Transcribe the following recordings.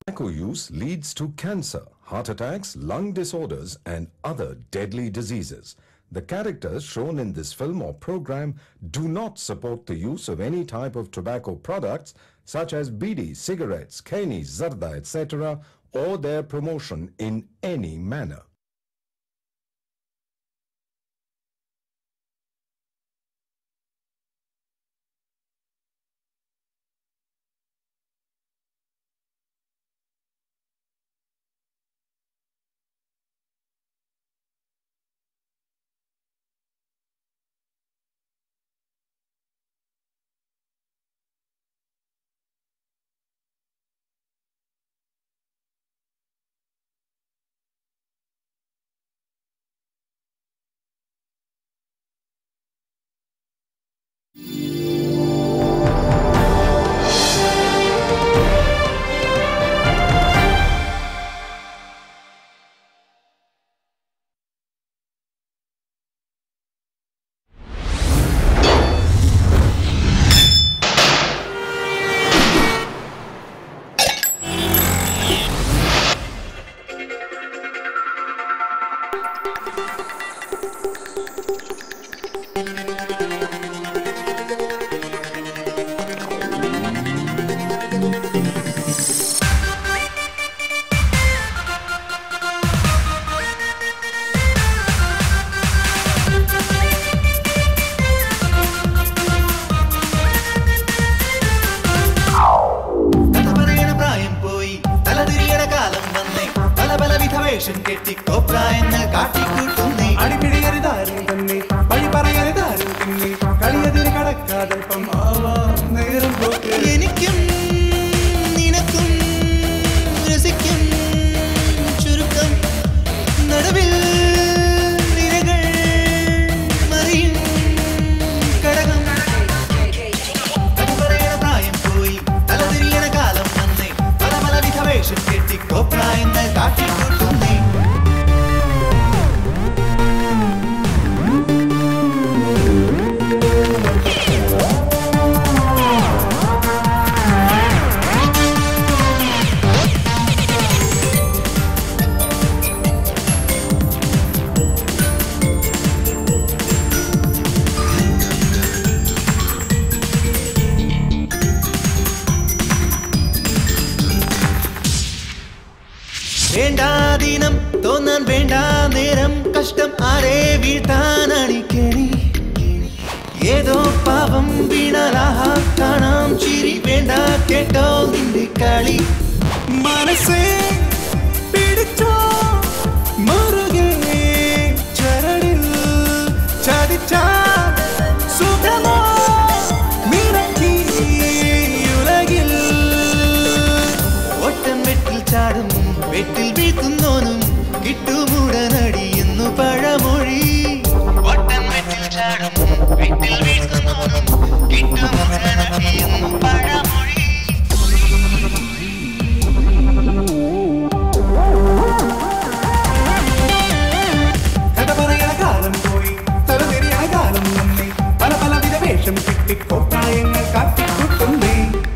Tobacco use leads to cancer, heart attacks, lung disorders, and other deadly diseases. The characters shown in this film or program do not support the use of any type of tobacco products such as bidi, cigarettes, keni, zarda, etc., or their promotion in any manner. കഥ പറയണ പ്രായം പോയി തലതിരിയണ കാലം വന്നേ പല പല വിധ വേഷം കെട്ടി കോപ്രായങ്ങൾ കാട്ടിക്കൂട്ടുന്നേ അടിപിടിയരുതാരും തന്നെ വഴി പറയരുതാരും പിന്നെ കളിയതിന് കടക്കാതൽപ്പം ആവാം നേരം പോക്ക് എനിക്കും നിനക്കും രസിക്കും ചുരുക്കം നടുവിൽ നിരകൾ മറിയും കടകം കഥ പറയണ പ്രായം പോയി തലതിരിയണ കാലം വന്നേ പല പല വിധ വേഷം കെട്ടി കോപ്രായങ്ങൾ കാട്ടിക്കൂട്ടുന്നേ വേണ്ടാദിനം തോന്നാൻ വേണ്ട നേരം കഷ്ടം ആരെ വീഴ്ത്താൻ അണിക്കണി ഏതോ പാപം വീണാലാഹ കാണാം ചിരി വേണ്ട കേട്ടോ നിന്റെ കളി മനസ്സേ പിടിച്ചോ മുറുകെ ചരടിൽ ചതിച്ചാ സുഖമോ നിനക്കീ ഉലകിൽ ഒട്ടം വെട്ടിൽ ചാടും വെട്ടിൽ വീഴ്ത്തുന്നോനും കിട്ടുമുടനടിയുന്നു പഴമൊഴി ഒട്ടം വെട്ടിൽ ചാടും വെട്ടിൽ വീഴ്ത്തുന്നോനും കിട്ടുമുടനടിയുന്നു പഴമൊഴി കഥ പറയണ കാലം പോയി തലതിരിയണ കാലം വന്നേ പല പല വിധ വേഷം കിട്ടി കോപ്രായങ്ങൾ കാട്ടിക്കൂട്ടുന്നേ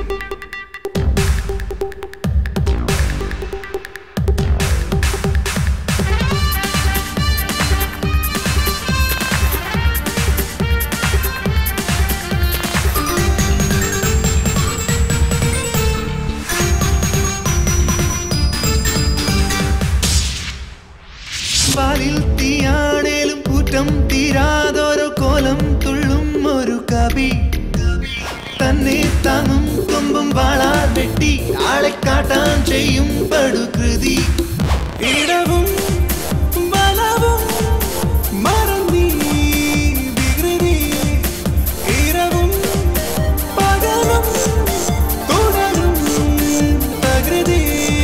പാലിൽ തീയാണേലും കൂറ്റം തീരാതോരോ കോലം തുള്ളും ഒരു കവി തന്നെ താങ്ങും കൊമ്പും വാളാ വെട്ടി ആളെ കാട്ടാൻ ചെയ്യും പടുകൃതി ഇടവും വലവും മറന്നീ വികൃതി ഇരവും പകലും തുടരും തകൃതി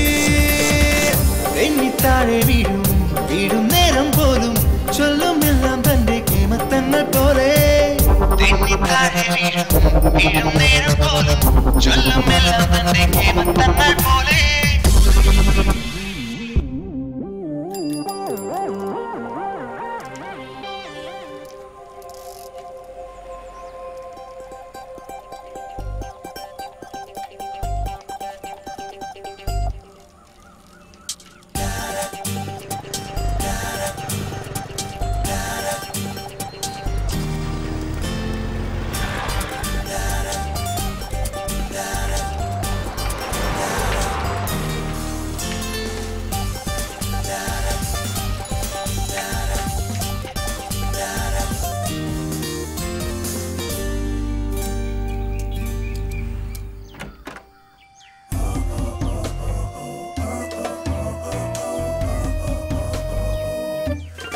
എണ്ണിത്താഴെ വീഴും വീഴും നേരം പോലും ചൊല്ലും എല്ലാം തന്റെ കേമത്തങ്ങൾ പോലെ തെന്നിത്താഴെ വീഴും വീഴും നേരം പോലും ചൊല്ലും എല്ലാം തന്റെ കേമത്തങ്ങൾ പോലെ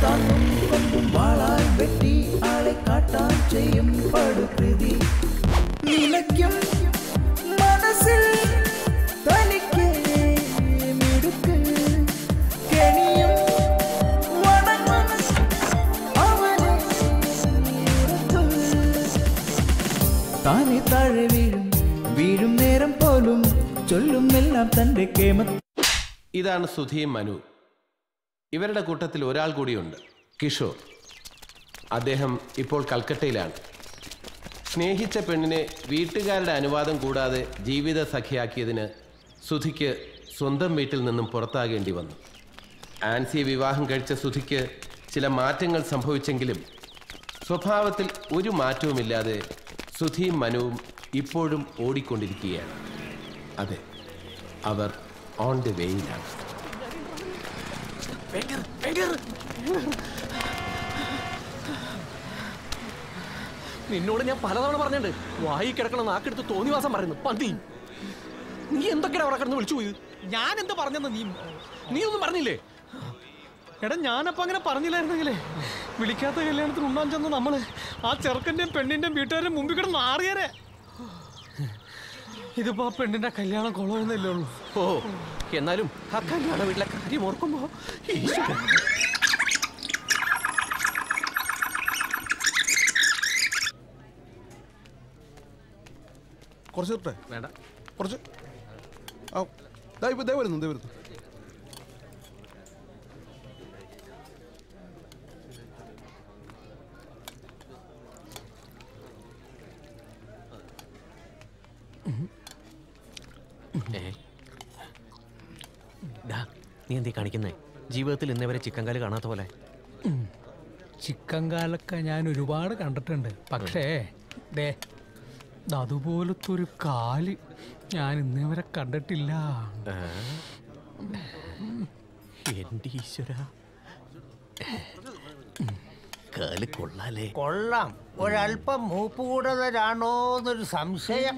താങ്ങും കൊമ്പും വാളാൽ വെട്ടി ആളെ കാട്ടാൻ ചെയ്യും പടുകൃതി നിലയ്ക്കും മനസ്സിൽ തനിക്ക് മിടുക്ക് കെണിയും വണങ്ങും അവനെ ഉറക്കും. താനെ താഴെ വീഴും വീഴും നേരം പോലും ചൊല്ലും എല്ലാം തന്റെ കേമ ഇതാണ് സുധിയും മനു ഇവരുടെ കൂട്ടത്തിൽ ഒരാൾ കൂടിയുണ്ട് കിഷോർ അദ്ദേഹം ഇപ്പോൾ കൽക്കട്ടയിലാണ് സ്നേഹിച്ച പെണ്ണിനെ വീട്ടുകാരുടെ അനുവാദം കൂടാതെ ജീവിത സഖിയാക്കിയതിന് സുധിക്ക് സ്വന്തം വീട്ടിൽ നിന്നും പുറത്താകേണ്ടി വന്നു ആൻസിയെ വിവാഹം കഴിച്ച സുധിക്ക് ചില മാറ്റങ്ങൾ സംഭവിച്ചെങ്കിലും സ്വഭാവത്തിൽ ഒരു മാറ്റവുമില്ലാതെ സുധിയും മനുവും ഇപ്പോഴും ഓടിക്കൊണ്ടിരിക്കുകയാണ് അതെ അവർ ഓൺ ദി വേയിലാണ് നിന്നോട് ഞാൻ പലതവണ പറഞ്ഞിട്ടുണ്ട് വായി കിടക്കണം നാക്കെടുത്ത് തോന്നിവാസം പറയുന്നു പന്തി നീ എന്തൊക്കെയാണ് അവിടെ കിടന്ന് വിളിച്ചു പോയത് ഞാൻ എന്ത് പറഞ്ഞെന്ന് നീ നീ ഒന്നും പറഞ്ഞില്ലേ എടാ ഞാനപ്പോ അങ്ങനെ പറഞ്ഞില്ലായിരുന്നെങ്കിലേ വിളിക്കാത്ത കല്യാണത്തിന് ഉണ്ടാൻ ചെന്ന് നമ്മള് ആ ചെറുക്കന്റെയും പെണ്ണിന്റെയും വീട്ടുകാരുടെ മുമ്പിൽ കിടന്ന് മാറിയേരെ ഇതിപ്പോ ആ പെണ്ണിന്റെ കല്യാണം കൊള്ളമെന്നല്ലേ ഉള്ളൂ ഓ എന്നാലും ആ കല്യാണ വീട്ടിലെ കാര്യം ഓർക്കുമ്പോ ഈശ്വരാ. കുറച്ച് ഇട്ടേ വേണ്ട കുറച്ച് ആ ദാ ഇപ്പൊ ദേ വരുന്നു ദേ വരുന്നു ഏ? ഡാ, നീ എന്തീ കാണിക്കുന്നേ ജീവിതത്തിൽ ഇന്നേ വരെ ചിക്കൻ കാല് കാണാത്ത പോലെ ചിക്കൻ കാലൊക്കെ ഞാൻ ഒരുപാട് കണ്ടിട്ടുണ്ട് പക്ഷേ ദേ ദാ അതുപോലത്തെ ഒരു കാല് ഞാൻ ഇന്നേ വരെ കണ്ടിട്ടില്ല ഏ? എന്റെ ഈശ്വര കാല് കൊള്ളാലേ കൊള്ളാം ഒരല്പം മൂപ്പ് കൂടുതലാണോ എന്നൊരു സംശയം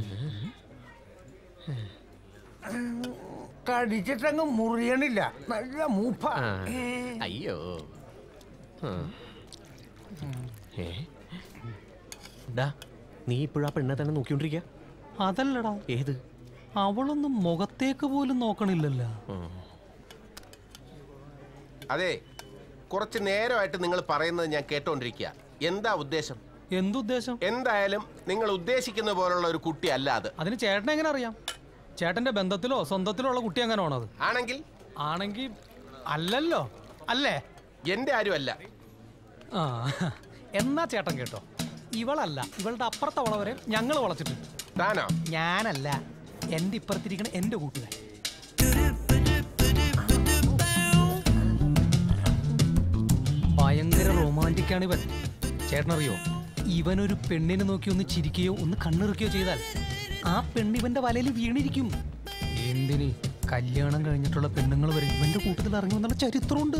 കടിച്ചിട്ടങ്ങ് മുറിയണില്ല നല്ല മൂപ്പ ആ, അയ്യോ ആ. ഏ? ഡാ നീ ഇപ്പോഴാ പെണ്ണെ തന്നെ നോക്കിക്കൊണ്ടിരിക്കുക അതല്ലടാ ഏത് അവളൊന്നും മുഖത്തേക്ക് പോലും നോക്കണില്ലല്ലോ അതെ കുറച്ച് നേരമായിട്ട് നിങ്ങൾ പറയുന്നത് ഞാൻ കേട്ടോണ്ടിരിക്കുക എന്താ ഉദ്ദേശം എന്തുദ്ദേശം എന്തായാലും നിങ്ങൾ ഉദ്ദേശിക്കുന്ന പോലുള്ള ഒരു കുട്ടി അല്ല അത് അതിന് ചേട്ടനെ എങ്ങനെ അറിയാം ചേട്ടന്റെ ബന്ധത്തിലോ സ്വന്തത്തിലോ ഉള്ള കുട്ടി അങ്ങനെ ആണോ അത് ആണെങ്കിൽ ആണെങ്കിൽ അല്ലല്ലോ അല്ലേ എന്റെ ആരും അല്ല ആ എന്നാ ചേട്ടൻ കേട്ടോ ഇവളല്ല ഇവളുടെ അപ്പുറത്തെ വളവരെ ഞങ്ങൾ വളച്ചിട്ടുണ്ട് താനോ ഞാനല്ല എന്റെ ഇപ്പുറത്തിരിക്കണ എന്റെ കൂട്ടുകാർ ഭയങ്കര റൊമാൻറ്റിക് ആണ് ഇവൻ ചേട്ടനറിയോ ഇവനൊരു പെണ്ണിനെ നോക്കി ഒന്ന് ചിരിക്കുകയോ ഒന്ന് കണ്ണിറുക്കുകയോ ചെയ്താൽ ആ പെണ്ണ് ഇവന്റെ വലയിൽ വീണിരിക്കും എന്തിന് കല്യാണം കഴിഞ്ഞിട്ടുള്ള പെണ്ണുങ്ങൾ വരെ ഇവന്റെ കൂട്ടത്തിൽ ഇറങ്ങി വന്നുള്ള ചരിത്രമുണ്ട്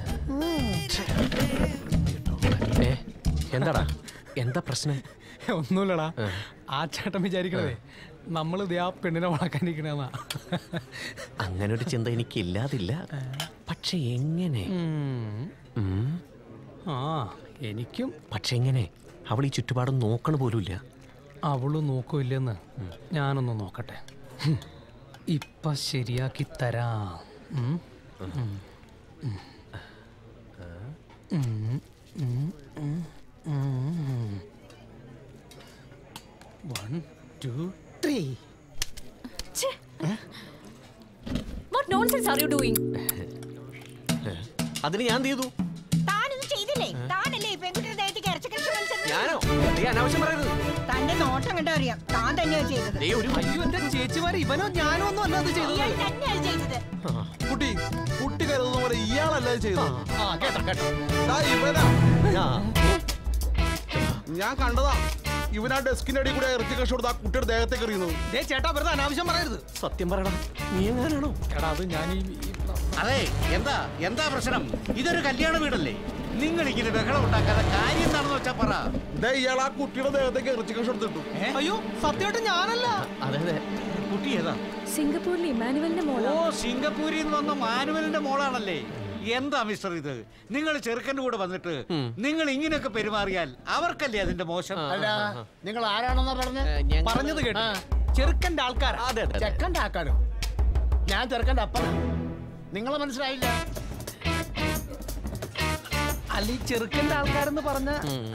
ഏ എന്താടാ എന്താ പ്രശ്നം ഒന്നുമില്ലടാ ആ ചേട്ടൻ വിചാരിക്കണതേ നമ്മൾ ഇതേ ആ പെണ്ണിനെ വളക്കാനിരിക്കണെന്നാ അങ്ങനെ ഒരു ചിന്ത എനിക്കില്ലാതില്ല പക്ഷെ എങ്ങനെ ഉം. ആ എനിക്കും പക്ഷെ എങ്ങനെ അവൾ ഈ ചുറ്റുപാടും നോക്കണ പോലുമില്ല അവള് നോക്കൂല്ലെന്ന് ഞാനൊന്ന് നോക്കട്ടെ ഹും. ഇപ്പൊ ശരിയാക്കി തരാം ഉം. ഉം. ഉം. ഉം. ഉം. ഉം. ഉം. One, two, three. What nonsense are you doing അതിന് ഞാൻ എന്ത് ചെയ്തു താനൊന്നും ചെയ്തില്ലേ താനല്ലേ ഈ പെൺകുട്ടിയുടെ ദേഹത്തേക്ക് ഇറച്ചി കൃഷി മത്സരം ഞാനോ നീ അനാവശ്യം പറയരുത് തന്റെ നോട്ടം കണ്ടോ അറിയാം താൻ തന്നെയാ ചെയ്തത് ദേ ഒരു അയ്യോ എന്റെ ചേച്ചിമാര് ഇവനോ ഞാനോ ഒന്നും അല്ല അത് ചെയ്തത് ഇയാൾ തന്നെയാ ചെയ്തത് കുട്ടി കുട്ടി കരുതുന്ന പോലെ ഇയാളല്ല ഇത് ചെയ്തത് ആ കേട്ടോ കേട്ടോ ദാ ഇവനാ ആ, ഞാൻ കണ്ടതാ ഇവനാ ഡെസ്കിന്റെ അടിയിൽ കൂടെ ഇറച്ചി കഷ്ടം കൊടുത്ത് ആ കുട്ടിയുടെ ദേഹത്തേക്ക് എറിയുന്നത് ദേ ചേട്ടാ വെറുതെ അനാവശ്യം പറയരുത് സത്യം പറയടാ നീ എങ്ങാനാണോ എടാ അത് ഞാൻ ഈ ഈ- അതെ എന്താ എന്താ പ്രശ്നം ഇതൊരു കല്യാണ വീടല്ലേ നിങ്ങൾ ഇങ്ങനെ ബഹളം ഉണ്ടാക്കാതെ കാര്യം എന്താണെന്ന് വെച്ചാ പറ ദേ ഇയാൾ ആ കുട്ടിയുടെ ദേഹത്തേക്ക് ഇറച്ചി കഷ്ടം എടുത്തിട്ടു അയ്യോ സത്യമായിട്ട് ഞാനല്ല അതെ അതെ കുട്ടി ഏതാ സിംഗപ്പൂരിൽ ഇമാനുവലിന്റെ മോളോ ഓ സിംഗപ്പൂരിൽ നിന്ന് വന്ന മാനുവലിന്റെ മോളാണല്ലേ എന്താ മിസ്റ്റർ ഇത് നിങ്ങൾ ചെറുക്കൻ്റെ കൂടെ വന്നിട്ട് നിങ്ങൾ ഇങ്ങനെയൊക്കെ പെരുമാറിയാൽ അവർക്കല്ലേ അതിന്റെ മോശം അല്ല നിങ്ങൾ ആരാണെന്നാ പറഞ്ഞത് പറഞ്ഞത് കേട്ടു ചെറുക്കന്റെ ആൾക്കാർ അതെ ചെക്കൻ്റെ ആക്കാരോ ഞാൻ ചെറുക്കൻ്റെ അപ്പന നിങ്ങളെ മനസ്സിലായില്ല അല്ല ഈ ചെറുക്കന്റെ ആൾക്കാരെന്ന് പറഞ്ഞ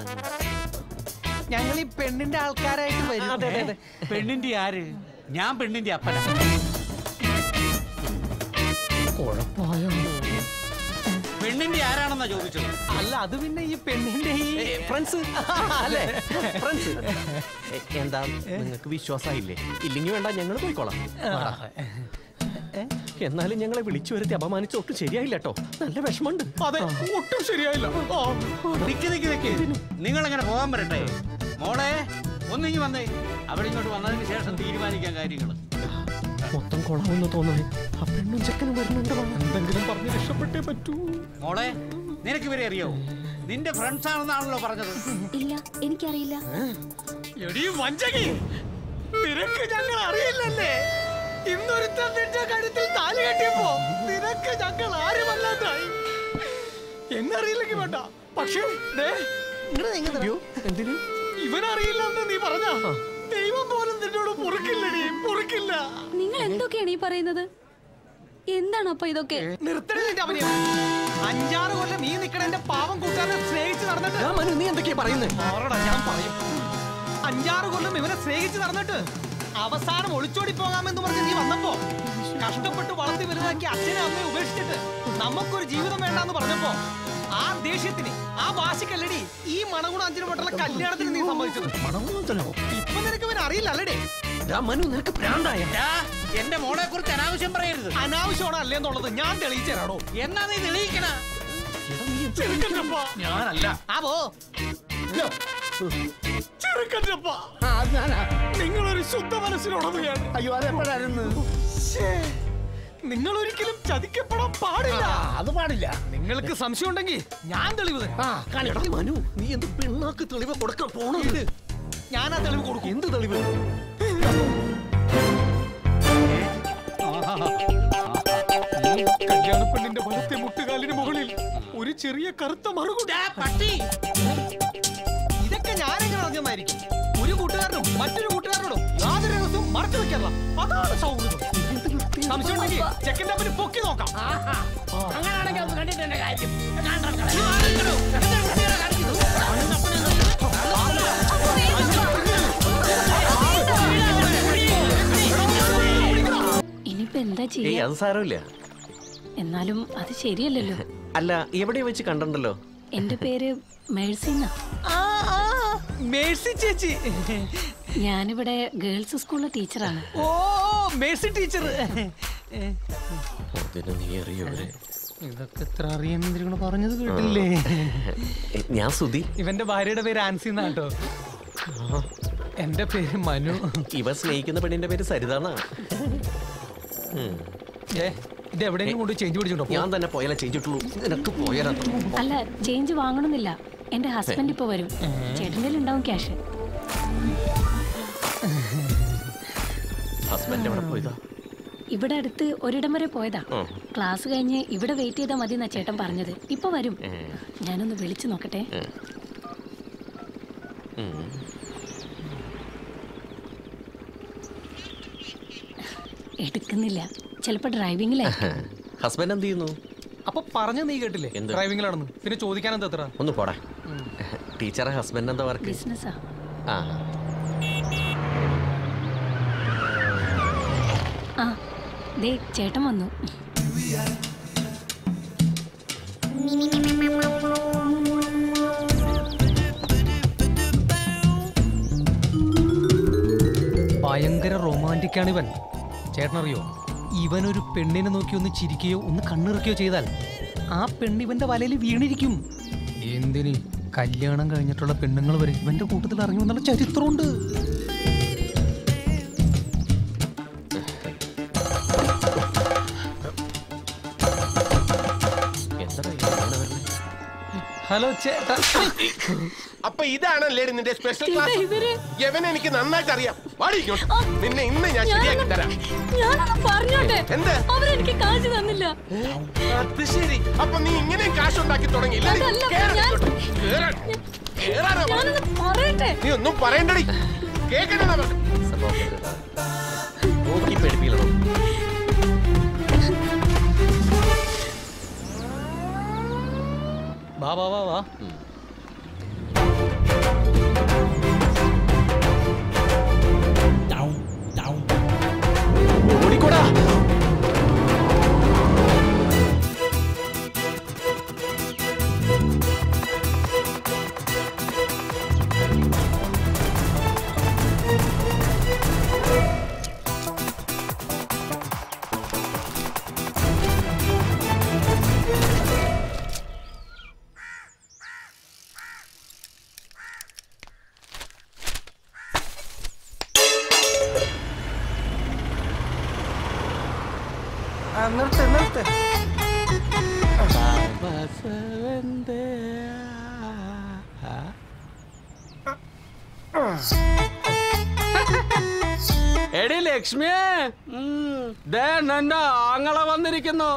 ഞങ്ങൾ ഈ പെണ്ണിന്റെ ആൾക്കാരായിട്ട് വരും അതെ, അതെ, അതെ. പെണ്ണിന്റെ ആര് ഞാൻ പെണ്ണിന്റെ അപ്പന കുഴപ്പമായോ പെണ്ണിന്റെ ആരാണെന്നാ ചോദിച്ചത് അല്ല അത് പിന്നെ ഈ പെണ്ണിന്റെ ഈ ഫ്രണ്ട്സ് അല്ലേ ഫ്രണ്ട്സ് എന്താ നിങ്ങൾക്ക് വിശ്വാസമായില്ലേ ഇല്ലെങ്കിൽ വേണ്ട ഞങ്ങൾ പോയിക്കോളാം വാടാ. എന്നാലും ഞങ്ങളെ വിളിച്ചു വരുത്തി അപമാനിച്ച ഒട്ടും ശരിയായില്ല കേട്ടോ നല്ല വിഷമമുണ്ട് അതെ ഒട്ടും ശരിയായില്ല നിക്ക് നിക്ക് നിക്ക് നിങ്ങൾ എങ്ങനെ പോകാൻ വരട്ടെ മോളെ ഒന്നിങ്ങി വന്നേ അവിടെ ഇങ്ങോട്ട് വന്നതിന് ശേഷം തീരുമാനിക്കാൻ കാര്യങ്ങൾ മൊത്തം കൊള്ളാമെന്ന് തോന്നുന്നേ ആ പെണ്ണും ചെക്കനും വരുന്നുണ്ട് എന്തെങ്കിലും പറഞ്ഞ് രക്ഷപ്പെട്ടേ പറ്റൂ മോളെ നിനക്ക് ഇവരെ അറിയോ നിന്റെ ഫ്രണ്ട്സ് ആണെന്നാണല്ലോ പറഞ്ഞത് ഇല്ല എനിക്കറിയില്ല എടീ വഞ്ചകി നിനക്ക് ഞങ്ങൾ അറിയില്ലല്ലേ ഇന്നൊരുത്തൻ നിന്റെ കഴുത്തിൽ താലി കെട്ടിയപ്പോ നിനക്ക് ഞങ്ങൾ ആരുമല്ലാതായി എന്നറിയില്ലെങ്കിൽ വേണ്ട പക്ഷേ ദേ, ഇങ്ങട് നീങ്ങ് നിനക്ക്. എന്തിനു ഇവനറിയില്ലെന്ന് നീ പറഞ്ഞ ദൈവം പോലും നിന്നോട് പൊറുക്കില്ലടി പൊറുക്കില്ല നിങ്ങൾ എന്തൊക്കെയാണ് ഈ പറയുന്നത് എന്താണ് അപ്പൊ ഇതൊക്കെ നിർത്തണേ നിന്റെ അവനെ അഞ്ചാറ് കൊല്ലം ഈ നിക്കണ എന്റെ പാവം കൂട്ടുകാരനെ സ്നേഹിച്ച് നടന്നിട്ട് മനു നീ എന്തൊക്കെയാ പറയുന്നത് ആറടാ ഞാൻ പറയും അഞ്ചാറ് കൊല്ലം ഇവനെ സ്നേഹിച്ച് നടന്നിട്ട് അവസാനം ഒളിച്ചോടി പോകാമെന്ന് പറഞ്ഞ് നീ വന്നപ്പോ കഷ്ടപ്പെട്ട് വളർത്തി വലുതാക്കി അച്ഛനെ അമ്മയെ ഉപേക്ഷിച്ചിട്ട് നമുക്കൊരു ജീവിതം വേണ്ടാന്ന് പറഞ്ഞപ്പോ ആ ദേഷ്യത്തിന് ആ വാശിക്കല്ലടി ഈ മണഗുണ അഞ്ചിന് പെട്ടുള്ള കല്യാണത്തിന് നീ സമ്മതിച്ചത് മണഗുണത്തിനോ ഇപ്പൊ നിനക്ക് ഇവൻ അറിയില്ല അല്ലേടേ മനു നിനക്ക് പ്രാന്തായ എന്റെ മോളെ കുറിച്ച് അനാവശ്യം പറയരുത് അനാവശ്യമാണോ അല്ലേന്നുള്ളത് ഞാൻ തെളിയിച്ചു തരാടോ എന്നാ നീ തെളിയിക്കണ ഞാനല്ല ആവോ ചെറുക്കറ്റപ്പ നിങ്ങളൊരു ശുദ്ധ മനസ്സിലുടമയാണ് അയ്യോ അതെപ്പോഴായിരുന്നു നിങ്ങൾ ഒരിക്കലും ചതിക്കപ്പെടാൻ പാടില്ല അത് പാടില്ല നിങ്ങൾക്ക് സംശയം ഉണ്ടെങ്കിൽ ഞാൻ തെളിവ് തരാം. എടാ മനു നീ എന്ത് പിണ്ണാക്ക് തെളിവ് കൊടുക്കാൻ പോണത് ഞാൻ ആ തെളിവ് കൊടുക്കും എന്ത് തെളിവ് കല്യാണ പെണ്ണിന്റെ വലത്തെ മുട്ടുകാലിന് മുകളിൽ ഒരു ചെറിയ കറുത്ത മറുകുണ്ട് പട്ടി ഇതൊക്കെ ഞാനെങ്ങനെ അറിഞ്ഞമായിരിക്കും ഒരു കൂട്ടുകാരനും മറ്റൊരു കൂട്ടുകാരനോടും യാതൊരു രഹസ്യവും മറച്ചു വെക്കാറില്ല അതാണ് സൗഹൃദം സംശയം ഉണ്ടെങ്കിൽ ചെക്കൻ്റെ അമ്മന് പൊക്കി നോക്കാം അങ്ങനെയാണെങ്കിൽ അത് കണ്ടിട്ട് തന്നെ കാര്യം ഇനിയിപ്പോ എന്താ ഏയ് ചെയ്യാ അത് സാരമില്ല എന്നാലും അത് ശരിയല്ലല്ലോ അല്ല എവിടെ വെച്ച് കണ്ടിട്ടുണ്ടല്ലോ എന്റെ പേര് മേഴ്സിന്ന മേഴ്സി ചേച്ചി ഞാനിവിടെ ഗേൾസ് സ്കൂളിലെ ടീച്ചറാണ് ഓ മേഴ്സി ടീച്ചർ അതിന് നീ അറിയോരെ ഇതൊക്കെ എത്ര അറിയാൻ പറഞ്ഞത് കേട്ടില്ലേ ഞാൻ സുധി ഇവന്റെ ഭാര്യയുടെ പേര് ആൻസി എന്നാട്ടോ എന്റെ പേര് മനു ഇവ സ്നേഹിക്കുന്ന പെണ്ണിന്റെ പേര് സരിതാന്നാ ഉം. ഏ, ഇത് എവിടെയെങ്കിലും കൊണ്ട് ചേഞ്ച് പിടിച്ചിട്ടുണ്ടോ ഞാൻ തന്നെ പോയാലേ ചെയ്തിട്ടുള്ളൂ നിനക്ക് പോയാലാ അല്ല ചേഞ്ച് വാങ്ങണമെന്നില്ല എന്റെ ഹസ്ബൻഡ് ഇപ്പൊ വരും ചേട്ടൻ്റെ ഉണ്ടാവും ക്യാഷ് ഹസ്ബൻഡ് എവിടെ പോയതാ ഇവിടെ അടുത്ത് ഒരിടം വരെ പോയതാ ഉം. ക്ലാസ് കഴിഞ്ഞ് ഇവിടെ വെയിറ്റ് ചെയ്താൽ മതി എന്നാ ചേട്ടൻ പറഞ്ഞത് ഇപ്പൊ വരും ഉം. ഞാനൊന്ന് വിളിച്ചു നോക്കട്ടെ ഉം. എടുക്കുന്നില്ല ചിലപ്പോ ഡ്രൈവിംഗിലായിരിക്കും ഹസ്ബൻഡ് എന്ത് ചെയ്യുന്നു അപ്പൊ പറഞ്ഞു നീ കേട്ടില്ലേ എന്ത്? ഡ്രൈവിംഗിലാണെന്ന് പിന്നെ ചോദിക്കാൻ എന്താ എത്ര ഒന്ന് പോടാ ടീച്ചറെ ഹസ്ബൻഡ് എന്താ വർക്ക് ബിസിനസ്സാ ആ ആ ദേ ചേട്ടൻ വന്നു ഭയങ്കര റൊമാൻറ്റിക് ആണ് ഇവൻ ചേട്ടനറിയോ ഇവൻ ഒരു പെണ്ണിനെ നോക്കി ഒന്ന് ചിരിക്കുകയോ ഒന്ന് കണ്ണിറുക്കുകയോ ചെയ്താൽ ആ പെണ്ണ് ഇവന്റെ വലയിൽ വീണിരിക്കും എന്തിന് കല്യാണം കഴിഞ്ഞിട്ടുള്ള പെണ്ണുങ്ങൾ വരെ ഇവന്റെ കൂട്ടത്തിൽ ഇറങ്ങി വന്നുള്ള ചരിത്രമുണ്ട് എന്താ ഇങ്ങനെ വരണേ? ഹലോ ചേട്ടാ അപ്പൊ ഇതാണല്ലേ നിന്റെ സ്പെഷ്യൽ ചേട്ടാ, ക്ലാസ് ഇവര്- യവനെ എനിക്ക് നന്നായിട്ട് അറിയാം വാടി ഇങ്ങോട്ട്. നിന്നെ ഇന്ന് ഞാൻ ശരിയാക്കി തരാം ഞാനൊന്ന് പറഞ്ഞോട്ടെ എന്ത്? അവരെനിക്ക് കാശ് തന്നില്ല അത് ശരി അപ്പൊ നീ ഇങ്ങനെ കാശ് ഉണ്ടാക്കി തുടങ്ങി ഇല്ലേ? അതല്ല, കേറ് ഞാൻ- ഇങ്ങോട്ട്. കേറാൻ. കേറാനാ പറഞ്ഞത്. ഞാനൊന്ന് പറയട്ടെ നീ ഒന്നും പറയണ്ടടി കേക്കണ നോക്കി പേടിപ്പിക്കണം വാ വാ വാ വാ ഓടിക്കോടാ ആ, നിർത്ത് നിർത്ത് എടി ലക്ഷ്മിയെ ഉം, ദേ എന്റെ ആങ്ങളെ വന്നിരിക്കുന്നു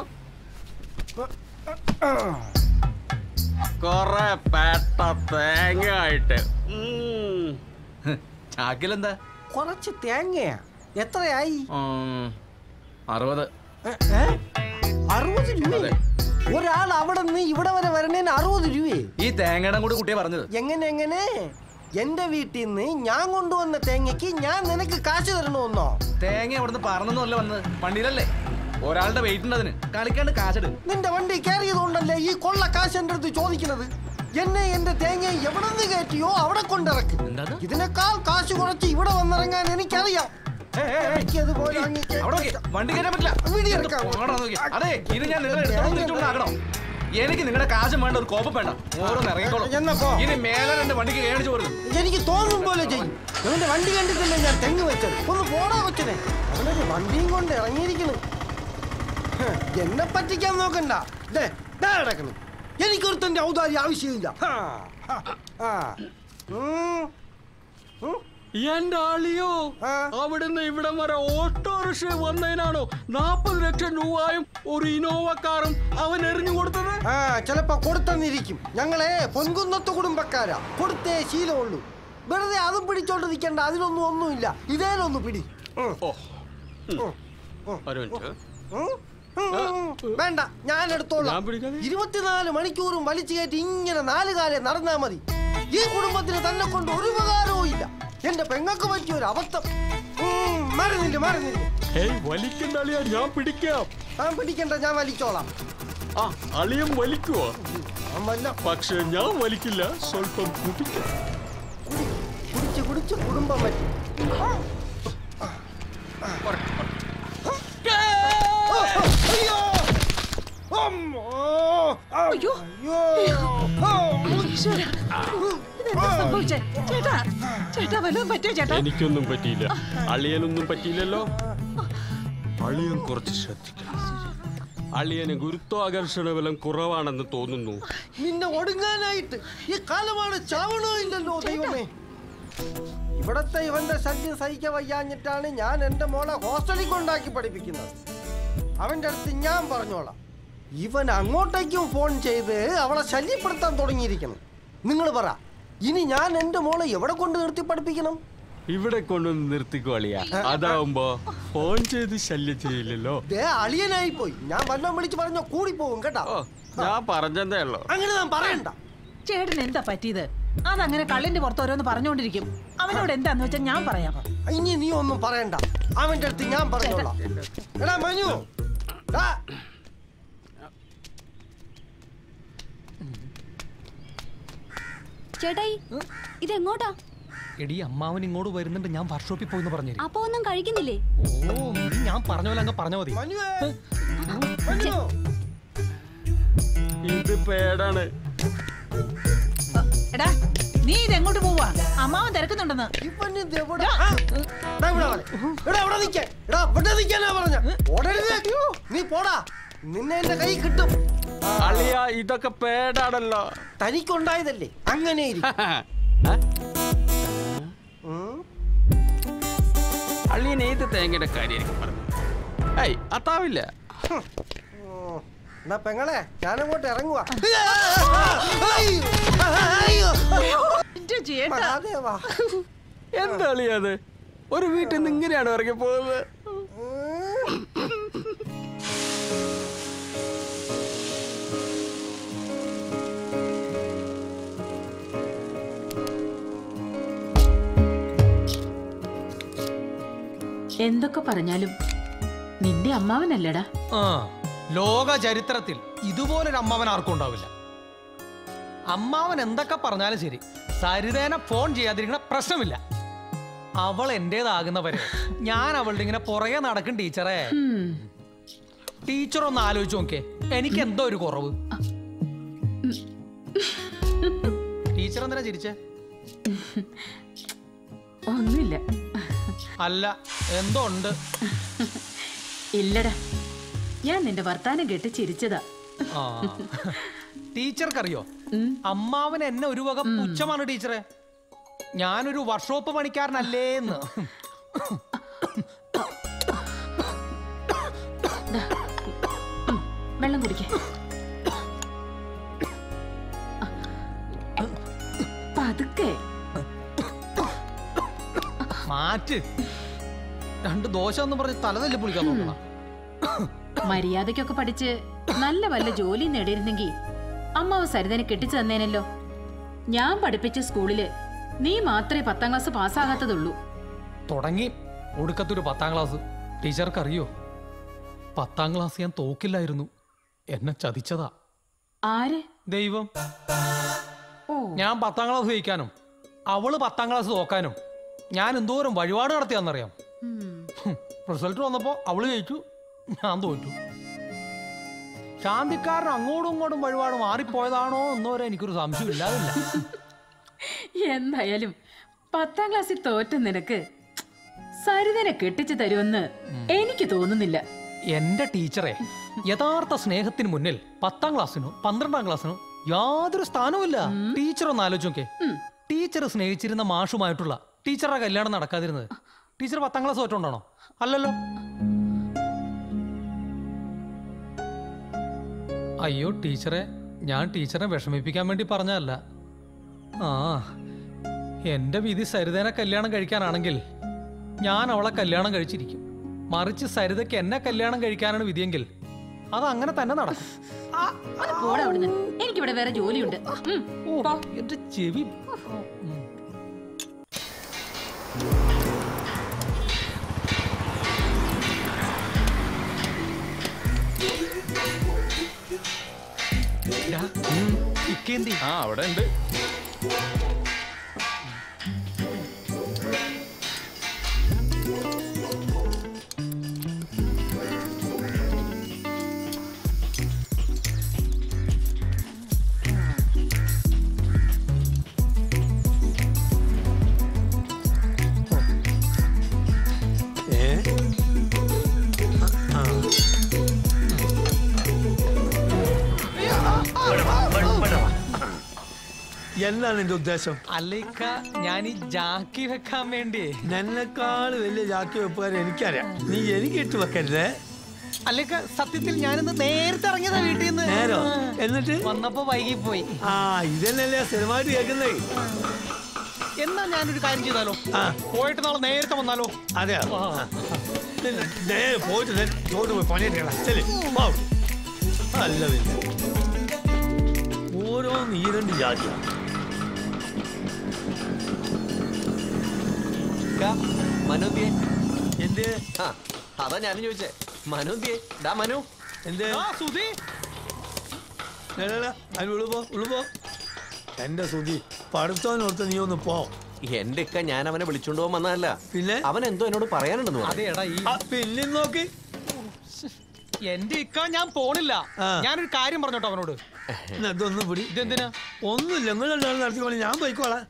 കൊറേ പേട്ട തേങ്ങ ആയിട്ട് ചാക്കിലെന്താ കുറച്ച് തേങ്ങയാ എത്രയായി അറുപത് ഏ, ഏ? അറുപത് രൂപ ഒരാൾ അവിടെ നിന്ന് ഇവിടെ വരെ വരണേന് അറുപത് രൂപയെ ഈ തേങ്ങയുടെ കൂടെ കുട്ടിയെ പറഞ്ഞത് എങ്ങനെ എങ്ങനെ എന്റെ വീട്ടിൽ നിന്ന് ഞാൻ കൊണ്ടുവന്ന തേങ്ങയ്ക്ക് ഞാൻ നിനക്ക് കാശ് തരണമെന്നോ തേങ്ങ അവിടുന്ന് പറന്നൊന്നുമല്ല വന്നത് പണ്ടിരല്ലേ ഒരാളുടെ വെയിറ്റ് ഉണ്ട് അതിന് കളിക്കാണ്ട് കാശെടു നിന്റെ വണ്ടി കയറിയതുകൊണ്ടല്ലേ ഈ കൊള്ള കാശ് എന്റെ അടുത്ത് ചോദിക്കുന്നത് എന്നെ എന്റെ തേങ്ങ എവിടെ നിന്ന് കയറ്റിയോ അവിടെ കൊണ്ടിറക്ക് ഇതിനേക്കാൾ കാശ് കുറച്ച് ഇവിടെ വന്നിറങ്ങാൻ എനിക്കറിയാം എനിക്ക് അതുപോലെ അങ്ങ് അവിടെ നോക്കി, വണ്ടി കയറ്റാൻ പറ്റില്ല വിടിയിറക്കാം. പോകണം നോക്കി. അതെ ഇത് ഞാൻ നിങ്ങളെ എടുത്തോണ്ടിട്ടുണ്ടാകണം എനിക്ക് നിങ്ങളുടെ കാശും വേണ്ട ഒരു കോപ്പം വേണ്ട ഓരോന്ന് ഇറങ്ങിക്കോളും ഇനി മേലെ രണ്ട് വണ്ടിക്ക് കേണിച്ചു പോരുത് എനിക്ക് തോന്നും പോലെ ചെയ്യും അവന്റെ വണ്ടി കണ്ടിട്ടല്ലേ ഞാൻ തെങ്ങ് വെച്ചത് ഒന്ന് പോടാ കൊച്ചനെ അവനൊരു വണ്ടിയും കൊണ്ട് ഇറങ്ങിയിരിക്കുന്നു ഹ്, എന്നെ പറ്റിക്കാൻ നോക്കണ്ട ദേ, ദേ കിടക്കുന്നു എനിക്കൊരുത്തന്റെ ഔദാര്യം ആവശ്യമില്ല ഹാ, ഹാ, ആ. ഉം. ഉം. എന്റെ ആളിയോ അവിടുന്ന് ഇവിടം വരെ ഓട്ടോറിക്ഷ വന്നതിനാണോ നാപ്പത് ലക്ഷം രൂപയും ഒരു ഇനോവ കാറും അവൻ എറിഞ്ഞു കൊടുത്തത് ആ ചിലപ്പോ കൊടുത്തെന്നിരിക്കും ഞങ്ങളെ പൊൻകുന്നത്ത് കുടുംബക്കാരാ കൊടുത്തേ ശീലമുള്ളൂ വെറുതെ അതും പിടിച്ചോണ്ട് നിൽക്കണ്ട അതിനൊന്നും ഒന്നുമില്ല ഇതേലൊന്ന് പിടി ഉം. ഉം. ഉം. ഒരു മിനിറ്റ് ഉം. ഉം, ഉം. വേണ്ട ഞാൻ എടുത്തോളാം ഇരുപത്തിനാല് മണിക്കൂറും വലിച്ചു കയറ്റി ഇങ്ങനെ നാല് കാലം നടന്നാ മതി ഈ കുടുംബത്തിന് തന്നെ കൊണ്ട് ഒരു ഉപകാരവും ഇല്ല എന്റെ പെങ്ങൾക്ക് പറ്റിയ ഒരു അബദ്ധം ഉം, മരുന്നില്ല മരുന്നില്ല ഹേയ് വലിക്കണ്ട അളിയാ ഞാൻ പിടിക്കാം ഞാൻ പിടിക്കണ്ട ഞാൻ വലിച്ചോളാം ആ അളിയം വലിക്കുവോ അമ്മല്ല പക്ഷെ ഞാൻ വലിക്കില്ല സ്വല്പം കുടിക്കാം കുടിച്ച് കുടിച്ച് കുടുംബം പറ്റി അയ്യോ അമ്മോ അയ്യോ ഈശ്വരാ. ഇതെന്താ സംഭവിച്ചേ ചേട്ടാ ചേട്ടാ വല്ലതും പറ്റിയോ ചേട്ടാ എനിക്കൊന്നും പറ്റിയില്ല അളിയനൊന്നും പറ്റിയില്ലല്ലോ അളിയൻ കുറച്ച് ശ്രദ്ധിക്കണം അളിയന് ഗുരുത്വാകർഷണ ബലം കുറവാണെന്ന് തോന്നുന്നു നിന്നെ ഒടുങ്ങാനായിട്ട് ഈ കാലമാണ് ചാവണോ ഇല്ലല്ലോ ദൈവമേ ഇവിടത്തെ ഇവന്റെ ശല്യം സഹിക്കാൻ വയ്യാഞ്ഞിട്ടാണ് ഞാൻ എന്റെ മോളെ ഹോസ്റ്റലിൽ കൊണ്ടാക്കി പഠിപ്പിക്കുന്നത് അവന്റെ അടുത്ത് ഞാൻ പറഞ്ഞോളാം ഇവൻ അങ്ങോട്ടേക്കും ഫോൺ ചെയ്ത് അവളെ ശല്യപ്പെടുത്താൻ തുടങ്ങിയിരിക്കണം നിങ്ങൾ പറ ഇനി ഞാൻ എന്റെ മോളെ എവിടെ കൊണ്ട് നിർത്തി പഠിപ്പിക്കണം ഇവിടെ കൊണ്ടുവന്ന് നിർത്തിക്കോ അളിയ അതാവുമ്പോ ഫോൺ ചെയ്ത് ശല്യം ചെയ്യില്ലല്ലോ ദേ അളിയനായി പോയി ഞാൻ വല്ലതും വിളിച്ച് പറഞ്ഞോ കൂടി പോകും കേട്ടോ ഞാൻ പറഞ്ഞതേ ഉള്ളൂ അങ്ങനെ ഞാൻ പറയണ്ട ചേട്ടന് എന്താ പറ്റിയത് അതങ്ങനെ കള്ളിന്റെ പുറത്ത് ഓരോന്ന് പറഞ്ഞുകൊണ്ടിരിക്കും അവനോട് എന്താന്ന് വെച്ചാൽ ഞാൻ പറയാം ഇനി നീ ഒന്നും പറയണ്ട അവന്റെ അടുത്ത് ഞാൻ പറഞ്ഞോളാം എടാ മനു ദാ, ചേട്ടായി ഇതെങ്ങോട്ടാ എടി അമ്മാവൻ ഇങ്ങോട്ട് വരുന്നുണ്ട് ഞാൻ വർക്ക്ഷോപ്പിൽ പോയിന്ന് പറഞ്ഞു അപ്പൊ ഒന്നും കഴിക്കുന്നില്ലേ ഓ നീ ഞാൻ പറഞ്ഞ പോലെ അങ്ങ് പറഞ്ഞ മതി മനു ഇത് പേടാണ് എടാ നീ ഇത് എങ്ങോട്ട് പോവാ അമ്മാവൻ തിരക്കുന്നുണ്ടെന്ന് ഇവൻ ഇത് എവിടെ ആ, എടാ ഇവിടെ വരെ. എടാ ഇവിടെ നിൽക്കാൻ എടാ ഇവിടെ നിൽക്കാനാ പറഞ്ഞ ഓടരുത് നീ പോടാ നിന്നെ എന്റെ കൈ കിട്ടും അളിയ ഇതൊക്കെ പേടാണല്ലോ തനിക്കുണ്ടായതല്ലേ അങ്ങനെ അളിയൻ ഏത് തേങ്ങയുടെ കാര്യമായിരിക്കും പറഞ്ഞു ഏയ് അത്താവില്ല എന്നാ പെങ്ങളെ ഞാനങ്ങോട്ട് ഇറങ്ങുവാ മഹാദേവാ എന്താ അളിയത് ഒരു വീട്ടിൽ നിന്ന് ഇങ്ങനെയാണോ ഇറങ്ങി പോകുന്നത് എന്തൊക്കെ പറഞ്ഞാലും നിന്റെ അമ്മാവനല്ലടാ ആ ലോക ചരിത്രത്തിൽ ഇതുപോലൊരു അമ്മാവൻ ആർക്കും ഉണ്ടാവില്ല അമ്മാവൻ എന്തൊക്കെ പറഞ്ഞാലും ശരി സരിതേനെ ഫോൺ ചെയ്യാതിരിക്കണ പ്രശ്നമില്ല അവൾ എന്റേതാകുന്നവരെ ഞാൻ അവളുടെ ഇങ്ങനെ പുറകെ നടക്കും ടീച്ചറെ ടീച്ചർ ഒന്ന് ആലോചിച്ച് നോക്കേ എനിക്ക് എന്തോ ഒരു കുറവ് ടീച്ചർ എന്തിനാ ചിരിച്ചേ ഒന്നുമില്ല അല്ല എന്തോ ഉണ്ട് ഇല്ലടാ ഞാൻ നിന്റെ വർത്താനം കേട്ട് ചിരിച്ചതാ ആ. ടീച്ചർക്കറിയോ അമ്മാവൻ എന്നെ ഒരു വക പുച്ഛമാണ് ടീച്ചറെ ഞാനൊരു വർക്ക്ഷോപ്പ് പണിക്കാരനല്ലേന്ന് വെള്ളം കുടിക്കേ പതുക്കെ മാറ്റ് രണ്ട് ദോശ എന്ന് പറഞ്ഞ് തലതല്ലി പൊളിക്കാൻ നോക്കണം മര്യാദയ്ക്കൊക്കെ പഠിച്ച് നല്ല വല്ല ജോലി നേടിയിരുന്നെങ്കിൽ അമ്മാവ് സരിതനെ കെട്ടിച്ചു തന്നേനല്ലോ ഞാൻ പഠിപ്പിച്ച സ്കൂളില് നീ മാത്രമേ പത്താം ക്ലാസ് പാസ്സാകാത്തതുള്ളൂ തുടങ്ങി ഒടുക്കത്തൊരു പത്താം ക്ലാസ് ടീച്ചർക്ക് അറിയോ പത്താം ക്ലാസ് ഞാൻ തോക്കില്ലായിരുന്നു എന്നെ ചതിച്ചതാ ആര് ദൈവം ഞാൻ പത്താം ക്ലാസ് ജയിക്കാനും അവള് പത്താം ക്ലാസ് തോക്കാനും ഞാൻ എന്തോരം വഴിപാട് നടത്തിയാന്നറിയാം റിസൾട്ട് വന്നപ്പോ അവള് ജയിച്ചു ഞാൻ തോറ്റു ശാന്തിക്കാരൻ അങ്ങോട്ടും ഇങ്ങോട്ടും വഴിപാട് മാറിപ്പോയതാണോ എന്നോരെ എനിക്കൊരു സംശയം ഇല്ലാതില്ല എന്തായാലും പത്താം ക്ലാസ്സിൽ തോറ്റ നിനക്ക് സരിതനെ കെട്ടിച്ചു തരുമെന്ന് എനിക്ക് തോന്നുന്നില്ല എന്റെ ടീച്ചറെ യഥാർത്ഥ സ്നേഹത്തിന് മുന്നിൽ പത്താം ക്ലാസ്സിനോ പന്ത്രണ്ടാം ക്ലാസ്സിനോ യാതൊരു സ്ഥാനവുമില്ല ടീച്ചർ ഒന്ന് ആലോചിച്ച് നോക്കേ ടീച്ചർ സ്നേഹിച്ചിരുന്ന മാഷുമായിട്ടുള്ള ടീച്ചറുടെ കല്യാണം നടക്കാതിരുന്നത് ടീച്ചർ പത്താം ക്ലാസ് തോറ്റുകൊണ്ടാണോ അല്ലല്ലോ അയ്യോ ടീച്ചറെ ഞാൻ ടീച്ചറെ വിഷമിപ്പിക്കാൻ വേണ്ടി പറഞ്ഞതല്ല ആ എന്റെ വിധി സരിതേനെ കല്യാണം കഴിക്കാനാണെങ്കിൽ ഞാൻ അവളെ കല്യാണം കഴിച്ചിരിക്കും മറിച്ച് സരിതയ്ക്ക് എന്നെ കല്യാണം കഴിക്കാനാണ് വിധിയെങ്കിൽ അത് അങ്ങനെ തന്നെ നടക്കും ഒന്ന് പോടാ അവിടുന്ന് എനിക്കിവിടെ വേറെ ജോലിയുണ്ട് ഉം, പോ. എന്റെ ചെവി ആ അവിടെ ഉണ്ട് എന്താണ് എന്റെ ഉദ്ദേശം അല്ലേക്ക ഞാൻ ഈ ജാക്കി വെക്കാൻ വേണ്ടി എന്നെക്കാൾ വലിയ ജാക്കി വെപ്പുകാരൻ എനിക്കറിയാം നീ എനിക്ക് ഇട്ട് വെക്കരുതേ അല്ലേക്ക സത്യത്തിൽ ഞാനിന്ന് നേരത്തെ ഇറങ്ങിയതാ വീട്ടിൽ നിന്ന് നേരോ? എന്നിട്ട് വന്നപ്പോ വൈകി പോയി ആ ഇതന്നെയല്ലേ സ്ഥിരമായിട്ട് കേൾക്കുന്നേ എന്നാ ഞാനൊരു കാര്യം ചെയ്താലോ പോയിട്ട് നാളെ നേരത്തെ വന്നാലോ അതെയോ നേരെ പോയിട്ട് ദേ ചോട്ട് പോയി പണിയെടുക്കണം ചെല് പോ. അല്ല പിന്നെ ഓരോ ഈ രണ്ട് ജാതിയാ മനുദ്യേ എന്തേ അതാ ഞാനും ചോദിച്ചേ മനുദ്യേ ഡാ മനു എന്തേ സുധി അതിന് ഉള്ളുപോ ഉള്ളുപോ എന്റെ സുധി പഠിത്തവനോർത്ത് നീ ഒന്ന് പോ എന്റെ ഇക്ക ഞാൻ അവനെ വിളിച്ചോണ്ട് പോകാൻ വന്നതല്ല പിന്നെ അവൻ എന്തോ എന്നോട് പറയാനുണ്ടെന്ന് പറഞ്ഞു അതെ എടാ ഈ പിന്നെ നോക്കി എന്റെ ഇക്ക ഞാൻ പോണില്ല ഞാനൊരു കാര്യം പറഞ്ഞോട്ടോ അവനോട് അതൊന്നും പിടി ഇതെന്തിനാ ഒന്നുമില്ല നിങ്ങൾ രണ്ടാളും നടത്തിക്കോളെ ഞാൻ പോയിക്കോളാം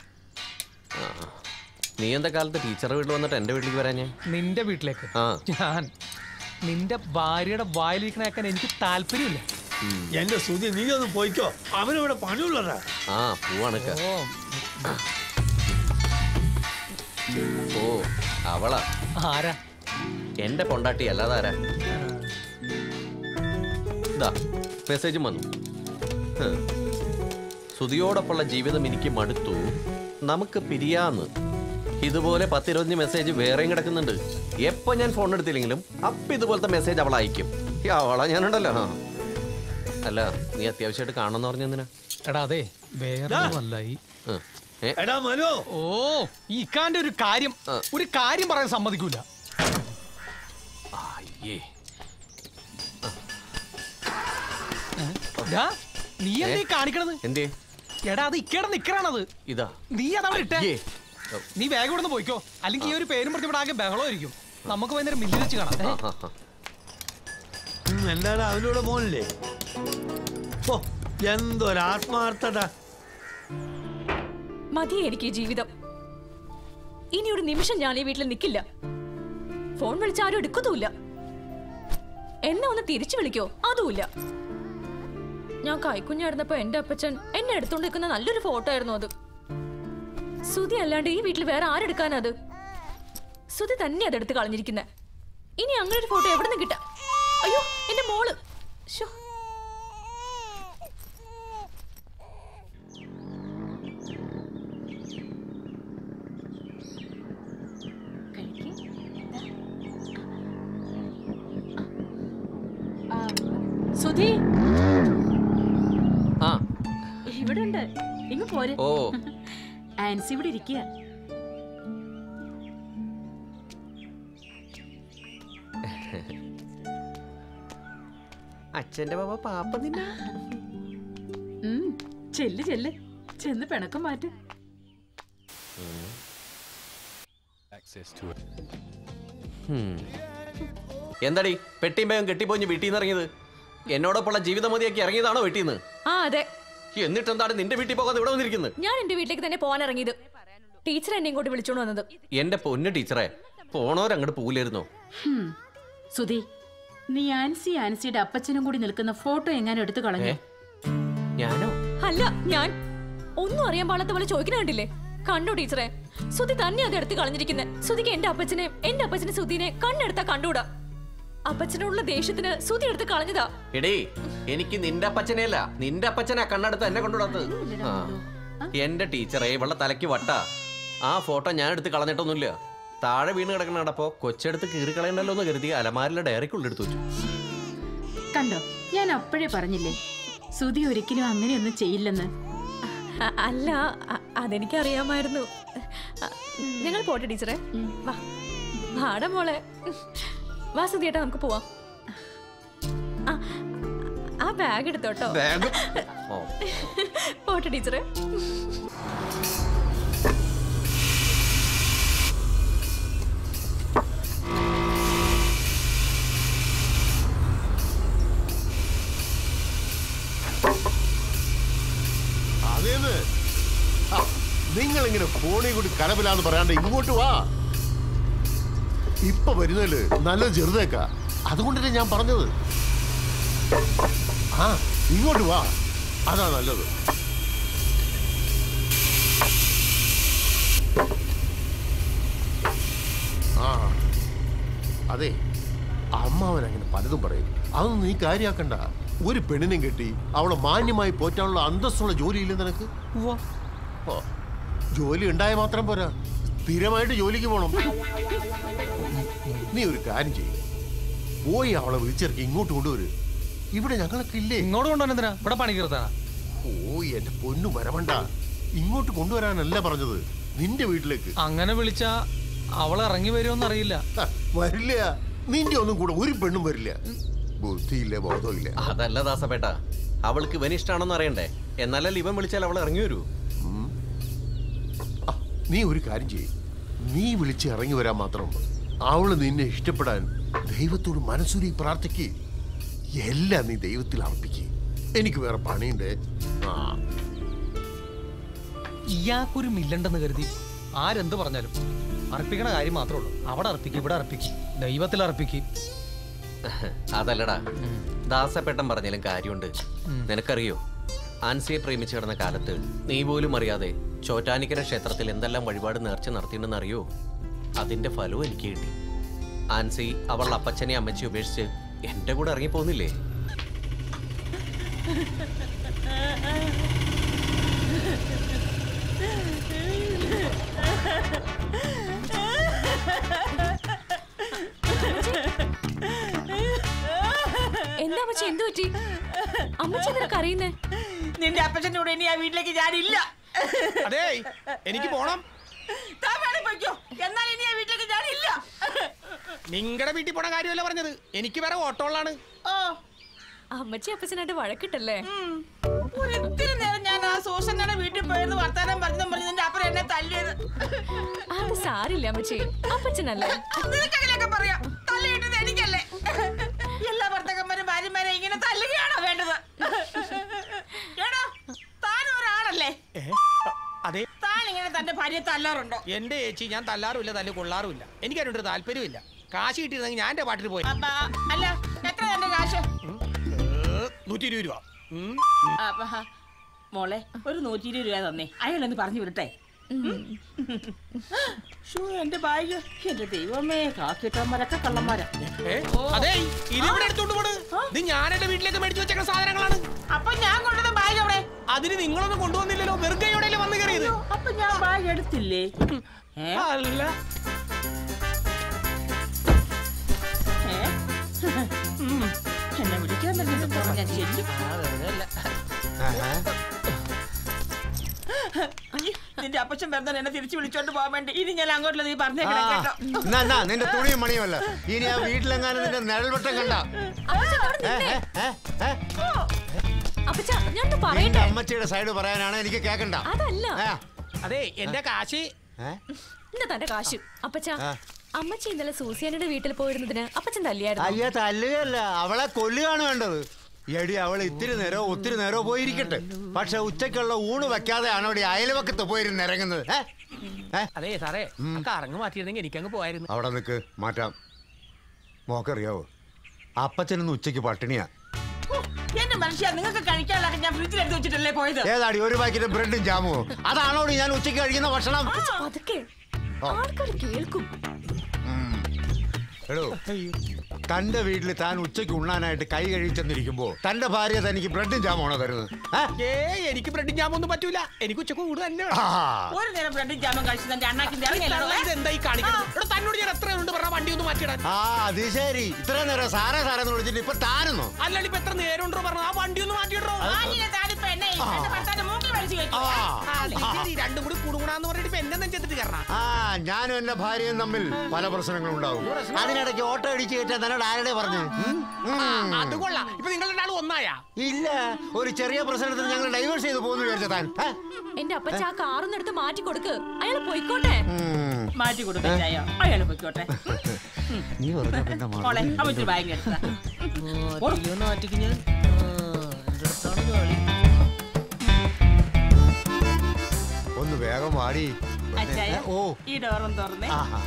നീ എന്താ കാലത്ത് ടീച്ചറുടെ വീട്ടിൽ വന്നിട്ട് എന്റെ വീട്ടിലേക്ക് വരാൻ ഞാൻ നിന്റെ വീട്ടിലേക്ക് ആ ഞാൻ നിന്റെ ഭാര്യയുടെ വായിലിരിക്കണേക്കാൻ എനിക്ക് താല്പര്യമില്ല എന്റെ സ്തുതി നീ ഒന്ന് പോയിക്കോ അവനിവിടെ പണിയുള്ളതാ ആ പോവാണക്ക ഓ അവളാ ആരാ എന്റെ പൊണ്ടാട്ടി അല്ലാതെ ആരാ ഇതാ മെസ്സേജും വന്നു ഹ്. സുതിയോടൊപ്പമുള്ള ജീവിതം എനിക്ക് മടുത്തു നമുക്ക് പിരിയാന്ന് ഇതുപോലെ പത്തിരുപത്തഞ്ച് മെസ്സേജ് വേറെയും കിടക്കുന്നുണ്ട് എപ്പോ ഞാൻ ഫോൺ എടുത്തില്ലെങ്കിലും അപ്പൊ ഇതുപോലത്തെ മെസ്സേജ് അവൾ അയക്കും ഈ അവളാ ഞാനുണ്ടല്ലോ ആ. അല്ല നീ അത്യാവശ്യമായിട്ട് കാണണമെന്ന് പറഞ്ഞെന്തിനാ എടാ അതെ വേറെ ഒന്നുമല്ല ഈ ഏ? എടാ മനോ ഓ ഈ ഇക്കാന്റെ ഒരു കാര്യം ഒരു കാര്യം പറയാൻ സമ്മതിക്കൂല അയ്യേ ഡാ, നീ എന്തീ കാണിക്കണത് എന്തേ എടാ അത് ഇക്കയുടെ നിക്കറാണത് ഇതാ നീ അതവിടെ ഇട്ടേ അയ്യേ. നീ വേഗം ഇവിടെ പോയിക്കോ അല്ലെങ്കിൽ ഈ ഒരു പേരും പറഞ്ഞ് ഇവിടെ ആകെ ബഹളമായിരിക്കും നമുക്ക് വൈകുന്നേരം മില്ലിൽ വെച്ച് കാണാം ഏ? എന്താണ് അവനോട് പോണില്ലേ ഓ എന്തൊരാത്മാർത്ഥത മതി എനിക്ക് ഈ ജീവിതം ഇനി ഒരു നിമിഷം ഞാൻ ഈ വീട്ടിൽ നിൽക്കില്ല ഫോൺ വിളിച്ച ആരും എടുക്കത്തുമില്ല എന്നെ ഒന്ന് തിരിച്ചു വിളിക്കോ അതുമില്ല ഞാൻ കൈക്കുഞ്ഞായിരുന്നപ്പോ എന്റെ അപ്പച്ചൻ എന്നെ എടുത്തോണ്ട് നിൽക്കുന്ന നല്ലൊരു ഫോട്ടോ ആയിരുന്നു അത് സുതി അല്ലാണ്ട് ഈ വീട്ടിൽ വേറെ ആരെടുക്കാനത് സുതി തന്നെ അതെടുത്ത് കളഞ്ഞിരിക്കുന്നെ ഇനി അങ്ങനെ ഒരു ഫോട്ടോ എവിടെ നിന്ന് കിട്ടാ അയ്യോ എന്റെ മോള് ശ്ശോ. സുധി ആ ഇവിടെ ഉണ്ട് ഇങ്ങ് പോരെ ഓ ആൻസി ഇവിടെ ഇരിക്കുക അച്ഛന്റെ ബാബ പാപ്പ നിന്നെ ഉം, ചെല്ല് ചെല്ല് ചെന്ന് പിണക്കം മാറ്റ് ഹും. എന്താടി പെട്ടിയും വേഗം കെട്ടിപ്പോഞ്ഞ് വീട്ടിൽ നിന്ന് ഇറങ്ങിയത് എന്നോടൊപ്പമുള്ള ജീവിതം മതിയാക്കി ഇറങ്ങിയതാണോ വീട്ടിൽ നിന്ന് ആ അതെ എന്നിട്ട് എന്താണ് നിന്റെ വീട്ടിൽ പോകാതെ ഇവിടെ വന്നിരിക്കുന്നത് ഞാൻ എന്റെ വീട്ടിലേക്ക് തന്നെ പോകാൻ ഇറങ്ങിയത് ടീച്ചർ എന്നെ ഇങ്ങോട്ട് വിളിച്ചോണ്ട് വന്നത് എന്റെ പൊന്നു ടീച്ചറെ പോണവരങ്ങോട്ട് പോകില്ലായിരുന്നോ ഹും. സുധി നീ ആൻസി ആൻസിയുടെ അപ്പച്ചനും കൂടി നിൽക്കുന്ന ഫോട്ടോ എങ്ങാനും എടുത്തു കളഞ്ഞു ഞാനോ അല്ല ഞാൻ ഒന്നും അറിയാൻ പാടാത്ത പോലെ ചോദിക്കുന്ന കണ്ടില്ലേ കണ്ടു ടീച്ചറെ സുധി തന്നെ അത് എടുത്ത് കളഞ്ഞിരിക്കുന്നത് സുധിക്ക് എന്റെ അപ്പച്ചനെ എന്റെ അപ്പച്ചനെ സുധീനെ കണ്ണെടുത്താ കണ്ടൂടാ അപ്പച്ചനോടുള്ള ദേഷ്യത്തിന് സുധി എടുത്ത് കളഞ്ഞതാ എടീ എനിക്ക് നിന്റെ അപ്പച്ചനെയല്ല നിന്റെ അപ്പച്ചനാ കണ്ണെടുത്ത് എന്നെ കൊണ്ടുവിടത്ത് ആ എന്റെ ടീച്ചറെ ഇവളുടെ തലയ്ക്ക് വട്ട ആ ഫോട്ടോ ഞാൻ എടുത്ത് കളഞ്ഞിട്ടൊന്നുമില്ല താഴെ വീണ് കിടക്കണ കണ്ടപ്പോ കൊച്ചെടുത്ത് കീറി കളയണ്ടല്ലോ എന്ന് കരുതി അലമാരിലെ ഡയറിക്കുള്ളിൽ വെച്ചു കണ്ടോ ഞാൻ അപ്പോഴേ പറഞ്ഞില്ലേ സുധി ഒരിക്കലും അങ്ങനെയൊന്നും ചെയ്യില്ലെന്ന് അ- അല്ല അ- അതെനിക്കറിയാമായിരുന്നു അ, ഞങ്ങൾ പോട്ടെ ടീച്ചറെ വാ വാടാ മോളെ വാ സുധിയേട്ടാ നമുക്ക് പോവാം ആ, ആ ബാഗ് എടുത്തോട്ടോ ബാഗ് ഓ പോട്ടെ ടീച്ചറെ അതേന്ന് നിങ്ങൾ ഇങ്ങനെ ഫോണിൽ കൂടി കലപിലാന്ന് പറയാണ്ട് ഇങ്ങോട്ട് വാ ഇപ്പൊ വരുന്നതില് നല്ല ചെറുതേക്കാ അതുകൊണ്ടല്ലേ ഞാൻ പറഞ്ഞത് ആ ഇങ്ങോട്ട് വാ അതാ നല്ലത് ആ അതെ അമ്മാവൻ അങ്ങനെ പലതും പറയും അതൊന്നും നീ കാര്യാക്കണ്ട ഒരു പെണ്ണിനെയും കെട്ടി അവളെ മാന്യമായി പോറ്റാനുള്ള അന്തസ്സുള്ള ജോലിയില്ല നിനക്ക് ഓ, ജോലി ഉണ്ടായ മാത്രം പോരാ സ്ഥിരമായിട്ട് ജോലിക്ക് പോണം നീ ഒരു കാര്യം ചെയ്യും പോയി അവളെ വിളിച്ചിറക്കി ഇങ്ങോട്ട് കൊണ്ടുവരും ഇവിടെ ഞങ്ങളൊക്കെ ഇല്ലേ ഇങ്ങോട്ട് കൊണ്ടുവന്നെന്തിനാ ഇവിടെ പണി കീർത്താനാ ഓ എന്റെ പൊന്നു വരവണ്ട ഇങ്ങോട്ട് കൊണ്ടുവരാനല്ല പറഞ്ഞത് നിന്റെ വീട്ടിലേക്ക് അങ്ങനെ വിളിച്ചാ അവൾ ഇറങ്ങി വരുമോന്ന് അറിയില്ല ഹ, വരില്ല നിന്റെ ഒന്നും കൂടെ ഒരു പെണ്ണും വരില്ല ബുദ്ധിയില്ല ബോധമില്ല അതല്ല ദാസപേട്ട അവൾക്ക് ഇവൻ ഇഷ്ടമാണെന്ന് അറിയണ്ടേ എന്നാലല്ലേ ഇവൻ വിളിച്ചാൽ അവൾ ഇറങ്ങി വരൂ നീ ഒരു കാര്യം ചെയ്യും നീ വിളിച്ച് ഇറങ്ങി വരാൻ മാത്രം അവള് നിന്നെ ഇഷ്ടപ്പെടാൻ ദൈവത്തോട് മനസ്സുരി പ്രാർത്ഥിക്ക് എല്ലാം നീ ദൈവത്തിൽ അർപ്പിക്ക് എനിക്ക് വേറെ പണിയുണ്ട് ആ ഇയാൾക്കൊരു മില്ലണ്ടെന്ന് കരുതി ആരെന്ത് പറഞ്ഞാലും അർപ്പിക്കണ കാര്യം മാത്രമേ ഉള്ളൂ അവിടെ അർപ്പിക്കും ഇവിടെ അർപ്പിക്കും ദൈവത്തിൽ അർപ്പിക്കും അതല്ലടാ ദാസപ്പെട്ടൻ പറഞ്ഞാലും കാര്യമുണ്ട് നിനക്കറിയോ ആൻസിയെ പ്രേമിച്ചു കിടന്ന കാലത്ത് നീ പോലും അറിയാതെ ചോറ്റാനിക്കര ക്ഷേത്രത്തിൽ എന്തെല്ലാം വഴിപാട് നേർച്ച നടത്തിയിട്ടുണ്ടെന്ന് അറിയോ അതിന്റെ ഫലവും എനിക്ക് കിട്ടി ആൻസി അവളുടെ അപ്പച്ചനെ അമ്മച്ചി ഉപേക്ഷിച്ച് എന്റെ കൂടെ ഇറങ്ങി പോകുന്നില്ലേ എന്താ അമ്മച്ചി എന്തു പറ്റി അമ്മച്ചി നിനക്ക് അറിയുന്നേ നിന്റെ അപ്പച്ചന്റെ കൂടെ ഇനി ആ വീട്ടിലേക്ക് ഞാനില്ല അതേ എനിക്ക് പോണം താൻ വേണേ പൊയ്ക്കോ എന്നാൽ ഇനി ആ വീട്ടിലേക്ക് ഞാനില്ല നിങ്ങളുടെ വീട്ടിൽ പോണ കാര്യമല്ല പറഞ്ഞത് എനിക്ക് വേറെ ഓട്ടോളാണ് ഓ അമ്മച്ചി അപ്പച്ചനായിട്ട് വഴക്കിട്ടല്ലേ ഒരു ഇത്തിരി നേരം ഞാൻ ആ സൂസന്നയുടെ വീട്ടിൽ പോയെന്ന് വർത്താനം പറഞ്ഞതും പറഞ്ഞു നിന്റെ അപ്പൻ എന്നെ തല്ലിയത് അത് സാരില്ല അമ്മച്ചി അപ്പച്ചനല്ലേ നിനക്കങ്ങനെയൊക്കെ പറയാം തല്ലിയിട്ടത് എനിക്കല്ലേ എല്ലാ ഭർത്തകന്മാരും ഭാര്യമാരെ ഇങ്ങനെ തല്ലുകയാണോ വേണ്ടത് എടാ താനും ഒരാളല്ലേ അതെ താൻ ഇങ്ങനെ തന്റെ ഭാര്യയെ തല്ലാറുണ്ടോ എന്റെ ചേച്ചി ഞാൻ തല്ലാറുമില്ല തല്ല് കൊള്ളാറുമില്ല എനിക്ക് അതിനൊരു താല്പര്യമില്ല കാശ് കിട്ടിയിരുന്നെങ്കിൽ ഞാൻ എന്റെ പാട്ടിൽ പോയി അപ്പ, അല്ല എത്ര തന്റെ കാശ് നൂറ്റി ഇരുപത് രൂപ ഉം. അപ്പ, ഹ, മോളെ ഒരു നൂറ്റി ഇരുപത് രൂപ തന്നേ അയാളൊന്ന് പറഞ്ഞു വിടട്ടെ ഷോ എന്റെ ബാഗ് എന്റെ ദൈവമേ കാക്കിട്ടന്മാരൊക്കെ കള്ളന്മാരാ ഏ? അതെ ഇതിവിടെ എടുത്തോണ്ട് പോണ് ഇത് ഞാൻ എന്റെ വീട്ടിലേക്ക് മേടിച്ചു വെച്ചേക്കുന്ന സാധനങ്ങളാണ് അപ്പൊ ഞാൻ കൊണ്ടുവന്ന ബാഗ് അവിടെ അതിന് നിങ്ങളൊന്നും കൊണ്ടുവന്നില്ലല്ലോ വെറുകയോടെ വന്ന് കയറിയത് അപ്പൊ ഞാൻ ബാഗ് എടുത്തില്ലേ ഏ? അല്ല ഏ? ഉം. എന്നെ വിളിക്കാൻ തന്നെ ഞാൻ ശരിക്കും നിന്റെ അപ്പച്ചൻ വെറുതെ എന്നെ തിരിച്ചു വിളിച്ചോണ്ട് പോകാൻ വേണ്ടി ഇനി ഞാൻ അങ്ങോട്ടുള്ള നീ പറഞ്ഞേക്കണം കേട്ടോ എന്നാ എന്നാ, നിന്റെ തുണിയും മണിയുമല്ല ഇനി ആ വീട്ടിലെങ്ങാനും നിന്റെ നിഴൽവട്ടം കണ്ട അപ്പച്ച ഞാൻ നിന്റെ പറയട്ടെ അമ്മച്ചിയുടെ സൈഡ് പറയാനാണ് എനിക്ക് കേക്കണ്ട അതല്ല അതെ എന്റെ കാശ് ഇന്ന തന്റെ കാശ് അപ്പച്ച ആ. അമ്മച്ചി ഇന്നലെ സൂസിയാനയുടെ വീട്ടിൽ പോയിരുന്നതിന് അപ്പച്ചൻ തല്ലിയായിരുന്നു അയ്യ തല്ലുകയല്ല അവളെ കൊല്ലുകയാണ് വേണ്ടത് എടി അവൾ ഇത്തിരി നേരോ ഒത്തിരി നേരോ പോയിരിക്കട്ടെ പക്ഷെ ഉച്ചക്കുള്ള ഊണ് വെക്കാതെയാണ് അവിടെ അയൽവക്കത്ത് പോയിരുന്ന് ഇറങ്ങുന്നത് ഏ? ഏ? അതെ സാറേ ആ കറങ്ങ് മാറ്റിയിരുന്നെങ്കിൽ എനിക്കങ്ങ് പോയായിരുന്നു അവിടെ നിൽക്ക് മാറ്റാം മോക്കറിയാവോ അപ്പച്ചനൊന്ന് ഉച്ചയ്ക്ക് പട്ടിണിയാ എന്റെ മനുഷ്യ നിങ്ങൾക്ക് കഴിക്കാനുള്ളതൊക്കെ ഞാൻ ഫ്രിഡ്ജിൽ എടുത്ത് വെച്ചിട്ടല്ലേ പോയത് ഏതാടി ഒരു പാക്കറ്റ് ബ്രെഡും ജാമുമോ അതാണോടി ഞാൻ ഉച്ചയ്ക്ക് കഴിക്കുന്ന ഭക്ഷണം അതൊക്കെ ഓ. ആൾക്കാർ കേൾക്കും എടോ തന്റെ വീട്ടിൽ താൻ ഉച്ചയ്ക്ക് ഉണ്ണാനായിട്ട് കൈ കഴിച്ചെന്നിരിക്കുമ്പോ തന്റെ ഭാര്യ തനിക്ക് ബ്രെഡും ജാമാണോ തരുന്നത് ഏ? ഏ എനിക്ക് ബ്രെഡും ജാമൊന്നും പറ്റൂല എനിക്ക് ഉച്ചക്ക് കൂട് തന്നെ വേണം. ആ. ഒരു നേരം ബ്രെഡും ജാമും കഴിച്ച് തന്റെ അണ്ണാക്കിന്റെ തള്ള ഇതെന്താ ഈ കാണിക്കുന്നത് എടോ, തന്നോട് ഞാൻ എത്ര ഉണ്ട് പറഞ്ഞ വണ്ടി ഒന്ന് മാറ്റിയിടാൻ ആ അത് ശരി ഇത്ര നേരം സാറേ സാറേ എന്ന് വിളിച്ചിട്ട് ഇപ്പൊ താനെന്നോ അല്ലാണ്ട് ഇപ്പൊ എത്ര നേരം ഉണ്ടോ പറഞ്ഞ ആ വണ്ടി ഒന്ന് മാറ്റിയിടോ രണ്ടും കൂടി കൂടുകൂടാന്ന് പറഞ്ഞിട്ട് ഇപ്പൊ എന്നെ നെഞ്ചെത്തിട്ട് കയറണം ആ ഞാനും എന്റെ ഭാര്യയും തമ്മിൽ പല പ്രശ്നങ്ങളും ഉണ്ടാവും അതിനിടയ്ക്ക് ഓട്ടോ ഇടിച്ച് കയറ്റാൻ തന്നോട് ആരുടെ പറഞ്ഞു ഉം? ഉം. അത് കൊള്ളാം ഇപ്പൊ നിങ്ങൾ രണ്ടാളും ഒന്നായാ ഇല്ല ഒരു ചെറിയ പ്രശ്നത്തിന് ഞങ്ങൾ ഡൈവേഴ്സ് ചെയ്ത് പോകുന്നു വിചാരിച്ച താൻ ഏ? എന്റെ അപ്പച്ച ആ കാറൊന്നും എടുത്ത് മാറ്റി കൊടുക്ക് അയാൾ പോയിക്കോട്ടെ ഉം. മാറ്റി കൊടുക്കണ്ടായോ അയാൾ പൊയ്ക്കോട്ടെ നീ പറഞ്ഞ പിന്നെ മോളെ മറന്നു. അവറ്റൊരു ബാഗ് എടുത്താ ഞാൻ ഒന്ന് വേഗം വാടി അച്ചായ ഓ ഈ ഡോറും തുറന്നേ ആഹാ.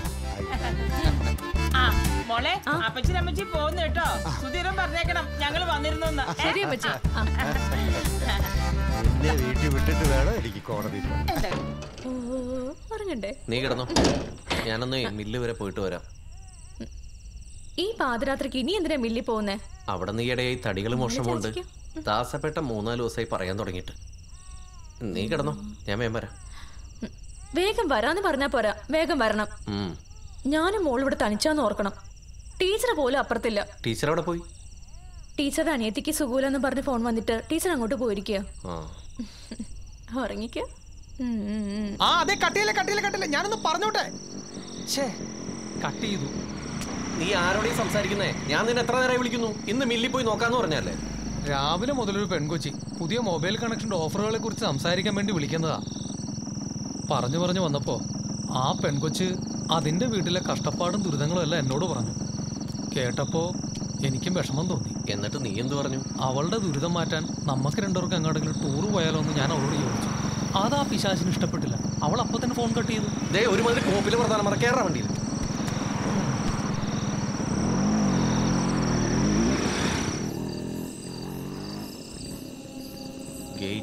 ആ മോളെ അപ്പച്ചൻ അമ്മച്ചി പോകുന്നു കേട്ടോ സുധീരം പറഞ്ഞേക്കണം ഞങ്ങൾ വന്നിരുന്നു ശരി അമ്മച്ചി ആ. എന്നെ വീട്ടിൽ വിട്ടിട്ട് വേണം എനിക്ക് കോടതി പോകാൻ. ഓ, ഉറങ്ങണ്ടേ നീ കിടന്നോ ഞാനൊന്ന് മില്ല് വരെ പോയിട്ട് വരാം ഈ പാതിരാത്രിക്ക് ഇനി എന്തിനാ മില്ലി പോകുന്നേ അവിടെ നീ ഇടയായി തടികൾ മോഷണമുണ്ട് ദാസപ്പെട്ട മൂന്നാല് ദിവസമായി പറയാൻ തുടങ്ങിയിട്ട് നീ കിടന്നോ ഞാൻ വേഗം വരാം വേഗം വരാന്ന് പറഞ്ഞാ പോരാ വേഗം വരണം ഉം. ഞാനും മോൾ ഇവിടെ തനിച്ചാന്ന് ഓർക്കണം ടീച്ചർ പോലും അപ്പുറത്തില്ല ടീച്ചർ അവിടെ പോയി ടീച്ചറുടെ അനിയത്തിക്ക് സുഖൂലെന്ന് പറഞ്ഞ് ഫോൺ വന്നിട്ട് ടീച്ചർ അങ്ങോട്ട് പോയിരിക്കുക ആ ഉറങ്ങിക്ക ആ അതെ കട്ടിയില്ല കട്ടിയില്ല കട്ടിയില്ല ഞാനൊന്ന് പറഞ്ഞോട്ടെ കട്ട് ചെയ്തു നീ ആരോടെയും സംസാരിക്കുന്നേ ഞാൻ നിന്നെ എത്ര നേരമായി വിളിക്കുന്നു ഇന്ന് മില്ലിൽ പോയി നോക്കാന്ന് പറഞ്ഞല്ലേ രാവിലെ മുതലൊരു പെൺകൊച്ചി പുതിയ മൊബൈൽ കണക്ഷൻ്റെ ഓഫറുകളെ കുറിച്ച് സംസാരിക്കാൻ വേണ്ടി വിളിക്കുന്നതാ പറഞ്ഞു പറഞ്ഞു വന്നപ്പോ ആ പെൺകൊച്ച് അതിന്റെ വീട്ടിലെ കഷ്ടപ്പാടും ദുരിതങ്ങളും എല്ലാം എന്നോട് പറഞ്ഞു കേട്ടപ്പോ എനിക്കും വിഷമം തോന്നി എന്നിട്ട് നീ എന്ത് പറഞ്ഞു അവളുടെ ദുരിതം മാറ്റാൻ നമുക്ക് രണ്ടുപേർക്കും എങ്ങോട്ടെങ്കിലും ടൂർ പോയാലോ എന്ന് ഞാൻ അവളോട് ചോദിച്ചു അത് ആ പിശാചിന് ഇഷ്ടപ്പെട്ടില്ല അവൾ അപ്പൊ തന്നെ ഫോൺ കട്ട് ചെയ്തു ദേ ഒരുമാതിരി കോപ്പില് പ്രധാനം പറ കേറാ വണ്ടിയിൽ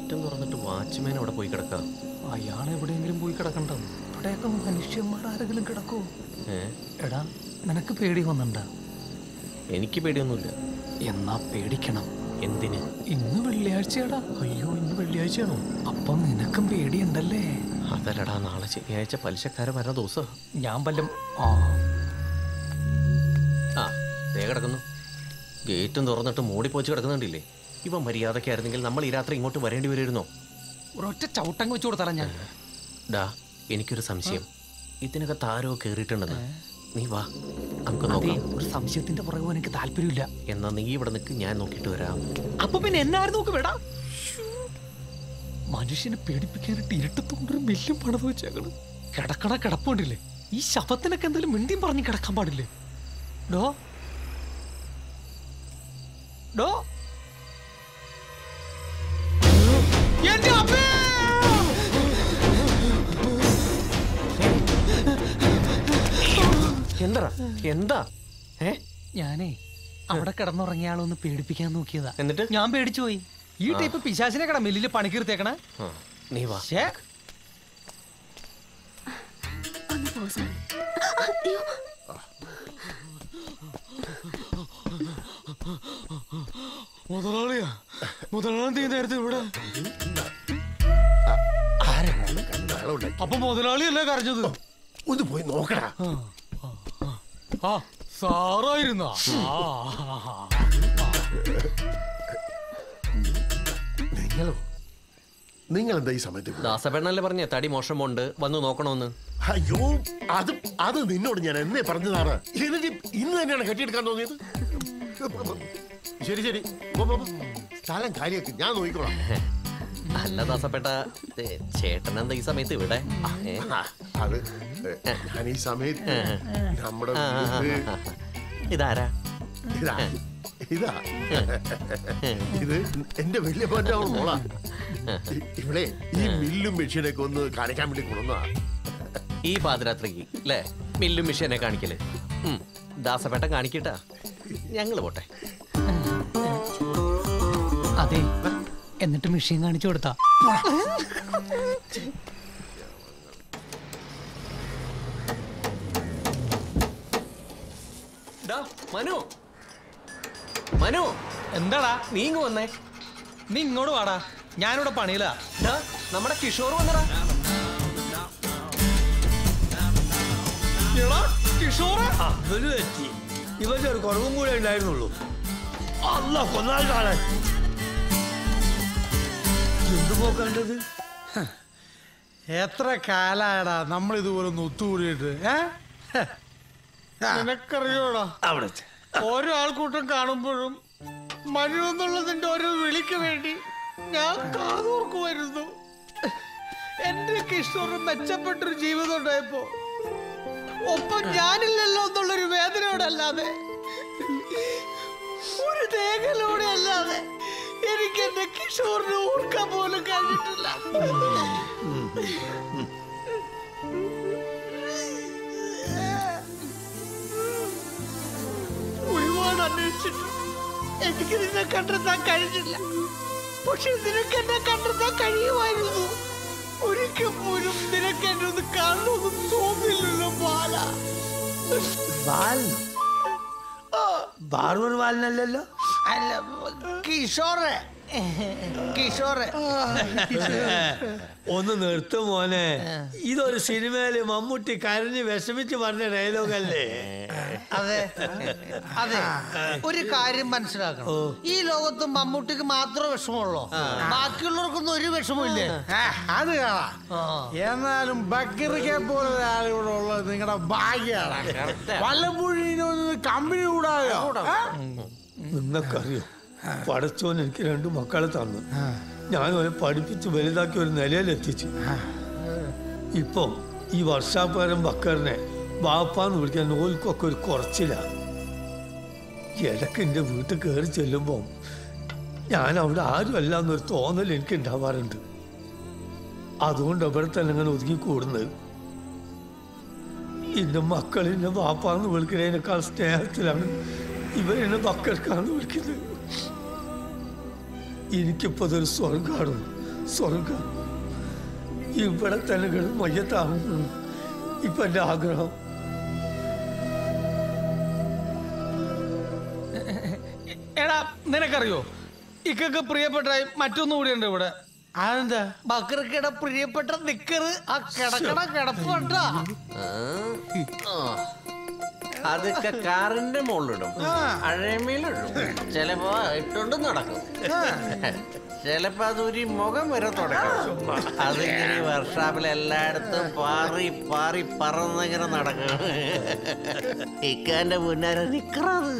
ഗേറ്റും തുറന്നിട്ട് വാച്ച്മാൻ അവിടെ പോയി കിടക്കാം അയാൾ എവിടെയെങ്കിലും പോയി കിടക്കണ്ട ഇവിടെയൊക്കെ മനുഷ്യന്മാർ ആരെങ്കിലും കിടക്കോ ഏ എടാ നിനക്ക് പേടി വന്നിണ്ട എനിക്ക് പേടിയൊന്നുമില്ല എന്നാ പേടിക്കണം എന്തിന് ഇന്ന് വെള്ളിയാഴ്ചയാടാ അയ്യോ ഇന്ന് വെള്ളിയാഴ്ചയാണോ അപ്പം നിനക്കും പേടിയുണ്ടല്ലേ അതല്ലടാ നാളെ ശനിയാഴ്ച പലിശക്കാരൻ വരുന്ന ദിവസം ഞാൻ വല്ലം ആ ആ ദേ കിടക്കുന്നു ഗേറ്റും തുറന്നിട്ട് മൂടിപ്പോച്ച് കിടക്കുന്നുണ്ടില്ലേ ഇവ മര്യാദക്കായിരുന്നെങ്കിൽ നമ്മൾ ഈ രാത്രി ഇങ്ങോട്ട് വരേണ്ടി വരുമായിരുന്നോ ഒരൊറ്റ ചവിട്ടങ്ങ് വെച്ചു കൊടുത്താലാ ഞാൻ ഡാ എനിക്കൊരു സംശയം ഇതിനകത്ത് ആരോ കേറിയിട്ടുണ്ടെന്ന് നീ വാ നമുക്ക് അതെ നോക്കാം ഒരു സംശയത്തിന്റെ പുറകെ എനിക്ക് താല്പര്യമില്ല എന്നാ നീ ഇവിടെ നിൽക്ക് ഞാൻ നോക്കിയിട്ട് വരാം അപ്പൊ പിന്നെ എന്നാരും നോക്ക് വേടാ മനുഷ്യനെ പേടിപ്പിക്കാനായിട്ട് ഇരുട്ടത്തോണ്ടൊരു മില്ലും പണിത് വെച്ചേക്കണം കിടക്കണ കിടപ്പുണ്ടില്ലേ ഈ ശവത്തിനൊക്കെ എന്തെങ്കിലും മിണ്ടിയും പറഞ്ഞ് കിടക്കാൻ പാടില്ലേ ഡോ ഡോ എന്റെ അമ്മേ എന്താ എന്താ ഏ ഞാനേ അവിടെ കിടന്നുറങ്ങിയ ആളൊന്ന് പേടിപ്പിക്കാൻ നോക്കിയതാ എന്നിട്ട് ഞാൻ പേടിച്ചു പോയി ഈ ടൈപ്പ് പിശാസിനെ കട മില്ലില് പണിക്കീർത്തേക്കണ ആ, നീ വാ ഒന്ന് പോ സാർ അയ്യോ മുതലാളിയാ മുതലാളി നേരത്തെ ഇവിടെ അപ്പൊ മുതലാളിയല്ലേ കരഞ്ഞത് ഒന്ന് പോയി നോക്കടാ ആ സാറായിരുന്ന നിങ്ങളോ നിങ്ങൾ എന്താ ഈ സമയത്ത് ഇവിടെ? ദാസപ്പെണ്ണല്ലേ പറഞ്ഞേ തടി മോശമുണ്ട് വന്ന് നോക്കണമെന്ന് അയ്യോ അത് അത് നിന്നോട് ഞാൻ എന്നേ പറഞ്ഞതാണ് എന്നിട്ട് ഇന്ന് തന്നെയാണ് കെട്ടിയെടുക്കാൻ തോന്നിയത് ശരി ശരി പോ, പോ, പോ. സ്ഥലം കാര്യമൊക്കെ ഞാൻ നോക്കിക്കോളാം അല്ല ദാസപ്പെട്ട ഏ, ചേട്ടനെന്താ ഈ സമയത്ത് ഇവിടെ ഏ? അത് ഏ, ഞാൻ ഈ സമയത്ത് നമ്മുടെ ആ, ആ, ആ, വീട് ആ. ഇതാരാ ഇതാ ഇതാ ഇത് എന്റെ വലിയ പോന്റെ മോളാ ഇ- ഇവിടെ ഈ മില്ലും മെഷീനൊക്കെ ഒന്ന് കാണിക്കാൻ വേണ്ടി കൊണ്ടുവന്നതാ ഈ പാതിരാത്രിക്ക് അല്ലേ മില്ലും മിഷ്യനെ കാണിക്കല് ഉം, ദാസപ്പെട്ട കാണിക്കട്ടാ ഞങ്ങള് പോട്ടെ അതെ എന്നിട്ട് മെഷീൻ കാണിച്ചു കൊടുത്താ ഡാ, മനു മനു എന്താടാ നീ ഇങ്ങ് വന്നേ നീ ഇങ്ങോട്ട് വാടാ ഞാനിവിടെ പണിയിലാ ഡാ, നമ്മുടെ കിഷോർ വന്നടാ കിഷോറെ അവര് എത്തി ഇവന്റെ ഒരു കുറവും കൂടെ ഉണ്ടായിരുന്നുള്ളൂ അല്ല കൊന്നാൽ കാണാൻ എന്ത് പോക്കേണ്ടത് എത്ര കാലായടാ നമ്മൾ ഇതുപോലെ ഒന്ന് ഒത്തുകൂടിയിട്ട് ഏ ഹെ. നിനക്കറിയോടാ അവിടെ ഓരോ ആൾക്കൂട്ടം കാണുമ്പോഴും മനു എന്നുള്ളതിന്റെ ഓരോ വിളിക്ക് വേണ്ടി ഞാൻ കാതോർക്കുമായിരുന്നു എന്റെ കിഷോറ് മെച്ചപ്പെട്ടൊരു ജീവിതം ഉണ്ടായപ്പോ ഒപ്പം ഞാനില്ലല്ലോ എന്നുള്ളൊരു വേദനയോടല്ലാതെ ഒരു തേങ്ങലൂടെ അല്ലാതെ എനിക്ക് എന്റെ കിഷോറിനെ ഓർക്കാൻ പോലും കഴിഞ്ഞിട്ടില്ല ഒരുപാട് അന്വേഷിച്ചിട്ട് എനിക്ക് നിന്നെ കണ്ടെത്താൻ കഴിഞ്ഞില്ല പക്ഷെ നിനക്ക് എന്നെ കണ്ടെത്താൻ കഴിയുമായിരുന്നു ഒരിക്കൽ പോലും നിനക്ക് എന്നെ ഒന്ന് കാണണമെന്ന് തോന്നില്ലല്ലോ ബാല ബാലനോ ബാർബർ ബാലനല്ലല്ലോ അല്ല കിഷോറെ കിഷോറെ ഒന്ന് നിർത്തും മോനെ ഇതൊരു സിനിമയില് മമ്മൂട്ടി കരഞ്ഞ് വിഷമിച്ച് പറഞ്ഞ ഡയലോഗ് അല്ലേ അതെ അതെ ഒരു കാര്യം മനസ്സിലാക്കണം ഈ ലോകത്ത് മമ്മൂട്ടിക്ക് മാത്രമേ വിഷമമുള്ളൂ ബാക്കിയുള്ളവർക്കൊന്നും ഒരു വിഷമമില്ലേ ആ, അത് കാണാം എന്നാലും ബക്കറിക്കെ പോലെ ഒരാളിവിടെ ഉള്ളത് നിങ്ങളുടെ ഭാഗ്യമാണ് വല്ലപ്പോഴും ഇതിനൊന്ന് കമ്പനി കൂടായോ നിങ്ങൾക്കറിയോ പടച്ചോൻ എനിക്ക് രണ്ട് മക്കളെ തന്നു ഞാൻ അവനെ പഠിപ്പിച്ച് വലുതാക്കി ഒരു നിലയിലെത്തിച്ചു ഇപ്പം ഈ വർഷാപ്പുരം ബക്കറിനെ ബാപ്പാന്ന് വിളിക്കാൻ ഓൽക്കൊക്കെ ഒരു കുറച്ചില്ല ഇടയ്ക്ക് എൻ്റെ വീട്ടിൽ കയറി ചെല്ലുമ്പോൾ ഞാൻ അവിടെ ആരുമല്ല എന്നൊരു തോന്നൽ എനിക്ക് ഉണ്ടാവാറുണ്ട് അതുകൊണ്ട് അവിടെ തന്നെ അങ്ങനെ ഒതുങ്ങി കൂടുന്നത് എന്റെ മക്കൾ എന്നെ വാപ്പാന്ന് വിളിക്കുന്നതിനേക്കാൾ സ്നേഹത്തിലാണ് ഇവരെന്നെ മക്കൾക്കാന്ന് വിളിക്കുന്നത് എനിക്കിപ്പോ അതൊരു സ്വർഗാണ് സ്വർഗം ഇവിടെ തന്നെ കിടന്ന് മയ്യത്താകുന്നു ഇപ്പൊ എന്റെ ആഗ്രഹം എടാ നിനക്കറിയോ ഇക്കൊക്കെ പ്രിയപ്പെട്ട മറ്റൊന്നും കൂടി ഉണ്ട് ഇവിടെ അതെന്താ ബക്കർക്കിടെ പ്രിയപ്പെട്ട നിക്കറ് ആ കിടക്കണ കിടപ്പുണ്ടാ അതൊക്കെ കാറിന്റെ മുകളിലിടും അഴമയിലിടും ചിലപ്പോ ഇട്ടോണ്ട് നടക്കും ചിലപ്പോ അതൊരു മുഖം വരെ തുടക്കും അതിങ്ങനെ വർഷാപ്പിൽ എല്ലായിടത്തും പാറി പാറി പറന്നിങ്ങനെ നടക്കും ഇക്കാന്റെ മുന്നാരെ നിക്കറത്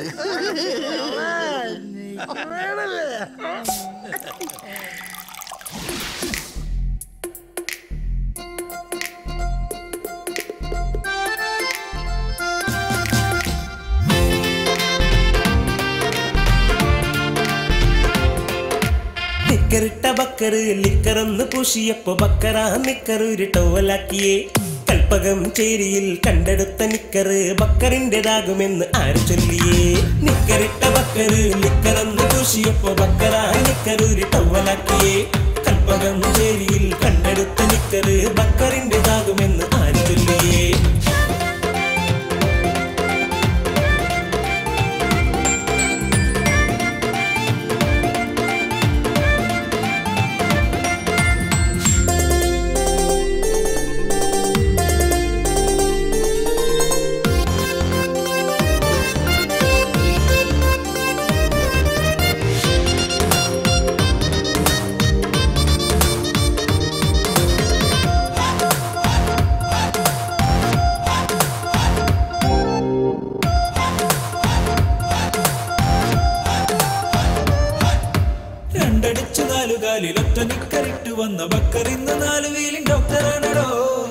നിക്കറിട്ട ബക്കറ് ലിക്കറൊന്ന് പൂശിയപ്പോ ബക്കറ നിക്കറൊരു ടോവലാക്കിയേ കൽപ്പകം ചേരിയിൽ കണ്ടെടുത്ത നിക്കറ് ബക്കറിൻ്റെതാകുമെന്ന് ആര് ചൊല്ലിയേ നിക്കറിട്ട ബക്കറ് ലിക്കറൊന്ന് പൂശിയപ്പോ ബക്കറ നിക്കറൊരു ടോവലാക്കിയേ കൽപ്പകം ചേരിയിൽ കണ്ടെടുത്ത നിക്കറ് ബക്കറിൻ്റെതാകുമെന്ന് ആര് ചൊല്ലിയേ രണ്ടടിച്ചു നാലുകാലിൽ ഒറ്റ നിക്കറിട്ട് വന്ന ബക്കറിന്ന് നാലു വീലിൻ ഡോക്ടറാണോ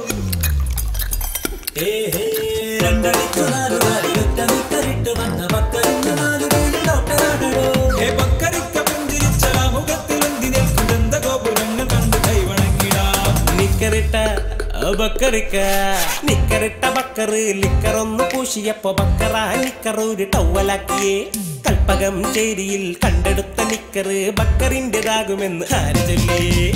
ഏ ഹേ, രണ്ടടിച്ചു നാലുകാലിൽ ഒറ്റ നിക്കറിട്ട് വന്ന ബക്കറിന്ന് നാലു വീലിൻ ഡോക്ടറാണോ ഏ ബക്കറിക്ക പുഞ്ചിരിച്ച ആ മുഖത്തിൽ എന്തി നിൽക്കും ഗോപുരങ്ങൾ കണ്ട് കൈവണങ്ങിടാം നിക്കറിട്ട ആ ബക്കറിക്ക നിക്കറിട്ട ബക്കറ് ലിക്കറൊന്ന് പൂശിയപ്പോ ബക്കറ നിക്കറൂര് ടവലാക്കിയേ കൽപ്പകം ചേരിയിൽ കണ്ടെടുത്ത നിക്കറ് ബക്കറിൻ്റെതാകുമെന്ന് ആര് ചൊല്ലിയേ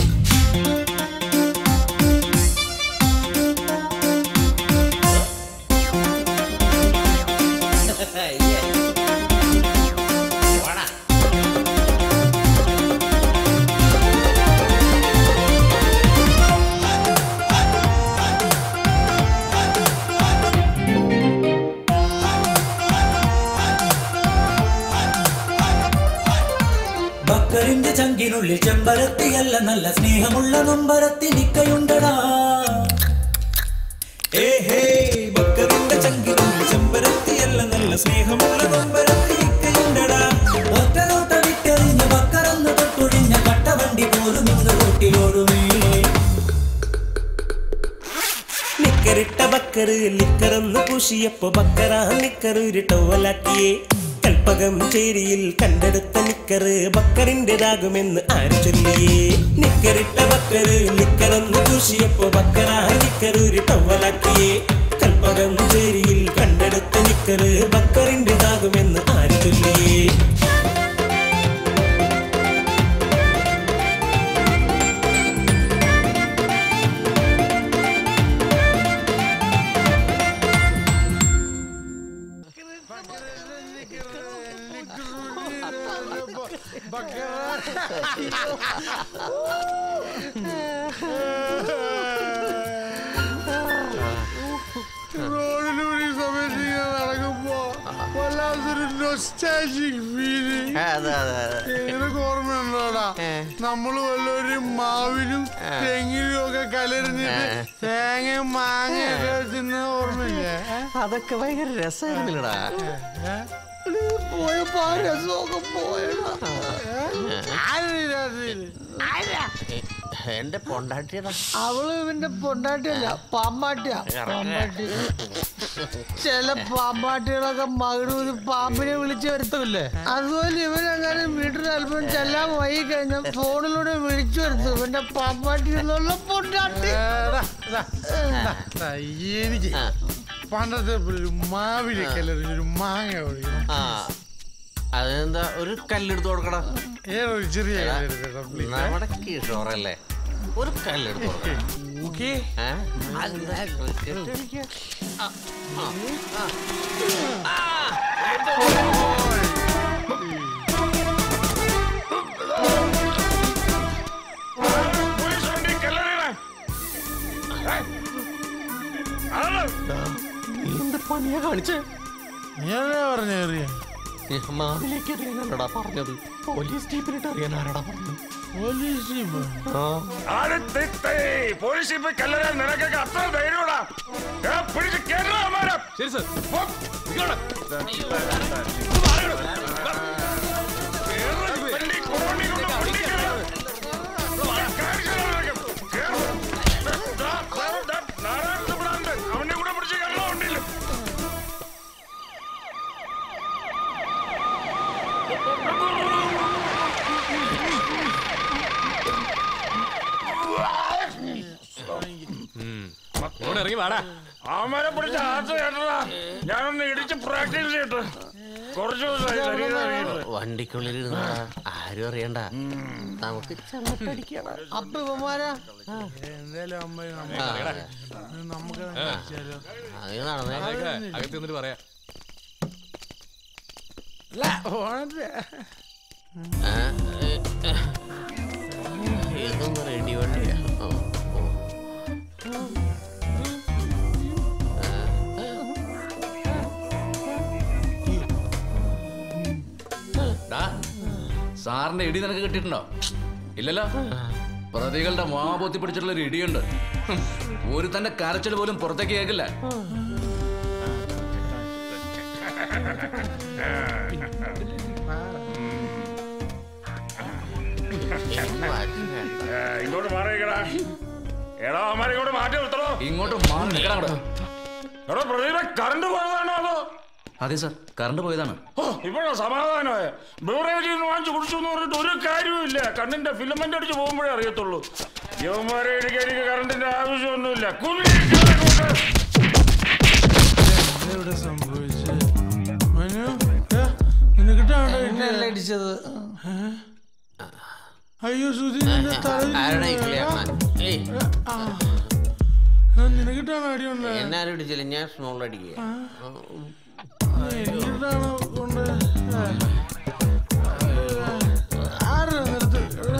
ബക്കറിന്റെ ചങ്കിനുള്ളിൽ ചെമ്പരത്തിയല്ല നല്ല സ്നേഹമുള്ള നൊമ്പരത്തി നിക്കയുണ്ടടാ ഏ ഹേ ബക്കറിന്റെ ചങ്കിനുള്ളിൽ ചെമ്പരത്തിയല്ല നല്ല സ്നേഹമുള്ള നൊമ്പരത്തി നിക്കയുണ്ടടാ ഒറ്റ നോട്ട വിട്ടെറിഞ്ഞ് ബക്കറന്ന് തൊട്ടൊഴിഞ്ഞ കട്ടവണ്ടി പോലും ഇന്ന് റോട്ടിലോടുമേ നിക്കറിട്ട ബക്കറ് ലിക്കറൊന്ന് പൂശിയപ്പോ ബക്കറ നിക്കറൊരു ടോവലാക്കിയേ കൽപ്പകം ചേരിയിൽ കണ്ടെടുത്ത നിക്കറ് ബക്കറിൻ്റെതാകുമെന്ന് ആര് ചൊല്ലിയേ നിക്കറിട്ട ബക്കറ് ലിക്കറൊന്ന് പൂശിയപ്പോ ബക്കറ നിക്കറൊരു ടവലാക്കിയേ കൽപ്പകം ചേരിയിൽ കണ്ടെടുത്ത നിക്കറ് ബക്കറിൻ്റെതാകുമെന്ന് ആര് ചൊല്ലിയേ റോഡിലൂടെ ഈ സമയത്ത് ഇങ്ങനെ നടക്കുമ്പോ വല്ലാത്തൊരു nostalgic feeling. അതെ, അതെ, അതെ. നിനക്ക് ഓർമ്മയുണ്ടോടാ നമ്മള് വല്ലൊരു മാവിലും തെങ്ങിലും ഒക്കെ കലരിഞ്ഞിട്ട് തേങ്ങയും മാങ്ങയൊക്കെ തിന്ന ഓർമ്മയില്ലേ അതൊക്കെ ഭയങ്കര രസമായിരുന്നില്ലടാ പോയപ്പോ ആ രസമൊക്കെ പോയടാ എന്റെ പൊണ്ടാട്ടിയടാ അവള് ഇവന്റെ പൊണ്ടാട്ടിയല്ല പാമ്പാട്ടിയാ പാമ്പാട്ടി ചില പാമ്പാട്ടികളൊക്കെ മകളൂര് പാമ്പിനെ വിളിച്ചു വരുത്തൂല്ലേ അതുപോലെ ഇവനങ്ങനെ വീട്ടിൽ അല്പം ചെല്ലാൻ വൈകി കഴിഞ്ഞാൽ ഫോണിലൂടെ വിളിച്ചു വരുത്തും ഇവന്റെ പാമ്പാട്ടി എന്നുള്ള പൊണ്ടാട്ടി എനിക്ക് പണ്ടത്തെ ഒരു മാവിലെ കല്ലെറിഞ്ഞൊരു മാങ്ങ ഒഴിക്കണം ആ അതെന്താ ഒരു കല്ലെടുത്ത് കൊടുക്കടാ ഏതൊരു ചെറിയ എടാ, കല്ലെടുത്ത് please. നമ്മുടെ കിഷോറല്ലേ ഒരു കല്ലെടുത്ത് ഓക്കേ എന്ത് പണിയാ കാണിച്ചേ ഞാനാ പറഞ്ഞ എറിയാൻ മാവിലേക്ക് എറിയാനാടാ പറഞ്ഞത് പോലീസ് ജീപ്പിലിട്ട് എറിയാൻ ആരാടാ പറഞ്ഞത് പോലീസ് ജീപ്പ് പോലീസ് ജീപ്പ് കല്ലെറിയാൻ നിനക്കൊക്കെ അത്ര ധൈര്യമാടാ പിടിച്ച് കേരള ശരി സർ അവനെ കൂടെ പിടിച്ച് കേരള ഉണ്ടല്ലോ ഇവിടെ ഇറങ്ങി വാടാ അവന്മാരെ പിടിച്ച് ആത്ത് കേട്ടടാ ഞാനൊന്ന് ഇടിച്ച് പ്രാക്ടീസ് ചെയ്തിട്ട് കുറച്ച് ദിവസമായി ശരീരം ഇറങ്ങിയിട്ട്. വണ്ടിക്കുള്ളിൽ ഇരുന്നാ ആരും അറിയണ്ട നമുക്ക് ചങ്ങട്ടടിക്കണം അപ്പൊ ഇവന്മാരാ എന്തായാലും അമ്മ ആ. നമുക്ക് ആ. അത് നടന്നേ അകത്ത് നിന്നിട്ട് പറയാം ആ, ഏ, ഏ. ഇതൊന്നും റെഡി വണ്ടിയാ ഓ, ഓ. ഡാ, സാറിന്റെ ഇടി നിനക്ക് കിട്ടിയിട്ടുണ്ടോ ഇല്ലല്ലോ പ്രതികളുടെ മാപൊത്തി പിടിച്ചിട്ടുള്ള ഒരു ഇടിയുണ്ട് ഹും, ഒരു തന്റെ കരച്ചിൽ പോലും പുറത്തേക്ക് കേൾക്കില്ല ഏ, ഇങ്ങോട്ട് മാറിയിക്കടാ എടാ അവന്മാരെ ഇങ്ങോട്ട് മാറ്റി നിർത്തണോ ഇങ്ങോട്ട് മാറി നിൽക്കണം അങ്ങോട്ട്. എടാ പ്രതിഭ കറണ്ട് പോയതാണോ അതോ അതെ സാർ കറണ്ട് പോയതാണ് ഓ ഇപ്പോഴാ സമാധാനമായ ബീവറേജിൽ നിന്ന് വാങ്ങിച്ചു കുടിച്ചു എന്ന് പറഞ്ഞിട്ട് ഒരു കാര്യവുമില്ല കണ്ണിന്റെ ഫിലമെന്റ് അടിച്ച് പോകുമ്പോഴേ അറിയത്തുള്ളൂ യവന്മാരെ എനിക്ക് എനിക്ക് കറണ്ടിന്റെ ആവശ്യമൊന്നുമില്ല കുമിളിയിരിക്കാതെ കൊണ്ട്. ഇവിടെ സംഭവിച്ചത് മനു ഏ, നിനക്കിട്ടാണോ എന്നെയല്ലേ ഇടിച്ചത് അയ്യോ സുധി നിന്റെ തല ആരുടെ ഈ കിളിയാക്കാൻ? ഏയ്, നിനക്കിട്ടാണോ അടിയുണ്ട് എന്നാരും ഇടിച്ചില്ല ഞാൻ സ്മോൾ അടിക്കുക എനിക്കിട്ടാണോ കൊണ്ട് ആരാ നിർത്ത്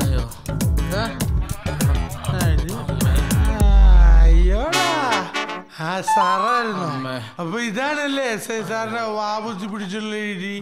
അയ്യോടാ ആ സാറായിരുന്നു അപ്പൊ ഇതാണല്ലേ എസ് ഐ സാറിനെ വാപുത്തി പിടിച്ചുള്ള ഇടി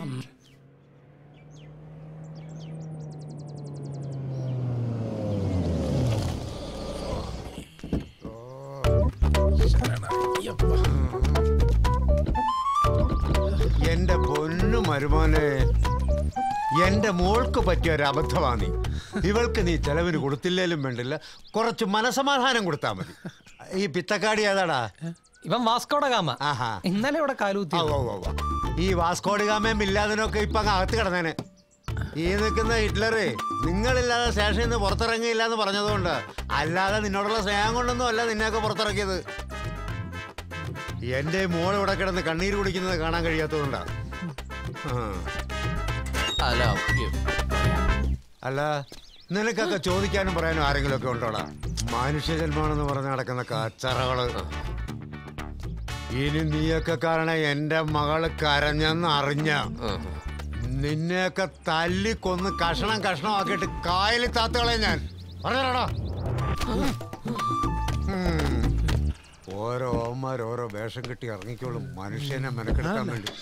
എന്റെ പൊന്നു മരുമോനെ എന്റെ മോൾക്ക് പറ്റിയ ഒരു അബദ്ധമാണ് നീ ഇവൾക്ക് നീ ചെലവിന് കൊടുത്തില്ലേലും വേണ്ടില്ല കുറച്ച് മനസമാധാനം കൊടുത്താൽ മതി ഈ പിത്തക്കാടി ഏതാടാ ഇവൻ വാസ്കോട ഗാമ ആഹാ ഇന്നലെ ഇവിടെ കാലൂത്തി ആ, ഉവ്വ് ഉവ്വ് ഉവ്വ്. ഈ വാസ്കോടി ഗാമയും ബില്ലാദിനൊക്കെ ഇപ്പൊ അങ്ങ് അകത്ത് കിടന്നേനെ ഈ നിൽക്കുന്ന ഹിറ്റ്ലറ് നിങ്ങളില്ലാതെ സ്റ്റേഷനിൽ നിന്ന് പുറത്തിറങ്ങിയില്ല എന്ന് പറഞ്ഞതുകൊണ്ട് അല്ലാതെ നിന്നോടുള്ള സ്നേഹം കൊണ്ടൊന്നും അല്ല നിന്നെയൊക്കെ പുറത്തിറക്കിയത് എന്റെ മോൾ ഇവിടെ കിടന്ന് കണ്ണീര് കുടിക്കുന്നത് കാണാൻ കഴിയാത്തതുകൊണ്ടാ ആ. അല്ല അല്ല നിനക്കൊക്കെ ചോദിക്കാനും പറയാനും ആരെങ്കിലും ഒക്കെ ഉണ്ടോടാ മനുഷ്യജന്മാണെന്ന് പറഞ്ഞ് നടക്കുന്ന കച്ചറകള് ഇനി നീയൊക്കെ കാരണം എന്റെ മകള് കരഞ്ഞെന്ന് അറിഞ്ഞ നിന്നെയൊക്കെ തല്ലി കൊന്ന് കഷണം കഷണമാക്കിയിട്ട് കായലിൽ താത്തുകളെ ഞാൻ പറഞ്ഞോടാ ഓരോ ഓമാർ ഓരോ വേഷം കെട്ടി ഇറങ്ങിക്കോളും മനുഷ്യനെ മെനക്കെടുക്കാൻ വേണ്ടി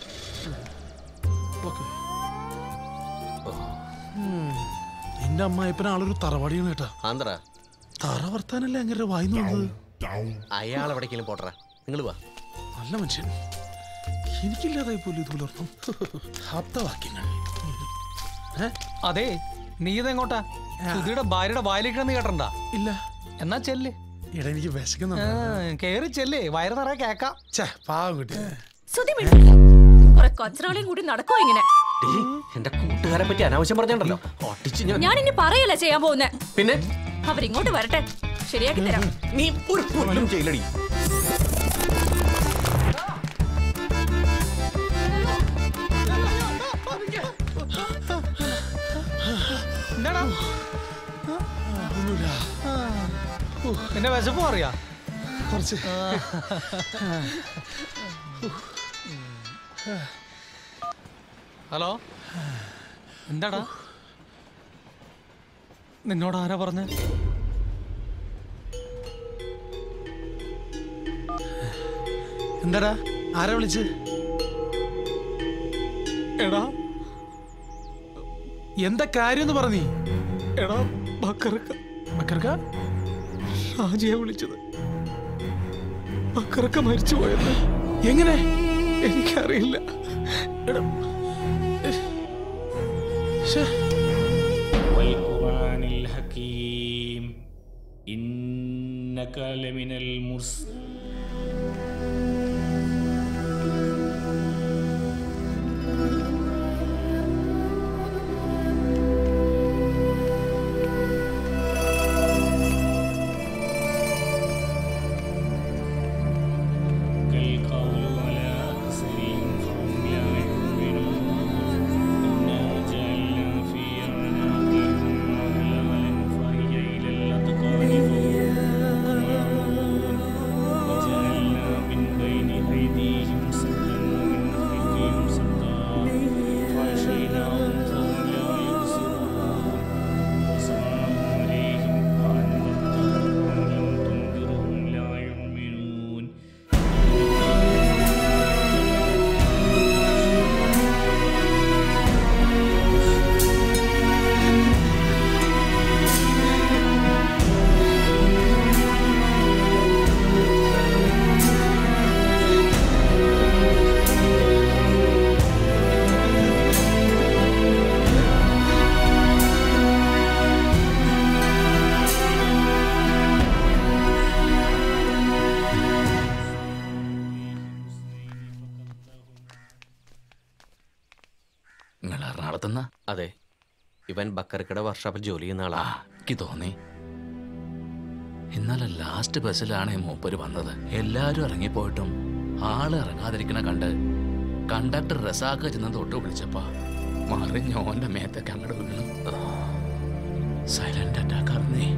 എന്റെ അമ്മ ഇപ്പൊ ആളൊരു തറവാടിയാണ് കേട്ടാ ആന്ധ്ര തറ വർത്താനല്ലേ അങ്ങനെ വായിന്ന് വന്നത് അയാൾ എവിടേക്കെങ്കിലും പോട്ടറ നിങ്ങൾ വാ നല്ല മനുഷ്യൻ എനിക്കില്ലാതായി പോലും ഇത് പുലർത്തും ഹബ്ദവാക്യങ്ങൾ അതെ നീ ഇതെങ്ങോട്ടാ സുധിയുടെ ഭാര്യയുടെ വായിലേക്ക് നീ കേട്ടണ്ട ഇല്ല എന്നാ ചെല്ല് എടാ എനിക്ക് വിശക്കുന്നു കേറി ചെല്ലേ വയറ് നിറയെ കേക്കാം പാവം കുട്ടി സുധി കുറെ കച്ചറകളെയും കൂടി നടക്കോ ഇങ്ങനെ എന്റെ കൂട്ടുകാരെ പറ്റി അനാവശ്യം പറഞ്ഞല്ലോ ഒട്ടിച്ച് ഞാൻ ഞാൻ ഇനി പറയല്ല ചെയ്യാൻ പോകുന്നേ പിന്നെ അവരിങ്ങോട്ട് വരട്ടെ ശരിയാക്കി തരാം നീ ഒരു പുല്ലും ചെയ്യില്ലടി എന്താടാ ഒന്നുമില്ല നിന്റെ വിശപ്പ് അറിയാ കുറച്ച് ഹലോ എന്താടാ നിന്നോട് ആരാ പറഞ്ഞ എന്താടാ ആരാ വിളിച്ച് എടാ എന്താ കാര്യം എന്ന് പറഞ്ഞീ എടാ ബക്കർക്ക ബക്കർക്ക ഷാജിയെ വിളിച്ചത് ബക്കർക്ക മരിച്ചു പോയത് എങ്ങനെ എനിക്കറിയില്ല എടാ ശ്ശേ. والقرآن الحكيم إنك لمن المرسلين كالقول على أكثرهم فهم لا يؤمنون إنا جعلنا في أعناقهم أغلالا فهي إلى الأذقان فهم وجعلنا من بين أيديهم سدا ومن خلفهم سدا فأغشيناهم فهم لا يبصرون وسواء عليهم أأنذرتهم أم لم تنذرهم لا يؤمنون നിങ്ങൾ എറണാകുളത്തുനിന്നാ അതെ ഇവൻ ബക്കർക്കട വർക്ക്ഷോപ്പിൽ ജോലി ചെയ്യുന്ന ആളാ എനിക്ക് തോന്നി ഇന്നലെ ലാസ്റ്റ് ബസ്സിലാണ് ഈ മൂപ്പര് വന്നത് എല്ലാരും ഇറങ്ങിപ്പോയിട്ടും ആള് ഇറങ്ങാതിരിക്കണ കണ്ട് കണ്ടക്ടർ റസാക്ക ചെന്ന് തൊട്ട് വിളിച്ചപ്പോ മറിഞ്ഞോന്റെ മേത്തൊക്കെ അങ്ങോട്ട് വീണു സൈലന്റ് അറ്റാക്ക് അറിഞ്ഞേ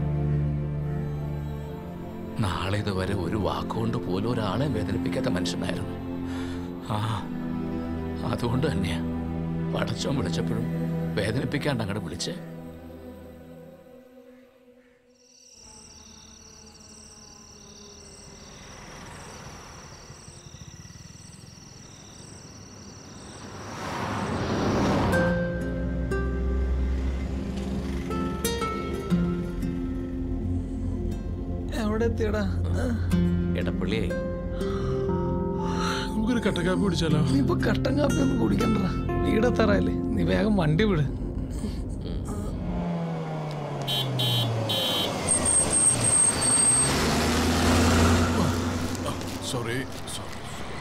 നാളെ ഇതുവരെ ഒരു വാക്കുകൊണ്ട് പോലും ഒരാളെ വേദനിപ്പിക്കാത്ത മനുഷ്യനായിരുന്നു ആ അതുകൊണ്ട് തന്നെയാ പടച്ചോൻ വിളിച്ചപ്പോഴും വേദനിപ്പിക്കാണ്ട് അങ്ങോട്ട് വിളിച്ചേ എവിടെ എത്തിയടാ എടപ്പള്ളിയായി നമുക്കൊരു കട്ടക്കാപ്പി പിടിച്ചാലോ നീ ഇപ്പൊ കട്ടൻ കാപ്പി ഒന്നും കുടിക്കണ്ട വീടെത്താറായില്ലേ നീ വേഗം വണ്ടി വിട് സോറി സോറി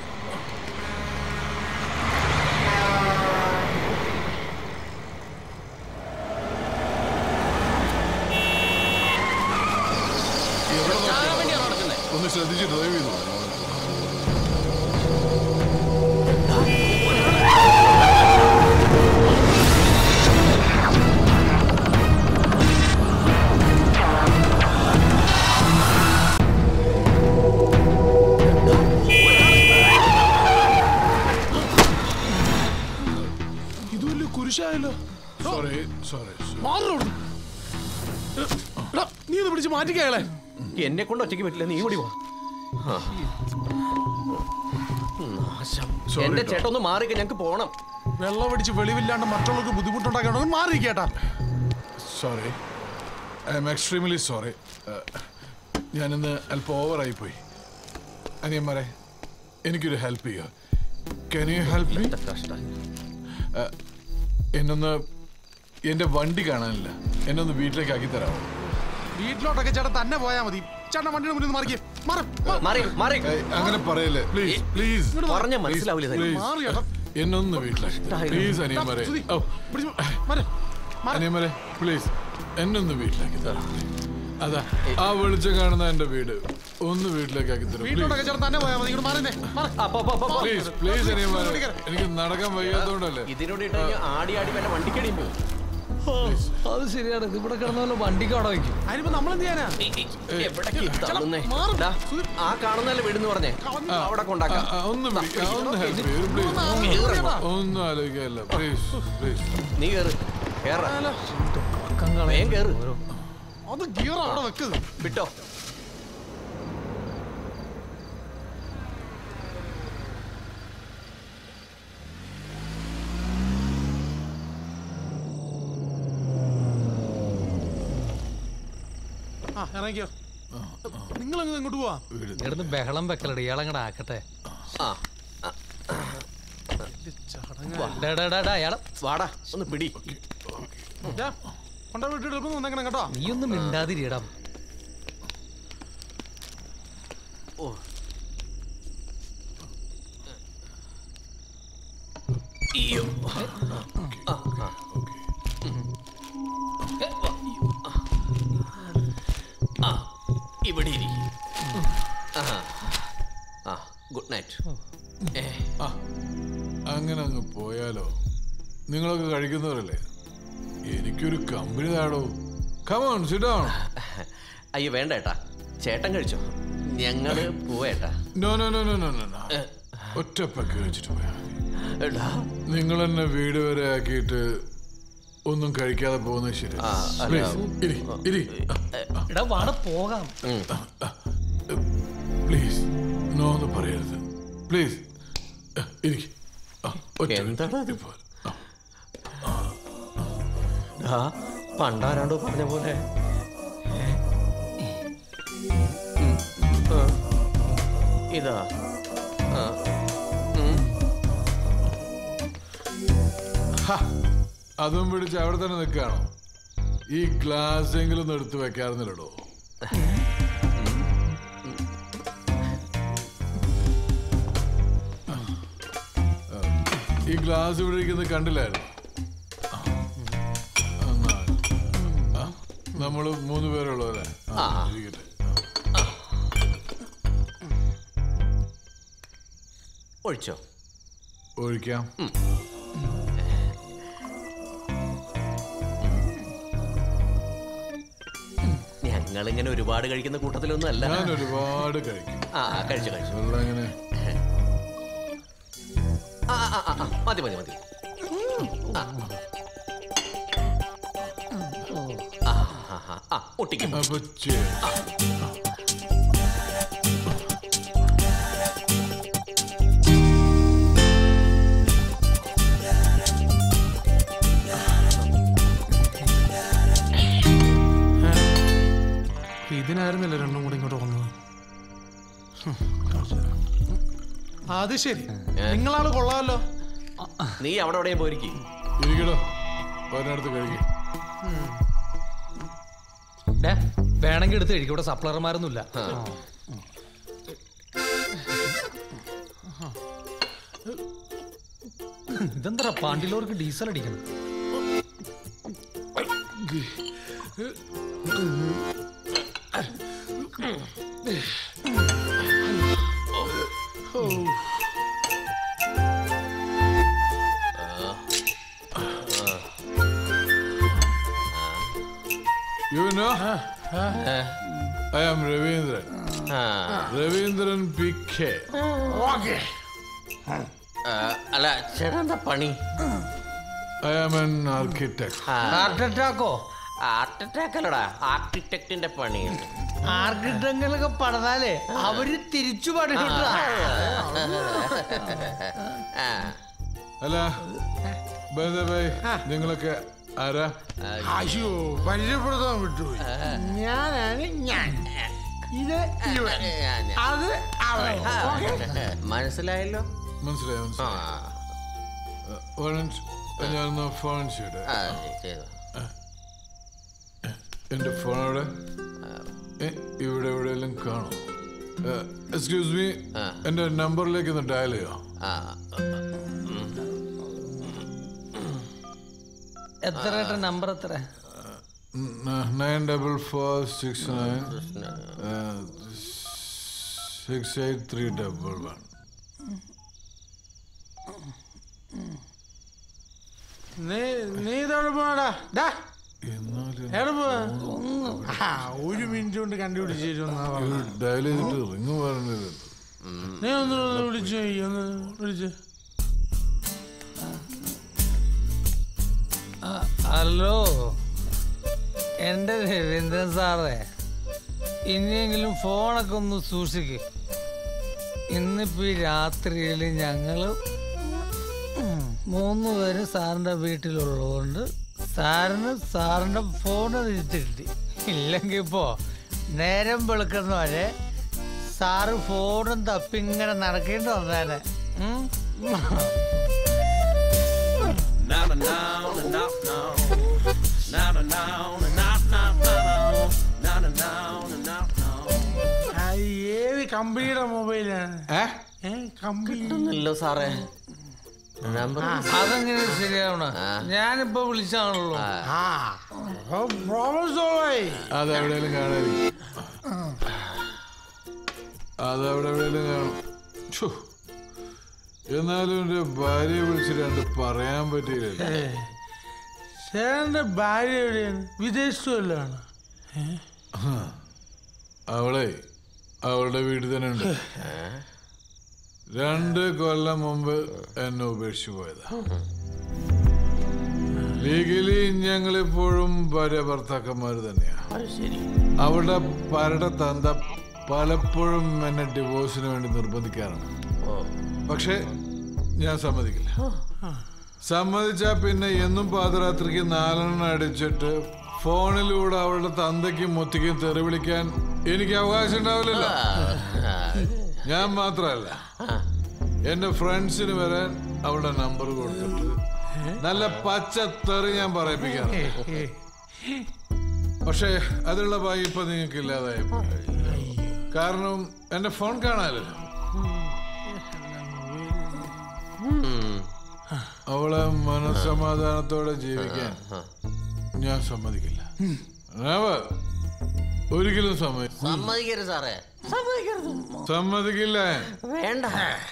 ഒന്ന് ശ്രദ്ധിച്ച് ഡ്രൈവ് ചെയ്തു ഇത് വലിയ കുരിശായല്ലോ സോറി സോറി മാറോട് നീ ഒന്ന് പിടിച്ച് മാറ്റിക്കയാളെ എന്നെ കൊണ്ട് ഒറ്റയ്ക്ക് പറ്റില്ല നീ കൂടി വാ ആ. നാശം. Sorry എന്റെ കേട്ടോ. ചേട്ടൻ ഒന്ന് മാറിക്ക ഞങ്ങക്ക് പോണം വെള്ളം അടിച്ച് വെളിവില്ലാണ്ട് മറ്റുള്ളവർക്ക് ബുദ്ധിമുട്ടുണ്ടാക്കണോ മാറിയിരിക്കട്ടാ sorry I am extremely sorry ഞാനിന്ന് അല്പം ഓവറായി പോയി അനിയന്മാരെ എനിക്കൊരു ഹെൽപ്പ് ചെയ്യുക കെൻ യു ഹെൽപ്പ് മീ എന്നൊന്ന് എൻ്റെ വണ്ടി കാണാനില്ല എന്നെ ഒന്ന് വീട്ടിലേക്ക് ആക്കി തരാമോ വീട്ടിലോട്ടൊക്കെ ചേട്ടൻ തന്നെ പോയാ മതി ചേട്ടൻ വണ്ടിയുടെ മുന്നിൽ നിന്ന് മറിക്കേ മാറി മാറി ഏയ്, അങ്ങനെ പറയല്ലേ പ്ലീസ് പ്ലീസ് പറഞ്ഞ മനസ്സിലാവില്ല തനിക്ക്. മാറി ചേട്ടാ. എന്നൊന്ന് വീട്ടിലാക്കി പ്ലീസ് അനിയന്മാരെ സുധി, ഓ പിടിച്ച് മാറ്. അനിയന്മാരെ പ്ലീസ് എന്നൊന്ന് വീട്ടിലാക്കി തരാം അതാ ആ വെളിച്ചം കാണുന്ന എന്റെ വീട് ഒന്ന് വീട്ടിലേക്ക് ആക്കി തരും വീട്ടിലോട്ടൊക്കെ ചേട്ടൻ തന്നെ പോയാ മതി ഇങ്ങോട്ട് മാറുന്നേ പ്ലീസ് പ്ലീസ് അനിയന്മാരെ എനിക്ക് നടക്കാൻ വയ്യാത്തോണ്ടല്ലേ ഇതിനോട് ഇട്ട് കഴിഞ്ഞാൽ ആടി ആടി വല്ല വണ്ടിക്കടിയും പോകും അത് ശരിയാണ് ഇത് ഇവിടെ കിടന്ന പോലെ വണ്ടിക്ക് അവിടെ വയ്ക്കും അതിനിപ്പോ നമ്മൾ എന്ത് ചെയ്യാനാ എവിടേക്ക് തള്ളുന്നേ? ദാ, ആ കാണുന്നല്ലേ വീടെന്ന് പറഞ്ഞേ അവിടെ കൊണ്ടാക്കാം ഒന്ന് വിളിക്കാം, ഒന്ന് help ചെയ്യൂ, please. ഒന്നും ആലോചിക്കാനില്ല പ്ലീസ് പ്ലീസ് നീ കേറ് കേറാ വേഗം കേറ് അത് ഗിയർ അവിടെ വെക്കുന്നത് വിട്ടോ ആ ഇറങ്ങിക്കോ നിങ്ങൾ അങ്ങ് ഇങ്ങോട്ട് പോവാ ഇവിടുന്ന് ബഹളം വെക്കലട ഇയാളങ്ങടെ ആക്കട്ടെ ഡാ, ഡാ, ഡാ, ഡാ, ഇയാളെ വാടാ ഒന്ന് പിടി കൊണ്ട വീട്ടിൽ എളുപ്പം വന്നേക്കണം കേട്ടോ നീ ഒന്നും മിണ്ടാതിരിയടാ ഓ അയ്യോ ആ, ആ. ആ, ഇവിടെ ഇരി. ആഹാ. ആ ഗുഡ് നൈറ്റ് ഏ ആ അങ്ങനെ അങ്ങ് പോയാലോ നിങ്ങളൊക്കെ കഴിക്കുന്നവരല്ലേ എനിക്കൊരു കമ്പനി താടോ കമോൺ സിഡോൺ അയ്യോ വേണ്ട ഏട്ടാ ചേട്ടൻ കഴിച്ചോ ഞങ്ങള് പോവേട്ടാ no no no no no no no ഒറ്റപ്പക്ക് കഴിച്ചിട്ട് പോയാ എടാ നിങ്ങൾ എന്നെ വീട് വരെ ആക്കിയിട്ട് ഒന്നും കഴിക്കാതെ പോകുന്നത് ശരി ആ, അല്ല. Please, ഇരി, ഇരി. എടാ വാട പോകാം പ്ലീസ് നോ എന്ന് പറയരുത് പ്ലീസ് ഇരിക്ക് ആ, ഒറ്റ എന്താണത് ആ പണ്ടാരാണ്ടോ പറഞ്ഞ പോലെ ഉം, ആ, ഇതാ ആ, ഉം. ഹ, അതും പിടിച്ച് അവിടെ തന്നെ നിൽക്കുകയാണോ ഈ ഗ്ലാസ് എങ്കിലും ഒന്ന് എടുത്ത് വെക്കാറുന്നില്ലടോ ഈ ഗ്ലാസ് ഇവിടെ ഇരിക്കുന്നത് കണ്ടില്ലായിരുന്നു നമ്മൾ മൂന്ന് പേരുള്ളവരെ ആ. ഇരിക്കട്ടെ ഒഴിച്ചോ ഒഴിക്കാം ഞങ്ങളിങ്ങനെ ഒരുപാട് കഴിക്കുന്ന കൂട്ടത്തിലൊന്നും അല്ല ഞാൻ ഒരുപാട് കഴിക്കും ആ ആ, കഴിച്ചു കഴിച്ചു വെള്ളം എങ്ങനെ ആ ആ, ആ, ആ, മതി മതി മതി ആ. ആ, ആ, ആ, ആ, ഒട്ടിക്കും അപ്പൊ cheers. ഇതിനായിരുന്നല്ലോ രണ്ടും കൂടി ഇങ്ങോട്ട് വന്നത് ഹും, കാണിച്ചു തരാം. അത് ശരി നിങ്ങളാള് കൊള്ളാമല്ലോ നീ അവിടെ എവിടെയും പോയിരിക്കും ഇരിക്കടോ ഒരിടത്ത് കഴിക്കും ഡേ വേണമെങ്കിൽ എടുത്ത് കഴിക്കും ഇവിടെ സപ്ലയർമാരൊന്നുമില്ല ഇതെന്താ പാണ്ടിലോർക്ക് ഡീസൽ അടിക്കണം You know, I am Ravindran. Ravindran PK. ആ, അല്ല ചേട്ടാ എന്താ പണി I am an architect. Heart അറ്റാക്കോ ഹാർട്ട് അറ്റാക്ക് അല്ലടാ ആർക്കിടെക്ടിന്റെ പണി ആർക്കിടെക്റ്റിലൊക്കെ പണിതാലേ അവര് തിരിച്ചു പണിട്ടാ അല്ല by the way, നിങ്ങളൊക്കെ ആരാ അയ്യോ പരിചയപ്പെടുത്താൻ വിട്ടുപോയി ഞാനാണ് ഞാൻ ഇത് ഇവൻ അത് അവൻ ഓക്കേ? മനസ്സിലായല്ലോ മനസ്സിലായി മനസ്സിലായി ഒരു മിനിറ്റ്, ഞാനൊന്ന് ഫോൺ ചെയ്യട്ടെ ആ, ചെയ്തോ. എന്റെ ഫോൺ അവിടെ ഏ, ഇവിടെ എവിടെയെങ്കിലും കാണും എക്സ്ക്യൂസ് മീ എന്റെ നമ്പറിലേക്ക് ഒന്ന് ഡയൽ ചെയ്യോ എത്ര നമ്പർ എത്ര nine double four six nine six eight three double one നീ നീ ഇതോടെ പോടാ ഡാ എവിടെ പോവാ? ആ, ഒരു മിനിറ്റ് കൊണ്ട് കണ്ടുപിടിച്ച് തരുമെന്നാ പറഞ്ഞത്. ഡയൽ ചെയ്തിട്ട് റിങ് പറഞ്ഞത് നീ ഒന്ന് ഒന്ന് വിളിച്ചു നോക്കി, ഒന്ന് വിളിച്ച് ഹലോ എൻ്റെ രവീന്ദ്രൻ സാറേ ഇനിയെങ്കിലും ഫോണൊക്കെ ഒന്ന് സൂക്ഷിക്ക് ഇന്നിപ്പോ ഈ രാത്രിയിൽ ഞങ്ങൾ മൂന്ന് പേരും സാറിൻ്റെ വീട്ടിലുള്ളതുകൊണ്ട് സാറിന് സാറിൻ്റെ ഫോൺ തിരിച്ചു കിട്ടി ഇല്ലെങ്കിൽ ഇപ്പോ നേരം വെളുക്കുന്ന വരെ സാറ് ഫോണും തപ്പി ഇങ്ങനെ നടക്കേണ്ടി വന്നേനെ ഉം? Now, now, now, now, now. Now, now, now, now, now, now. Now, now, now, now, now. ആ, ഏത് കമ്പനിയുടെ മൊബൈലാണ് ഏ കമ്പനി കിട്ടുന്നില്ലോ സാറേ നമ്പർ അതെങ്ങനെ ശരിയാവണ ഞാനിപ്പോ വിളിച്ചാണല്ലോ പ്രോബ്ലം സോൾവ് ആയി അതെവിടെയെങ്കിലും കാണാതിരിക്കും അതവിടെ എവിടെയെങ്കിലും കാണും ഛോ. എന്നാലും എന്റെ ഭാര്യയെ വിളിച്ച് രണ്ട് പറയാൻ പറ്റിയില്ല ചേട്ടന്റെ ഭാര്യ എവിടെയാണ് വിദേശത്തു വല്ലതാണ് അവളെ അവളുടെ വീട്ടിൽ തന്നെ ഉണ്ട് രണ്ട് കൊല്ലം മുമ്പ് എന്നെ ഉപേക്ഷിച്ചു പോയതാ ലീഗലി ഞങ്ങളിപ്പോഴും ഭാര്യ ഭർത്താക്കന്മാർ തന്നെയാ അവളുടെ പരട തന്ത പലപ്പോഴും എന്നെ ഡിവോഴ്സിന് വേണ്ടി നിർബന്ധിക്കാറുണ്ട് പക്ഷേ ഞാൻ സമ്മതിക്കില്ല സമ്മതിച്ചാ പിന്നെ എന്നും പാതിരാത്രിക്ക് നാലെണ്ണം അടിച്ചിട്ട് ഫോണിലൂടെ അവളുടെ തന്തയ്ക്കും മുത്തിക്കും തെറി വിളിക്കാൻ എനിക്ക് അവകാശം ഉണ്ടാവില്ലല്ലോ ഞാൻ മാത്രമല്ല എന്റെ ഫ്രണ്ട്സിന് വരാൻ അവളുടെ നമ്പർ കൊടുത്തിട്ട് നല്ല പച്ച തെറി ഞാൻ പറയിപ്പിക്കാറുണ്ട് പക്ഷേ അതിലുള്ള ഭാഗ്യം ഇപ്പൊ നിങ്ങൾക്ക് ഇല്ലാതായി കാരണം എന്റെ ഫോൺ കാണാനല്ലോ അവളെ മനസമാധാനത്തോടെ ജീവിക്കാൻ ഞാൻ സമ്മതിക്കില്ല Never. ഒരിക്കലും സമ്മതിക്കില്ല സമ്മതിക്കരുത് സാറേ സമ്മതിക്കരുത് സമ്മതിക്കില്ല വേണ്ട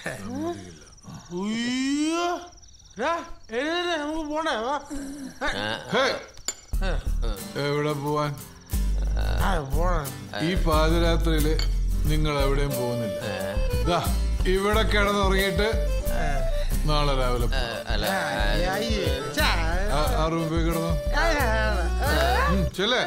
ഉയ്യോ. ഡാ, എഴുന്നേറ്റ് നമുക്ക് പോണ്ടേ വാ. ഹേ. എവിടെ പോവാൻ ആ, പോണം. ഈ പാതിരാത്രിയില് നിങ്ങൾ എവിടെയും പോകുന്നില്ല ദാ, ഇവിടെ കിടന്നുറങ്ങിയിട്ട് നാളെ രാവിലെ പോവാം. അയ്യേ. ഛാ. ആ- ആ റൂമിൽ പോയി കിടന്നു ഉം, ചെല്ലേ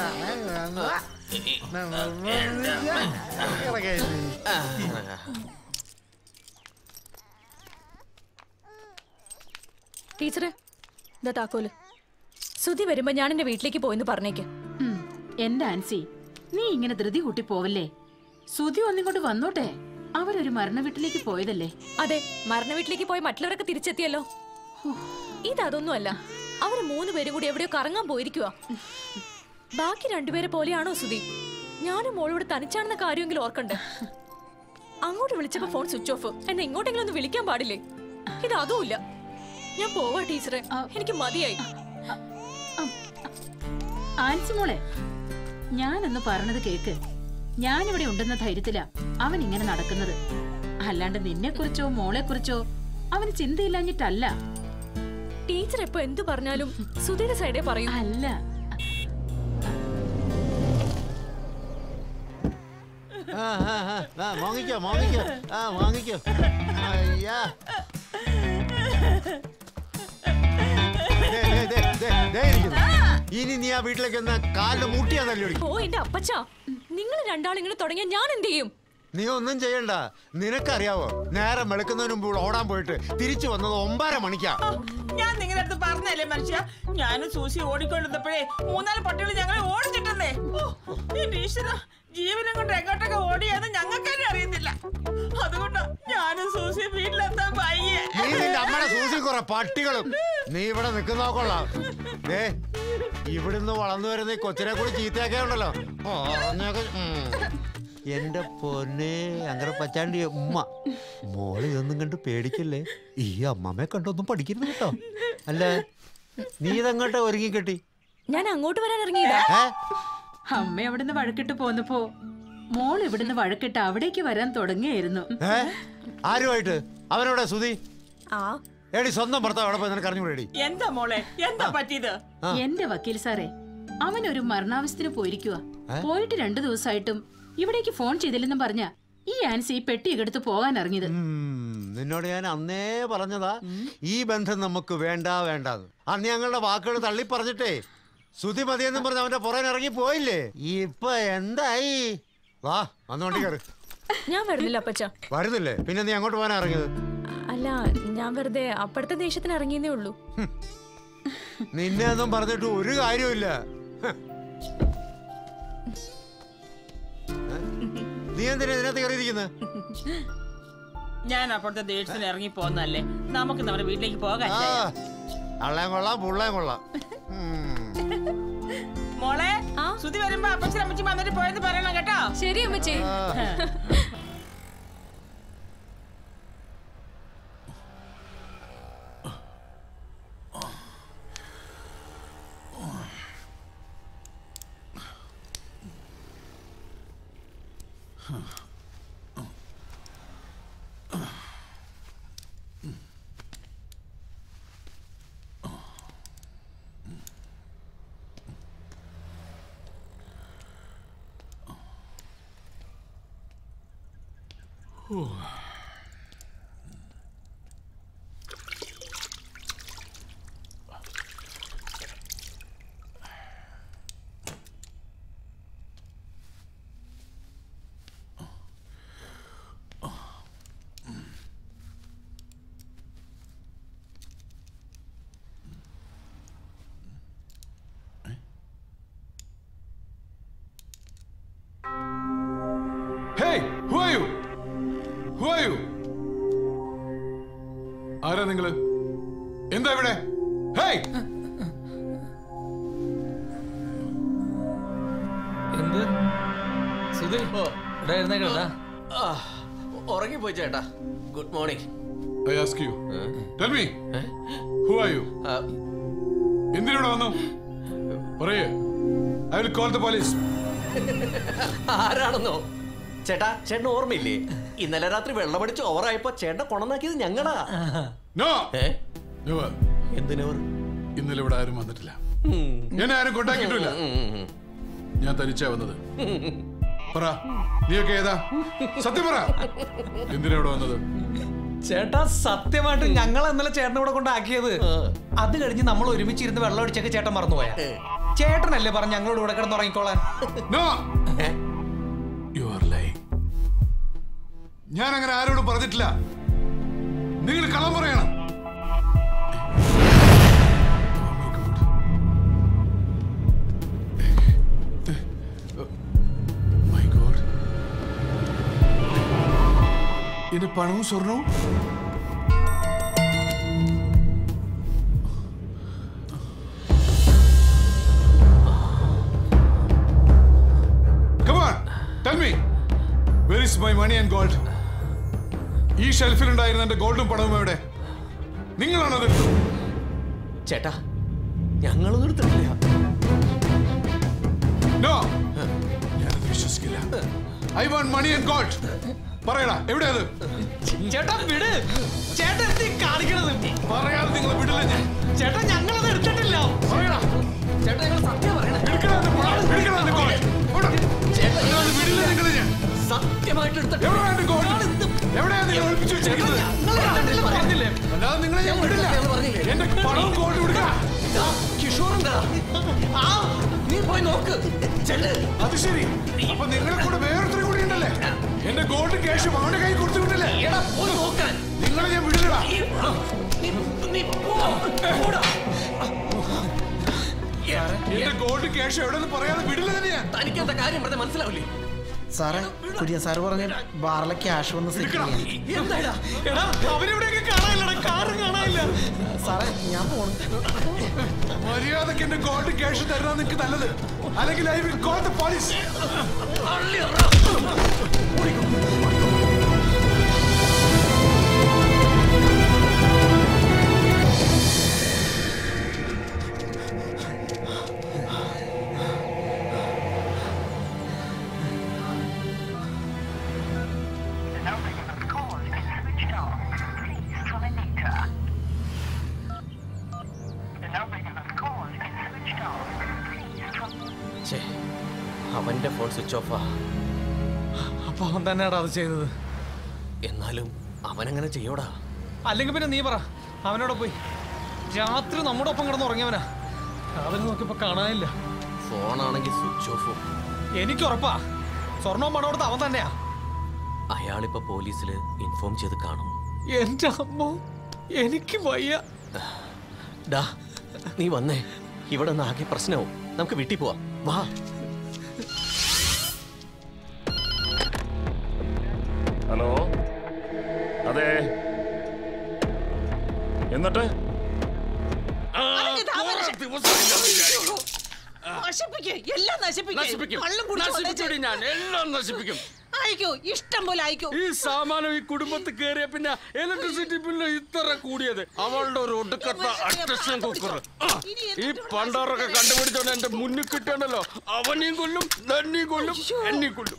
ടീച്ചറെ ഇതാ താക്കോല് സുധി വരുമ്പോ ഞാൻ എന്റെ വീട്ടിലേക്ക് പോയെന്ന് പറഞ്ഞേക്ക് ഉം. എന്റെ ആൻസി നീ ഇങ്ങനെ ധൃതി കൂട്ടി പോവല്ലേ സുധി ഒന്നിങ്ങോട്ട് വന്നോട്ടെ അവരൊരു മരണ വീട്ടിലേക്ക് പോയതല്ലേ അതെ മരണ വീട്ടിലേക്ക് പോയി മറ്റുള്ളവരൊക്കെ തിരിച്ചെത്തിയല്ലോ ഇതൊന്നും അല്ല അവര് മൂന്ന് പേരും കൂടി എവിടെയോ കറങ്ങാൻ പോയിരിക്കുക ബാക്കി രണ്ടുപേരെ പോലെയാണോ സുധി ഞാനും മോളോട് തനിച്ചാണെന്ന കാര്യമെങ്കിലും ഓർക്കണ്ടേ അങ്ങോട്ട് വിളിച്ചപ്പോ ഫോൺ സ്വിച്ച് ഓഫ് എന്നെ ഇങ്ങോട്ടെങ്കിലും ഒന്ന് വിളിക്കാൻ പാടില്ലേ ഇത് അതുമില്ല ഞാൻ പോവാ ടീച്ചറെ എനിക്ക് മതിയായി ആൻസി മോളെ ഞാനൊന്ന് പറഞ്ഞത് കേക്ക് ഞാനിവിടെ ഉണ്ടെന്ന ധൈര്യത്തിലാ അവൻ ഇങ്ങനെ നടക്കുന്നത് അല്ലാണ്ട് നിന്നെ കുറിച്ചോ മോളെ കുറിച്ചോ അവന് ചിന്തയില്ലാഞ്ഞിട്ടല്ല ടീച്ചർ എപ്പോ എന്തു പറഞ്ഞാലും സുധിയുടെ സൈഡേ പറയൂ അല്ല ആ, ആ, ആ, ആ, വാങ്ങിക്കോ വാങ്ങിക്കോ ആ വാങ്ങിക്കോ അയ്യാ ദേ, ദേ, ദേ, ദേ, ദേ ഇരിക്കുന്നു. ഇനി നീ ആ വീട്ടിലേക്ക് ഒന്ന് കാലിന്റെ മുട്ടിയാ തല്ലി ഓ എന്റെ അപ്പച്ച നിങ്ങൾ രണ്ടാളും ഇങ്ങനെ തുടങ്ങിയ ഞാൻ എന്ത് ചെയ്യും നീ ഒന്നും ചെയ്യണ്ട നിനക്കറിയാവോ നേരം വെളുക്കുന്നതിന് മുമ്പ് ഇവിടെ ഓടാൻ പോയിട്ട് തിരിച്ചു വന്നത് ഒമ്പര മണിക്കാ ഞാൻ നിങ്ങളുടെ അടുത്ത് പറഞ്ഞല്ലേ മനുഷ്യ ഞാനും സൂസി ഓടിക്കൊണ്ടിരുന്നപ്പോഴേ മൂന്നാല് പട്ടികൾ ഞങ്ങളെ ഓടിച്ചിട്ടുണ്ടേ ഓ, എന്റെ ഈശ്വര ജീവനം കൊണ്ട് എങ്ങോട്ടൊക്കെ ഓടിയാന്ന് ഞങ്ങൾക്കാരും അറിയത്തില്ല അതുകൊണ്ടാ ഞാനും സൂസി വീട്ടിലെത്താൻ വയ്യേ നീ നിന്റെ അമ്മയുടെ സൂസി കുറെ പട്ടികളും നീ ഇവിടെ നിൽക്കുന്ന കൊള്ളാം ദേ ഇവിടുന്ന് വളർന്നു വരുന്ന ഈ കൊച്ചിനെ കൂടി ചീത്തയൊക്കെ ഉണ്ടല്ലോ പറഞ്ഞൊക്കെ, ഉം. എന്റെ പൊന്നെ അങ്ങനെ പച്ചാണ്ടി ഉമ്മ മോള് ഇതൊന്നും കണ്ട് പേടിക്കല്ലേ ഈ അമ്മമ്മയെ കണ്ടൊന്നും പഠിക്കരുത് കേട്ടോ അല്ല നീ ഇതങ്ങോട്ട് ഒരുങ്ങി കെട്ടി ഞാൻ അങ്ങോട്ട് വരാൻ ഇറങ്ങിയതാ അമ്മ അവിടുന്ന് വഴക്കിട്ട് പോന്നപ്പോ മോൾ ഇവിടുന്ന് വഴക്കിട്ട് അവിടേക്ക് വരാൻ തുടങ്ങിയായിരുന്നു ഏ ആരുമായിട്ട് അവനോടെ സുധി ആ എടി സ്വന്തം ഭർത്താവ് അവിടെ പോയി നിനക്ക് അറിഞ്ഞുകൂടി എന്താ മോളെ എന്താ പറ്റിയത് എന്റെ വക്കീൽ സാറേ അവൻ ഒരു മരണാവസ്ഥത്തിന് പോയിരിക്കുക ഏ? പോയിട്ട് രണ്ടു ദിവസമായിട്ടും ഇവിടേക്ക് ഫോൺ ചെയ്തില്ലെന്നും പറഞ്ഞ ഈ ആൻസി ഈ പെട്ടിയൊക്കെ എടുത്ത് പോകാൻ ഇറങ്ങിയത് നിന്നോട് ഞാൻ അന്നേ പറഞ്ഞതാ ഈ ബന്ധം നമുക്ക് വേണ്ട വേണ്ടാന്ന് അന്ന് ഞങ്ങളുടെ വാക്കുകൾ തള്ളി പറഞ്ഞിട്ടേ സുതി മതിയെന്നും പറഞ്ഞ് അവന്റെ പുറകെ ഇറങ്ങി പോയില്ലേ ഇപ്പൊ എന്തായി വാ വന്നോണ്ടി കയറി ഞാൻ വരുന്നില്ല അപ്പച്ച വരുന്നില്ലേ പിന്നെ നീ അങ്ങോട്ട് പോകാനാ ഇറങ്ങിയത് അല്ല ഞാൻ വെറുതെ അപ്പഴത്തെ ദേഷ്യത്തിന് ഇറങ്ങിയെന്നേ ഉള്ളൂ നിന്നെ ഒന്നും പറഞ്ഞിട്ട് ഒരു കാര്യമില്ല ഹ്. ഏ? നീ എന്തിനാ ഇതിനകത്ത് കയറിയിരിക്കുന്നത് ഞാൻ അപ്പുറത്തെ ദേഷ്യത്തിന് ഇറങ്ങി പോന്നല്ലേ നമുക്ക് നമ്മുടെ വീട്ടിലേക്ക് പോകാൻ ആ അള്ളാൻ കൊള്ളാം പുള്ളാൻ കൊള്ളാം മോളെ സുധി വരുമ്പോ അപ്പച്ചൻ അമ്മച്ചി വന്നിട്ട് പോയെന്ന് പറയണം കേട്ടോ ശരി അമ്മച്ചി Hey, who are you? Who are you? ആരാ നിങ്ങള് എന്താ ഇവിടെ ഹേയ് എന്ത് സുധി ഇവിടെ എഴുന്നേക്കടാ ഉറങ്ങിപ്പോയി ചേട്ടാ good morning I ask you. Tell me. Who are you? എന്തിനിവിടെ വന്നു പറയേ I will call the police ആരാണെന്നോ ചേട്ടാ ചേട്ടന് ഓർമ്മയില്ലേ ഇന്നലെ രാത്രി വെള്ളമടിച്ച് ഓവറായപ്പോ ചേട്ടൻ കൊണന്നാക്കിയത് ഞങ്ങളാ നോ ഏ? എന്തിനവർ ഇന്നലെ ഇവിടെ ആരും വന്നിട്ടില്ല എന്നെ ആരും കൊണ്ടാക്കിയിട്ടില്ല ഞാൻ തനിച്ചാ വന്നത് പറ നീയൊക്കെ ഏതാ സത്യം പറ എന്തിനാ ഇവിടെ വന്നത് ചേട്ടാ സത്യമായിട്ട് ഞങ്ങൾ ഇന്നലെ ചേട്ടനെ ഇവിടെ കൊണ്ടാക്കിയത് അത് കഴിഞ്ഞ് നമ്മൾ ഒരുമിച്ചിരുന്ന് വെള്ളം അടിച്ചൊക്കെ ചേട്ടൻ മറന്നുപോയ ചേട്ടനല്ലേ പറഞ്ഞ ഞങ്ങളോട് ഇവിടെ കിടന്നുറങ്ങിക്കോളാൻ നോ യു ആർ ലൈ ഞാൻ അങ്ങനെ ആരോടും പറഞ്ഞിട്ടില്ല നിങ്ങൾ കള്ളം പറയണം My God. എന്റെ പണവും സ്വർണവും Come on, tell me, where is my money and gold? ഈ ഷെൽഫിൽ ഉണ്ടായിരുന്ന എന്റെ ഗോൾഡും പണവും എവിടെ നിങ്ങളാണോ അത് ചേട്ടാ ഞങ്ങളൊന്നും എടുത്തിട്ടില്ല നോ ഞാനത് വിശ്വസിക്കില്ല I want money and gold പറയടാ എവിടെ അത് ചേട്ടാ വിട് ചേട്ടൻ എന്തി കാണിക്കണത് പറയാതെ നിങ്ങൾ വിടില്ല ഞാൻ ചേട്ടാ ഞങ്ങളത് എടുത്തിട്ടില്ല പറയടാ ചേട്ടാ ഞങ്ങൾ സത്യം പറയണം എടുക്കടാ അത് പണം, എടുക്കടാ അത് gold. ഓടാ. അല്ലാതെ വിടില്ല നിങ്ങളെ ഞാൻ സത്യമായിട്ട് എവിടെയാ എന്റെ gold? എവിടെയാ നിങ്ങൾ ഒളിപ്പിച്ച് വെച്ചിരിക്കുന്നത്? അല്ലാതെ നിങ്ങളെ ഞാൻ വിടില്ല എന്റെ പണവും ഗോൾഡ് കൊടുക്കാം കിഷോറുണ്ടാ നീ പോയി നോക്ക് ചെല്ല് അത് ശരി അപ്പൊ നിങ്ങളെ കൂടെ വേറൊരുത്തരും കൂടി ഉണ്ടല്ലേ എന്റെ ഗോൾഡ് ക്യാഷും അവന്റെ കൈ കൊടുത്തു വിട്ടില്ലേ എടാ പോയി നോക്കാൻ നിങ്ങളെ ഞാൻ വിടില്ലടാ എന്റെ ഗോൾഡ് ക്യാഷ് എവിടെ പറയാതെ വിടില്ല തന്നെ ഞാൻ തനിക്കെന്താ കാര്യം പറഞ്ഞ മനസ്സിലാവില്ലേ സാറേ കുര്യൻ സാറ് പറഞ്ഞ ബാറിലെ ക്യാഷ് വന്ന് സെറ്റ് ചെയ്യാൻ എന്താടാ എടാ അവരിവിടെയൊക്കെ കാണാനില്ലടാ കാറും കാണാനില്ല സാറേ ഞാൻ പോണു മര്യാദക്ക് എന്റെ ഗോൾഡ് ക്യാഷ് തരുന്ന നിനക്ക് നല്ലത് അല്ലെങ്കിൽ I will call the police എന്റെ ഫോൺ സ്വിച്ച് ഓഫാ അപ്പൊ അവൻ തന്നെയാടാ അത് ചെയ്തത് എന്നാലും അവനങ്ങനെ ചെയ്യോടാ അല്ലെങ്കിൽ പിന്നെ നീ പറ അവനോട് പോയി രാത്രി നമ്മുടെ ഒപ്പം കിടന്ന് ഉറങ്ങിയവനാ അവന് നോക്കിയപ്പോ കാണാനില്ല ഫോണാണെങ്കിൽ സ്വിച്ച് ഓഫും എനിക്ക് ഉറപ്പാ സ്വർണവും പണം കൊടുത്ത അവൻ തന്നെയാ അയാളിപ്പോ പോലീസിൽ ഇൻഫോം ചെയ്ത് കാണും എന്റെ അമ്മ എനിക്ക് വയ്യ ഡാ നീ വന്നേ ഇവിടെ നിന്ന് ആകെ പ്രശ്നവും നമുക്ക് വീട്ടിൽ പോവാം വാ ഹലോ അതെ എന്നിട്ട് നശിപ്പിക്കേ എല്ലാം നശിപ്പിക്കേ നശിപ്പിക്കും കള്ളും കുടിച്ച് നശിപ്പിക്കും വന്നേച്ച്. ഞാൻ എല്ലാം നശിപ്പിക്കും അയക്കോ ഇഷ്ടം പോലെ അയക്കോ ഈ സാമാനം ഈ കുടുംബത്തിൽ കയറിയ പിന്നെ ഇലക്ട്രിസിറ്റി ബില്ല് ഇത്ര കൂടിയത് അവളുടെ ഒരു ഒടുക്കത്ത അട്രഷൻ കുക്കർ ഈ പണ്ടാറൊക്കെ കണ്ടുപിടിച്ചോണ്ട് എന്റെ മുന്നിൽ കിട്ടണ്ടല്ലോ അവനെയും കൊല്ലും തന്നെയും കൊല്ലും എന്നെയും കൊല്ലും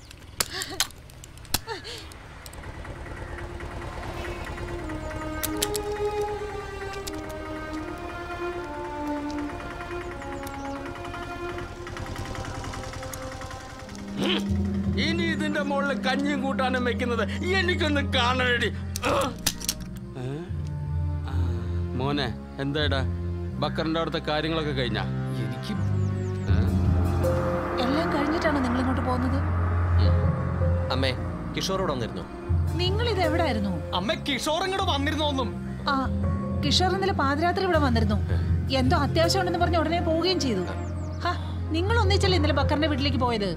ഉം. ഇനി ഇതിന്റെ മുകളിൽ കഞ്ഞിയും കൂട്ടാനും വെക്കുന്നത് എനിക്കൊന്ന് കാണണടി മോനെ എന്താടാ ബക്കറിന്റെ അവിടുത്തെ കാര്യങ്ങളൊക്കെ കഴിഞ്ഞാ എനിക്ക് എല്ലാം കഴിഞ്ഞിട്ടാണ് നിങ്ങൾ ഇങ്ങോട്ട് പോകുന്നത് അമ്മേ കിഷോറോട് വന്നിരുന്നു നിങ്ങൾ ഇത് എവിടായിരുന്നു അമ്മ കിഷോർ ഇങ്ങോട്ട് വന്നിരുന്നോന്നും ആ കിഷോർ ഇന്നലെ പാതിരാത്രി ഇവിടെ വന്നിരുന്നു എന്തോ അത്യാവശ്യം ഉണ്ടെന്ന് പറഞ്ഞ് ഉടനെ പോവുകയും ചെയ്തു ഹാ നിങ്ങൾ ഒന്നിച്ചല്ലേ ഇന്നലെ ബക്കറിന്റെ വീട്ടിലേക്ക് പോയത്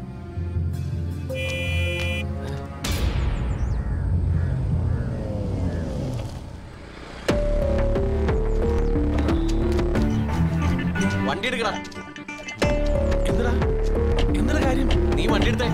വണ്ടി എടുക്കടാ എന്തിനാ എന്തിനാ കാര്യം നീ വണ്ടി എടുത്തേ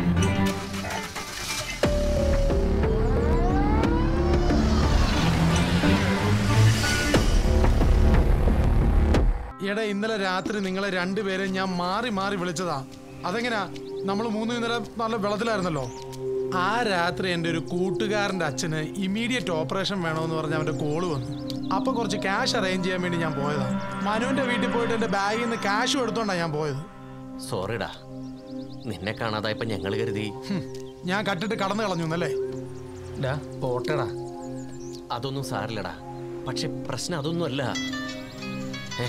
എടാ ഇന്നലെ രാത്രി നിങ്ങളെ രണ്ടുപേരെ ഞാൻ മാറി മാറി വിളിച്ചതാ അതെങ്ങനാ നമ്മൾ മൂന്ന് ഇന്നലെ നല്ല വെള്ളത്തിലായിരുന്നല്ലോ ആ രാത്രി എൻ്റെ ഒരു കൂട്ടുകാരൻ്റെ അച്ഛന് ഇമീഡിയറ്റ് ഓപ്പറേഷൻ വേണമെന്ന് പറഞ്ഞ് അവൻ്റെ കോള് വന്നു അപ്പൊ കുറച്ച് ക്യാഷ് അറേഞ്ച് ചെയ്യാൻ വേണ്ടി ഞാൻ പോയതാ മനുവിന്റെ വീട്ടിൽ പോയിട്ട് എൻ്റെ ബാഗിൽ നിന്ന് ക്യാഷും എടുത്തോണ്ടാ ഞാൻ പോയത് സോറിടാ നിന്നെ കാണാതായപ്പോ ഞങ്ങൾ കരുതി ഹും, ഞാൻ കട്ടിട്ട് കടന്നു കളഞ്ഞു എന്നല്ലേ പോട്ടടാ അതൊന്നും സാരില്ലടാ പക്ഷെ പ്രശ്നം അതൊന്നുമല്ല ഏ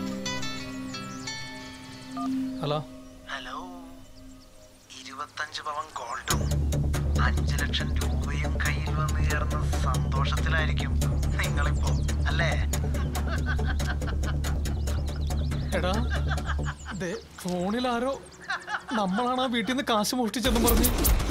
ഹലോ ഹലോ ഇരുപത്തഞ്ച് പവൻ ഗോൾഡും അഞ്ച് ലക്ഷം രൂപയും കയ്യിൽ വന്നു ചേർന്ന സന്തോഷത്തിലായിരിക്കും നിങ്ങളിപ്പോ അല്ലേ എടാ ദേ ഫോണിൽ ആരോ നമ്മളാണ് ആ വീട്ടിൽ നിന്ന് കാശ് മോഷ്ടിച്ചെന്ന് പറഞ്ഞു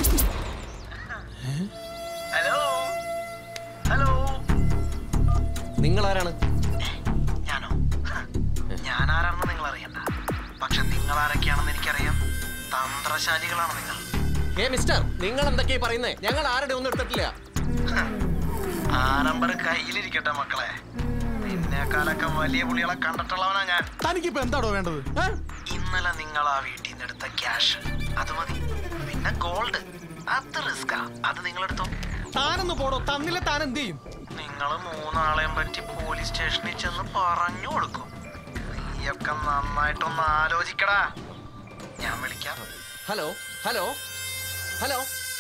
ഹലോ ഹലോ നിങ്ങൾ ആരാണ് ഞാനോ ഞാനാരാണെന്ന് നിങ്ങൾ അറിയണ്ട പക്ഷെ നിങ്ങൾ ആരൊക്കെയാണെന്ന് എനിക്കറിയാം തന്ത്രശാലികളാണ് നിങ്ങൾ ഏ മിസ്റ്റർ നിങ്ങൾ എന്തൊക്കെയാ പറയുന്നേ ഞങ്ങൾ ആരുടെ ഒന്നും എടുത്തിട്ടില്ല ആ നമ്പർ കയ്യിലിരിക്കട്ടെ മക്കളെ നിന്നേക്കാളൊക്കെ വലിയ പുള്ളികളെ കണ്ടിട്ടുള്ളവനാ ഞാൻ തനിക്കിപ്പോ എന്താടോ വേണ്ടത് ഇന്നലെ നിങ്ങൾ ആ വീട്ടിൽ നിന്ന് എടുത്ത ക്യാഷ് അത് മതി പിന്നെ ഗോൾഡ് അത് റിസ്കാ അത് നിങ്ങൾ എടുത്തോ താനൊന്ന് പോടോ തന്നില്ല താൻ എന്ത് ചെയ്യും നിങ്ങൾ മൂന്നാളെയും പറ്റി പോലീസ് സ്റ്റേഷനിൽ ചെന്ന് പറഞ്ഞു കൊടുക്കും നീയൊക്കെ നന്നായിട്ടൊന്ന് ആലോചിക്കടാ ഞാൻ വിളിക്കാം ഹലോ ഹലോ ഹലോ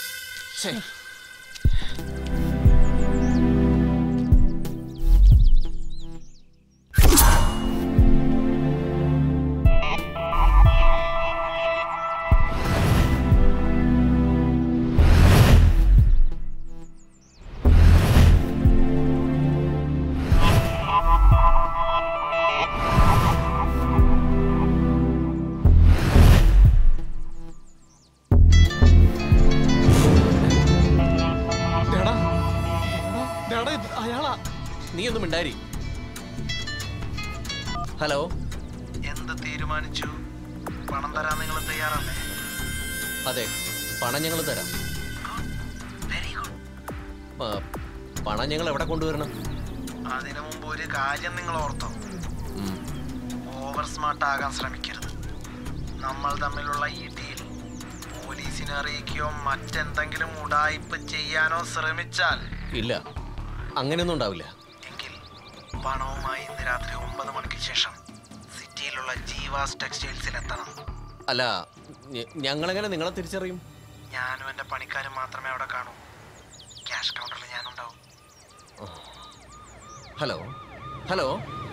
ഡേടാ, ഡേടാ, ഇത് അയാളാ നീ ഒന്നും മിണ്ടാരി ഹലോ എന്ത് തീരുമാനിച്ചു പണം തരാൻ നിങ്ങൾ തയ്യാറല്ലേ അതെ പണം ഞങ്ങൾ തരാം ആ, പണം ഞങ്ങൾ എവിടെ കൊണ്ടുവരണം അതിനു മുമ്പ് ഒരു കാര്യം നിങ്ങൾ ഓർത്തോ ഓവർ സ്മാർട്ട് ആകാൻ ശ്രമിക്കരുത് നമ്മൾ തമ്മിലുള്ള ഈ ഡീൽ പോലീസിനെ അറിയിക്കുകയോ മറ്റെന്തെങ്കിലും ഉടായിപ്പ് ചെയ്യാനോ ശ്രമിച്ചാൽ ഇല്ല അങ്ങനെയൊന്നും ഉണ്ടാവില്ല പണവുമായി ഇന്ന് രാത്രി ഒമ്പത് മണിക്ക് ശേഷം സിറ്റിയിലുള്ള ജീവാസ് ടെക്സ്റ്റൈൽസിൽ എത്തണം അല്ല ഞ- ഞങ്ങളെങ്ങനെ നിങ്ങളെ തിരിച്ചറിയും ഞാനും എന്റെ പണിക്കാരും മാത്രമേ അവിടെ കാണൂ ക്യാഷ് കൗണ്ടറിൽ ഞാനുണ്ടാവും ഹലോ ഹലോ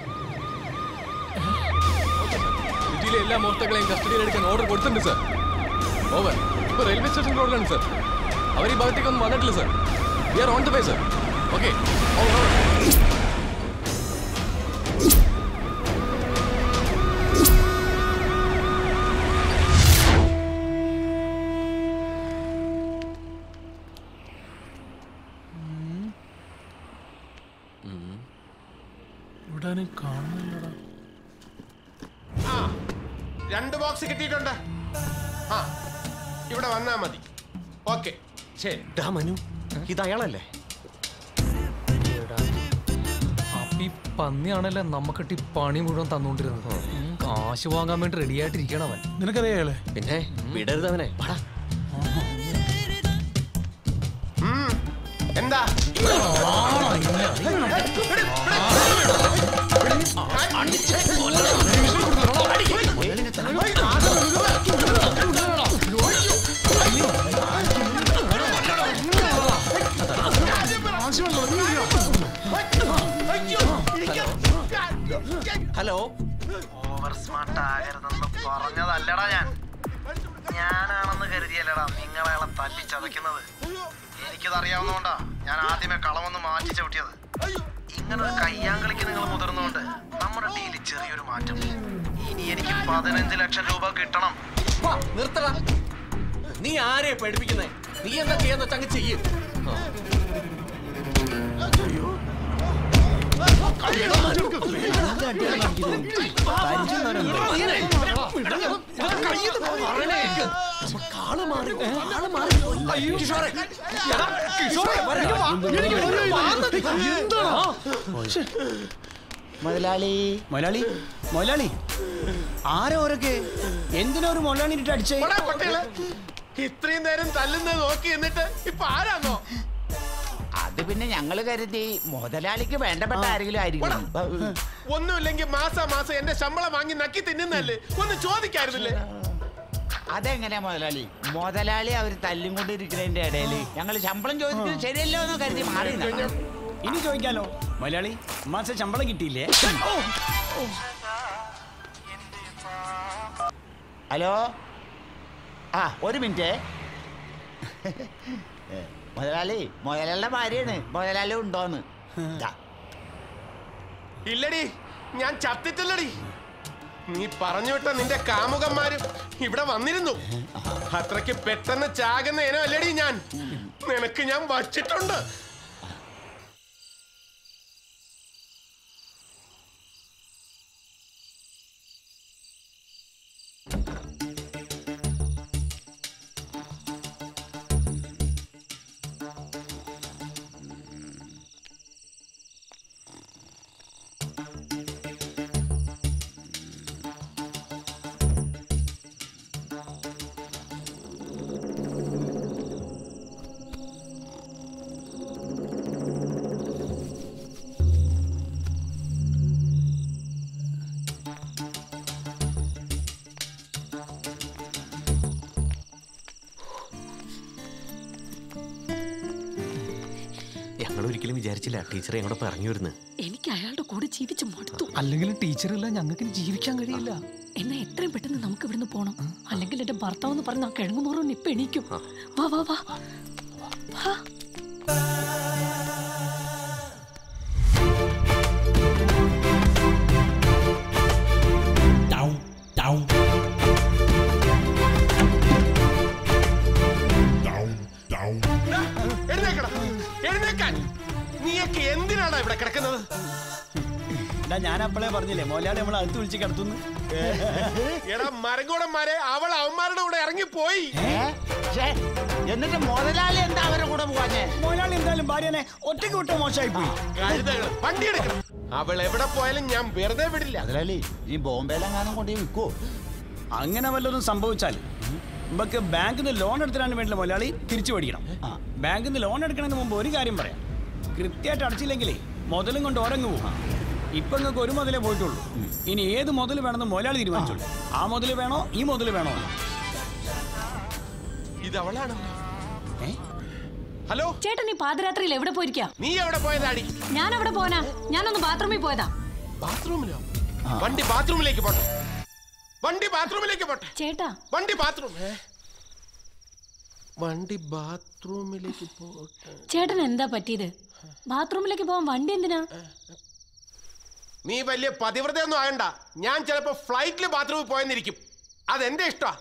സിറ്റിയിലെ എല്ലാ മോഷ്ടാക്കളെയും കസ്റ്റഡിയിൽ എടുക്കാൻ ഓർഡർ കൊടുത്തിട്ടുണ്ട് സർ ഓവർ ഇപ്പൊ റെയിൽവേ സ്റ്റേഷൻ റോഡിലാണ് സർ അവർ ഈ ഭാഗത്തേക്കൊന്നും വന്നിട്ടില്ല sir we are on the way sir okay ഇവിടെ കാണുന്നില്ലടാ ആ രണ്ട് ബോക്സ് കിട്ടിയിട്ടുണ്ട് ആ ഇവിടെ വന്നാ മതി ഓക്കെ ശരി ഡാ മനു ഇത് അയാളല്ലേ അപ്പൊ ഈ പന്നിയാണല്ലേ നമുക്കിട്ട് ഈ പണി മുഴുവൻ തന്നുകൊണ്ടിരുന്നത് ഉം, കാശ് വാങ്ങാൻ വേണ്ടി റെഡി ആയിട്ടിരിക്കണം അവൻ നിനക്കറിയാളെ പിന്നെ വിടരുത് അവനെ വാടാ. ഉം, എന്താ ഹലോ ഓവർ സ്മാർട്ട് ആകരുതെന്ന് പറഞ്ഞതല്ലടാ ഞാൻ ഞാനാണെന്ന് കരുതിയല്ലടാ നിങ്ങളയാളെ തല്ലി ചതയ്ക്കുന്നത് എനിക്കത് അറിയാവുന്നതുകൊണ്ടാ ഞാൻ ആദ്യമേ കളമൊന്ന് മാറ്റി ചവിട്ടിയത് ഇങ്ങനെ ഒരു കയ്യാങ്കളിക്ക് നിങ്ങൾ മുതിർന്നുകൊണ്ട് നമ്മുടെ ഡീലിൽ ചെറിയൊരു മാറ്റം ഇനി എനിക്ക് പതിനഞ്ച് ലക്ഷം രൂപ കിട്ടണം നിർത്തടാ നീ ആരെയാ പേടിപ്പിക്കുന്നേ നീ എന്താ ചെയ്യാന്ന് വെച്ചാ അങ്ങ് ചെയ്യ് ആ. മുതലാളി മുതലാളി മുതലാളി ആരാ ഓരൊക്കെ എന്തിനാ ഒരു മുതലാളിട്ട് അടിച്ചേ പോടാ, പട്ടികളെ. ഇത്രയും നേരം തല്ലുന്നത് നോക്കി എന്നിട്ട് ഇപ്പൊ ആരാന്നോ അത് പിന്നെ ഞങ്ങള് കരുതി മുതലാളിക്ക് വേണ്ടപ്പെട്ട ആരെങ്കിലും ആയിരിക്കും ഒന്നുമില്ലെങ്കിൽ മാസാ മാസം എന്റെ ശമ്പളം വാങ്ങി നക്കി തിന്നുന്നല്ലേ ഒന്ന് ചോദിക്കായിരുന്നില്ലേ അതെങ്ങനെയാ മുതലാളി മുതലാളി അവർ തല്ലും കൊണ്ടിരിക്കുന്നതിന്റെ ഇടയിൽ ഞങ്ങൾ ശമ്പളം ചോദിക്കുന്നത് ശരിയല്ലോ എന്ന് കരുതി മാറി ഇനി ചോദിക്കാലോ മുതലാളി മാസം ശമ്പളം കിട്ടിയില്ലേ ഹലോ ആ ഒരു മിനിറ്റ് മുതലാളി മുതലാളിയുടെ ഭാര്യയാണ് മുതലാളി ഉണ്ടോന്ന് ദാ. ഇല്ലടി ഞാൻ ചത്തിട്ടില്ലടി നീ പറഞ്ഞു വിട്ട നിന്റെ കാമുകന്മാരും ഇവിടെ വന്നിരുന്നു അത്രയ്ക്ക് പെട്ടെന്ന് ചാകുന്ന ഇനം അല്ലടി ഞാൻ നിനക്ക് ഞാൻ വച്ചിട്ടുണ്ട് ഞങ്ങൾ ഒരിക്കലും വിചാരിച്ചില്ല ടീച്ചറെ ഞങ്ങളോട് പറഞ്ഞു വരുന്നത് എനിക്ക് അയാളുടെ കൂടെ ജീവിച്ച് മടുത്തു അല്ലെങ്കിൽ ടീച്ചറില്ല ഞങ്ങൾക്ക് ജീവിക്കാൻ കഴിയില്ല എന്നാ എത്രയും പെട്ടെന്ന് നമുക്ക് ഇവിടുന്ന് പോണം അല്ലെങ്കിൽ എന്റെ ഭർത്താവ് എന്ന് പറഞ്ഞ ആ കിഴങ്ങുമോറും ഇപ്പൊ എണീക്കും വാ വാ വാ വാ എഴുന്നേക്കടാ എഴുന്നേക്കാൻ നീയൊക്കെ എന്തിനാടാ ഇവിടെ കിടക്കുന്നത് ഞാൻ അപ്പളേ പറഞ്ഞില്ലേ മോലാളി നമ്മൾ അടുത്ത് വിളിച്ച് കിടത്തുന്നു എടാ മരങ്കോടന്മാരെ അവൾ അവന്മാരുടെ കൂടെ ഇറങ്ങി പോയി എന്നിട്ട് മുതലാളി എന്താ അവരുടെ കൂടെ പോവാഞ്ഞേ മുതലാളി എന്തായാലും ഭാര്യനെ ഒറ്റയ്ക്ക് വിട്ട മോശമായി പോയി കഴുതകള് വണ്ടി എടുക്കണം അവൾ എവിടെ പോയാലും ഞാൻ വെറുതെ വിടില്ല മുതലാളി ഈ ബോംബെയിലെങ്ങാനും കൊണ്ടുപോയി വിൽക്കോ അങ്ങനെ വല്ലതും സംഭവിച്ചാൽ നമുക്ക് ബാങ്കിൽ നിന്ന് ലോൺ എടുത്തിട്ടാണ് വേണ്ടില്ല മുതലാളി തിരിച്ചു മേടിക്കണം ബാങ്കിൽ നിന്ന് ലോൺ എടുക്കുന്നതിന് മുമ്പ് ഒരു കാര്യം പറയാം കൃത്യമായിട്ട് അടച്ചില്ലെങ്കിലേ മുതലും കൊണ്ട് ഓരങ്ങ് പോകും ഇപ്പൊ നിങ്ങൾക്ക് ഒരു മുതലേ പോയിട്ടുള്ളൂ ഇനി ഏത് മുതൽ വേണമെന്ന് മുതലാളി തീരുമാനിച്ചോളൂ ആ മുതൽ വേണോ ഈ മുതൽ വേണോ ഇത് അവളാണ് ഹലോ ചേട്ടൻ ഈ പാതിരാത്രിയിൽ എവിടെ പോയിരിക്കാ നീ എവിടെ പോയതാടി ഞാൻ അവിടെ പോനാ ഞാനൊന്ന് ബാത്റൂമിൽ പോയതാ ബാത്റൂമിലോ വണ്ടി ബാത്റൂമിലേക്ക് പോട്ടെ വണ്ടി ബാത്റൂമിലേക്ക് പോട്ടെ ചേട്ടാ വണ്ടി ബാത്റൂം വണ്ടി ബാത്റൂമിലേക്ക് പോട്ടെ ചേട്ടൻ എന്താ പറ്റിയത് ബാത്റൂമിലേക്ക് പോവാൻ വണ്ടി എന്തിനാ നീ വലിയ പതിവ്രതയൊന്നും ആകണ്ട ഞാൻ ചിലപ്പോ ഫ്ലൈറ്റിൽ ബാത്റൂമിൽ പോയെന്നിരിക്കും അതെന്റെ ഇഷ്ടാ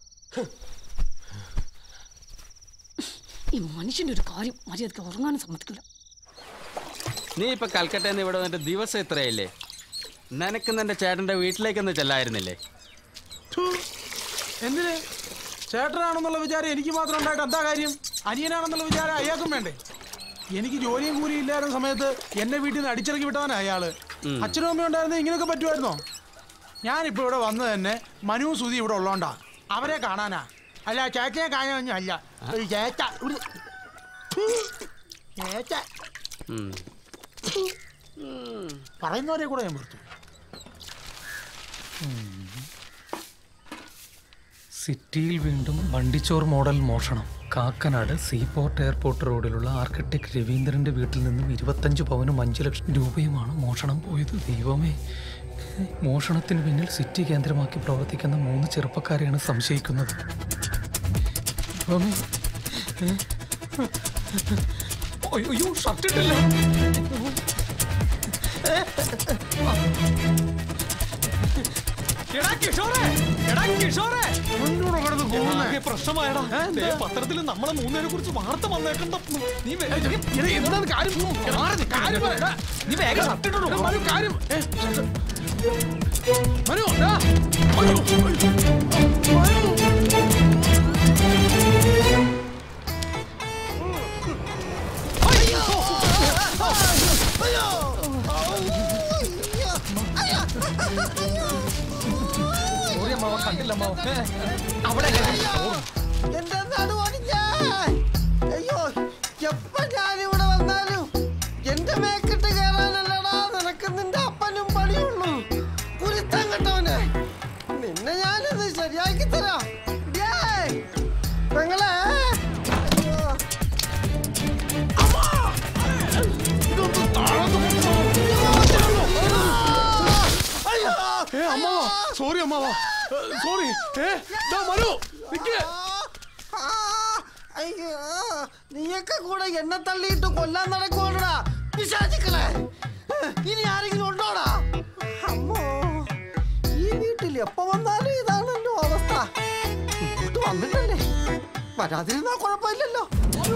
ഈ മനുഷ്യന്റെ ഒരു കാര്യം മര്യാദക്ക് ഉറങ്ങാനും സമ്മതിക്കില്ല നീ ഇപ്പൊ കൽക്കട്ടയിൽ നിന്ന് ഇവിടെ വന്നിട്ട് ദിവസം എത്രയല്ലേ നിനക്ക് നിന്റെ ചേട്ടന്റെ വീട്ടിലേക്കൊന്ന് ചെല്ലായിരുന്നില്ലേ എന്തിന് ചേട്ടനാണെന്നുള്ള വിചാരം എനിക്ക് മാത്രം ഉണ്ടായിട്ട് എന്താ കാര്യം അനിയനാണെന്നുള്ള വിചാരം അയാൾക്കും വേണ്ടേ എനിക്ക് ജോലിയും കൂലിയും ഇല്ലായിരുന്ന സമയത്ത് എന്നെ വീട്ടിൽ നിന്ന് അടിച്ചിറക്കി വിട്ടവനാ അയാള് ഉം. അച്ഛനും അമ്മയും ഉണ്ടായിരുന്നെ ഇങ്ങനെയൊക്കെ പറ്റുമായിരുന്നോ ഞാനിപ്പോ ഇവിടെ വന്നത് തന്നെ മനു സുധി ഇവിടെ ഉള്ളോണ്ടാ അവരെ കാണാനാ അല്ല ചേച്ചയെ കാണാനൊന്നും അല്ല ഒരു ചേച്ച ഒരു ചേച്ച പറയുന്നവരെ കൂടെ ഞാൻ വെറുത്തു സിറ്റിയിൽ വീണ്ടും വണ്ടിച്ചോർ മോഡൽ മോഷണം കാക്കനാട് സീപോർട്ട് എയർപോർട്ട് റോഡിലുള്ള ആർക്കിടെക്ട് രവീന്ദ്രന്റെ വീട്ടിൽ നിന്നും ഇരുപത്തഞ്ച് പവനും അഞ്ച് ലക്ഷം രൂപയുമാണ് മോഷണം പോയത് ദൈവമേ മോഷണത്തിന് പിന്നിൽ സിറ്റി കേന്ദ്രമാക്കി പ്രവർത്തിക്കുന്ന മൂന്ന് ചെറുപ്പക്കാരെയാണ് സംശയിക്കുന്നത് ദൈവമേ. ഏ? അയ്യോ, അയ്യോ ഷർട്ട് ഇട്ടില്ല എടാ കിഷോറേ എടാ കിഷോറേ ആകെ പ്രശ്നമായടാ ദേ, പത്രത്തിൽ നമ്മളെ മൂന്നിനെ കുറിച്ച് വാർത്ത വന്നേക്കണ്ട നീ വേ- എടാ, എന്താണ് കാര്യം മാറ് നീ, കാര്യം പറ, എടാ. നീ വേഗം ഷർട്ട് ഇട്ടോ മനു കാര്യം ഏ, ഷർട്ട്. മനു ദാ. മനു. സോറി അമ്മാവ കണ്ടില്ല അമ്മാവ ഏ, അവിടെ എന്റെ നടുവടിഞ്ഞേ. അയ്യോ എപ്പ ഞാനിവിടെ വന്നാലും എന്റെ മേക്കിട്ട് കയറാനല്ലടാ നിനക്ക് നിന്റെ അപ്പനും പണിയുള്ളൂ കുരുത്തം കെട്ടവന് നിന്നെ ഞാനിത് ശരിയാക്കി തരാം ഏയ്, പെങ്ങളെ അയ്യോ. അമ്മാ. ഇതൊന്ന് താഴ്ന്നു അയ്യോ ഏ അമ്മാവ സോറി അമ്മാവ സോറി ഏ ദാ മനു നിക്ക് ആ, അയ്യോ നീയൊക്കെ കൂടെ എന്നെ തള്ളിയിട്ട് കൊല്ലാൻ നടക്കുവാണടാ വിശ്വാസിക്കളെ ഇനി ആരെങ്കിലും ഉണ്ടോടാ അമ്മോ ഈ വീട്ടിൽ എപ്പോ വന്നാലും ഇതാണല്ലോ അവസ്ഥ ഇങ്ങോട്ട് വന്നിട്ടല്ലേ വരാതിരുന്നാ കുഴപ്പമില്ലല്ലോ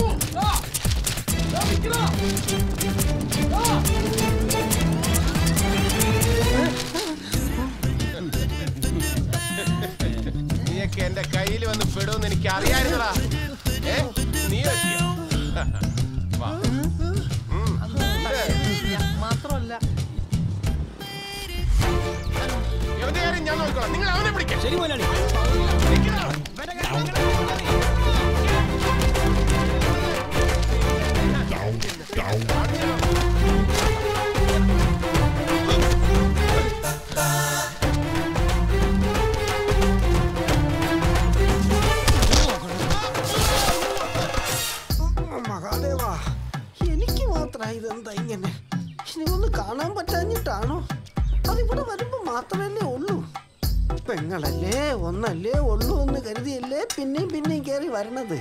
നീയൊക്കെ എന്റെ കയ്യിൽ വന്ന് പെടുമെന്ന് എനിക്ക് അറിയായിരുന്നടാ ഏ നീ എത്തിയോ? വാ. ഉം. മാത്രമല്ല ഇവന്റെ കാര്യം ഞാൻ നോക്കണം നിങ്ങൾ അവനെ പിടിക്കാം ശരി മുതലാളി മഹാദേവാ എനിക്ക് മാത്രമായി ഇതെന്താ ഇങ്ങനെ ഇനി ഒന്ന് കാണാൻ പറ്റാഞ്ഞിട്ടാണോ അതിവിടെ വരുമ്പോ മാത്രമല്ലേ ഉള്ളൂ പെങ്ങളല്ലേ ഒന്നല്ലേ ഉള്ളൂ എന്ന് കരുതിയല്ലേ പിന്നെയും പിന്നെയും കയറി വരണത്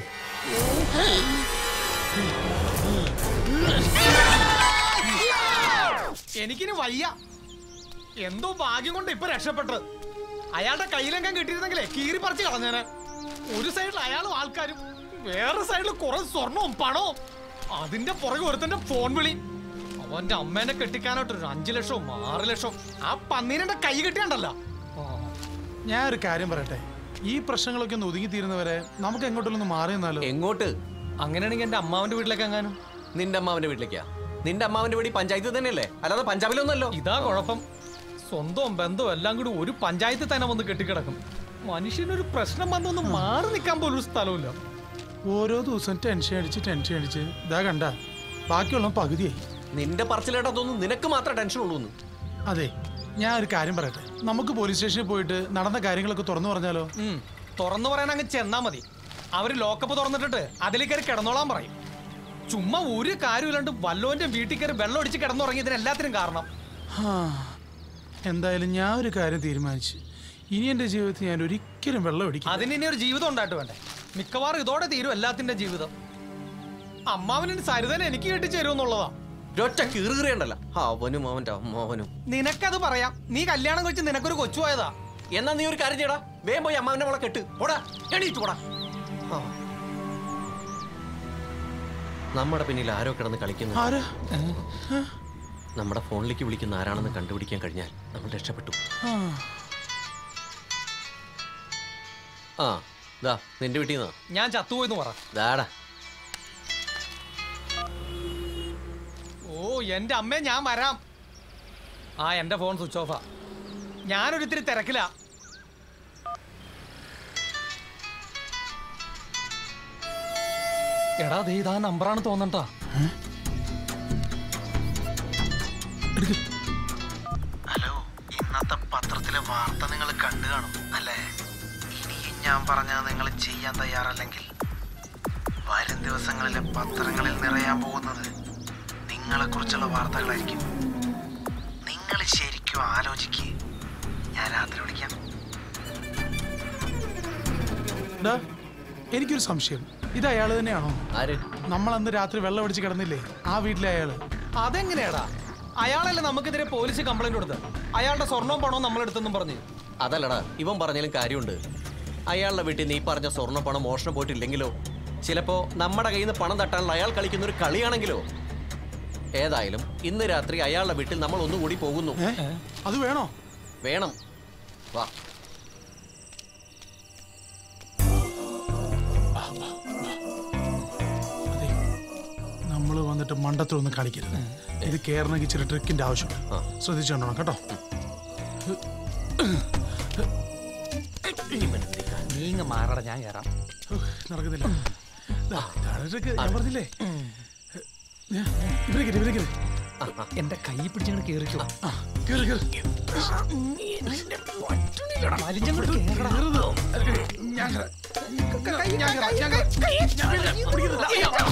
എനിക്കിനി വയ്യ എന്തോ ഭാഗ്യം കൊണ്ട് ഇപ്പൊ രക്ഷപ്പെട്ടത് അയാളുടെ കയ്യിലെങ്കാൻ കിട്ടിയിരുന്നെങ്കിലേ കീറി പറിച്ച് കളഞ്ഞേനെ ഒരു സൈഡിൽ അയാളും ആൾക്കാരും വേറെ സൈഡിൽ കുറെ സ്വർണവും പണവും അതിന്റെ പുറകെ ഒരുത്തന്റെ ഫോൺ വിളി അവന്റെ അമ്മേനെ കെട്ടിക്കാനായിട്ട് ഒരു അഞ്ചു ലക്ഷവും ആറ് ലക്ഷവും ആ പന്നീരന്റെ കൈ കെട്ടിയാണ്ടല്ലോ ഞാൻ ഒരു കാര്യം പറയട്ടെ ഈ പ്രശ്നങ്ങളൊക്കെ ഒന്ന് ഒതുങ്ങി തീരുന്നവരെ നമുക്ക് എങ്ങോട്ടുള്ള മാറി നിന്നാലോ എങ്ങോട്ട് അങ്ങനെയാണെങ്കിൽ എന്റെ അമ്മാവന്റെ വീട്ടിലേക്ക് എങ്ങാനും നിന്റെ അമ്മാവന്റെ വീട്ടിലേക്കാ നിന്റെ അമ്മാവന്റെ വീട് ഈ പഞ്ചായത്തിൽ തന്നെയല്ലേ അല്ലാതെ പഞ്ചാബിലൊന്നല്ലോ ഇതാ കുഴപ്പം സ്വന്തവും ബന്ധവും എല്ലാം കൂടി ഒരു പഞ്ചായത്തിൽ തന്നെ വന്ന് കെട്ടിക്കിടക്കും മനുഷ്യനൊരു പ്രശ്നം വന്നൊന്ന് മാറി നിൽക്കാൻ പോലും ഒരു സ്ഥലമില്ല ഓരോ ദിവസം ടെൻഷൻ അടിച്ച് ടെൻഷൻ അടിച്ച് ഇതാ കണ്ട ബാക്കിയുള്ള പകുതിയായി നിന്റെ പറച്ചിലേട്ടാ തോന്നുന്നു നിനക്ക് മാത്രമേ ടെൻഷൻ ഉള്ളൂ അതെ ഞാൻ ഒരു കാര്യം പറയട്ടെ നമുക്ക് പോലീസ് സ്റ്റേഷനിൽ പോയിട്ട് നടന്ന കാര്യങ്ങളൊക്കെ തുറന്നു പറഞ്ഞാലോ ഉം, തുറന്നു പറയാൻ അങ്ങ് ചെന്നാ മതി അവര് ലോക്കപ്പ് തുറന്നിട്ടിട്ട് അതിൽ കയറി കിടന്നോളാൻ പറയും ചുമ്മാ ഒരു കാര്യമില്ലാണ്ട് വല്ലോന്റെ വീട്ടിൽ കയറി വെള്ളം ഒടിച്ച് കിടന്നുറങ്ങി ഇതിനെല്ലാത്തിനും കാരണം ഹാ. എന്തായാലും ഞാൻ ഒരു കാര്യം തീരുമാനിച്ചു ഇനി എൻ്റെ ജീവിതത്തിൽ ഞാൻ ഒരിക്കലും വെള്ളം അടിക്കും അതിന് ഇനി ഒരു ജീവിതം ഉണ്ടായിട്ട് വേണ്ടേ മിക്കവാറും ഇതോടെ തീരും എല്ലാത്തിന്റെ ജീവിതം അമ്മാവനും സരിതനെ എനിക്ക് കെട്ടിച്ചേരുമെന്നുള്ളതാ ഒറ്റ കീറുകയുണ്ടല്ലോ അവനും അവന്റെ അമ്മാവനും നിനക്കത് പറയാം നീ കല്യാണം കഴിച്ച് നിനക്കൊരു കൊച്ചു പോയതാ എന്നാ നീ ഒരു കാര്യം ചെയ്യടാ വേഗം പോയി അമ്മാവന്റെ മോളെ കെട്ട് പോടാ എണീറ്റ് പോടാ ആ. നമ്മുടെ പിന്നിൽ ആരോ കിടന്ന് കളിക്കുന്നു ആരാ? നമ്മുടെ ഫോണിലേക്ക് വിളിക്കുന്ന ആരാണെന്ന് കണ്ടുപിടിക്കാൻ കഴിഞ്ഞാൽ നമ്മൾ രക്ഷപ്പെട്ടു ആ. ആ ദാ നിന്റെ വീട്ടിൽ നിന്നാ ഞാൻ ചത്തുപോയെന്ന് പറ ദാടാ ഓ എന്റെ അമ്മേ ഞാൻ വരാം ആ എന്റെ ഫോൺ സ്വിച്ച് ഓഫാ ഞാനൊരിത്തിരി തിരക്കില്ല എടാ ദേ ഇതാ നമ്പറാണ് തോന്നണ്ടാ ഹലോ ഇന്നത്തെ പത്രത്തിലെ വാർത്ത നിങ്ങൾ കണ്ടു കാണും അല്ലേ ഇനിയും ഞാൻ പറഞ്ഞത് നിങ്ങൾ ചെയ്യാൻ തയ്യാറല്ലെങ്കിൽ വരും ദിവസങ്ങളിലെ പത്രങ്ങളിൽ നിറയാൻ പോകുന്നത് നിങ്ങളെക്കുറിച്ചുള്ള വാർത്തകളായിരിക്കും നിങ്ങൾ ശരിക്കും ആലോചിക്കുക ഞാൻ രാത്രി വിളിക്കാം ഡാ, എനിക്കൊരു സംശയം ഇത് അയാൾ തന്നെയാണോ ആര് നമ്മൾ അന്ന് രാത്രി വെള്ളം അടിച്ച് കിടന്നില്ലേ ആ വീട്ടിലെ അയാള് അതെങ്ങനെയാടാ അയാളല്ലേ നമുക്കെതിരെ പോലീസ് കംപ്ലൈന്റ് കൊടുത്തത് അയാളുടെ സ്വർണവും പണവും നമ്മളെടുത്തെന്നും പറഞ്ഞു അതല്ലടാ ഇവൻ പറഞ്ഞാലും കാര്യമുണ്ട് അയാളുടെ വീട്ടിൽ നീ പറഞ്ഞ സ്വർണ്ണ പണം മോഷണം പോയിട്ടില്ലെങ്കിലോ ചിലപ്പോ നമ്മുടെ കയ്യിൽ നിന്ന് പണം തട്ടാനുള്ള അയാൾ കളിക്കുന്ന ഒരു കളിയാണെങ്കിലോ ഏതായാലും ഇന്ന് രാത്രി അയാളുടെ വീട്ടിൽ നമ്മൾ ഒന്നുകൂടി പോകുന്നു അത് വേണോ വേണം വാ നമ്മൾ വന്നിട്ട് മണ്ടത്തിലൊന്നും കളിക്കരുത് ഇത് കേറണമെങ്കിൽ ഇച്ചിരി ട്രിക്കിന്റെ ആവശ്യമുണ്ട് ശ്രദ്ധിച്ചോണ്ടോ കേട്ടോ നീങ്ങ മാറട ഞാൻ കയറാം നടക്കുന്നില്ല ദാ, ഇതാണ് trick. ഞാൻ പറഞ്ഞില്ലേ ഞാൻ- ഇവിടെ കേറ്, ഇവിടെ കേറ്. എന്റെ കൈ പിടിച്ചങ്ങനെ കേറിക്കോ കേറ്, കേറ്. വലിഞ്ഞങ്ങോട്ട് കേറടാ. ഞാൻ കേറാം. ഞാൻ കേറാം, ഞാൻ കേറാം. ഞാൻ പിടിക്കുന്നില്ല.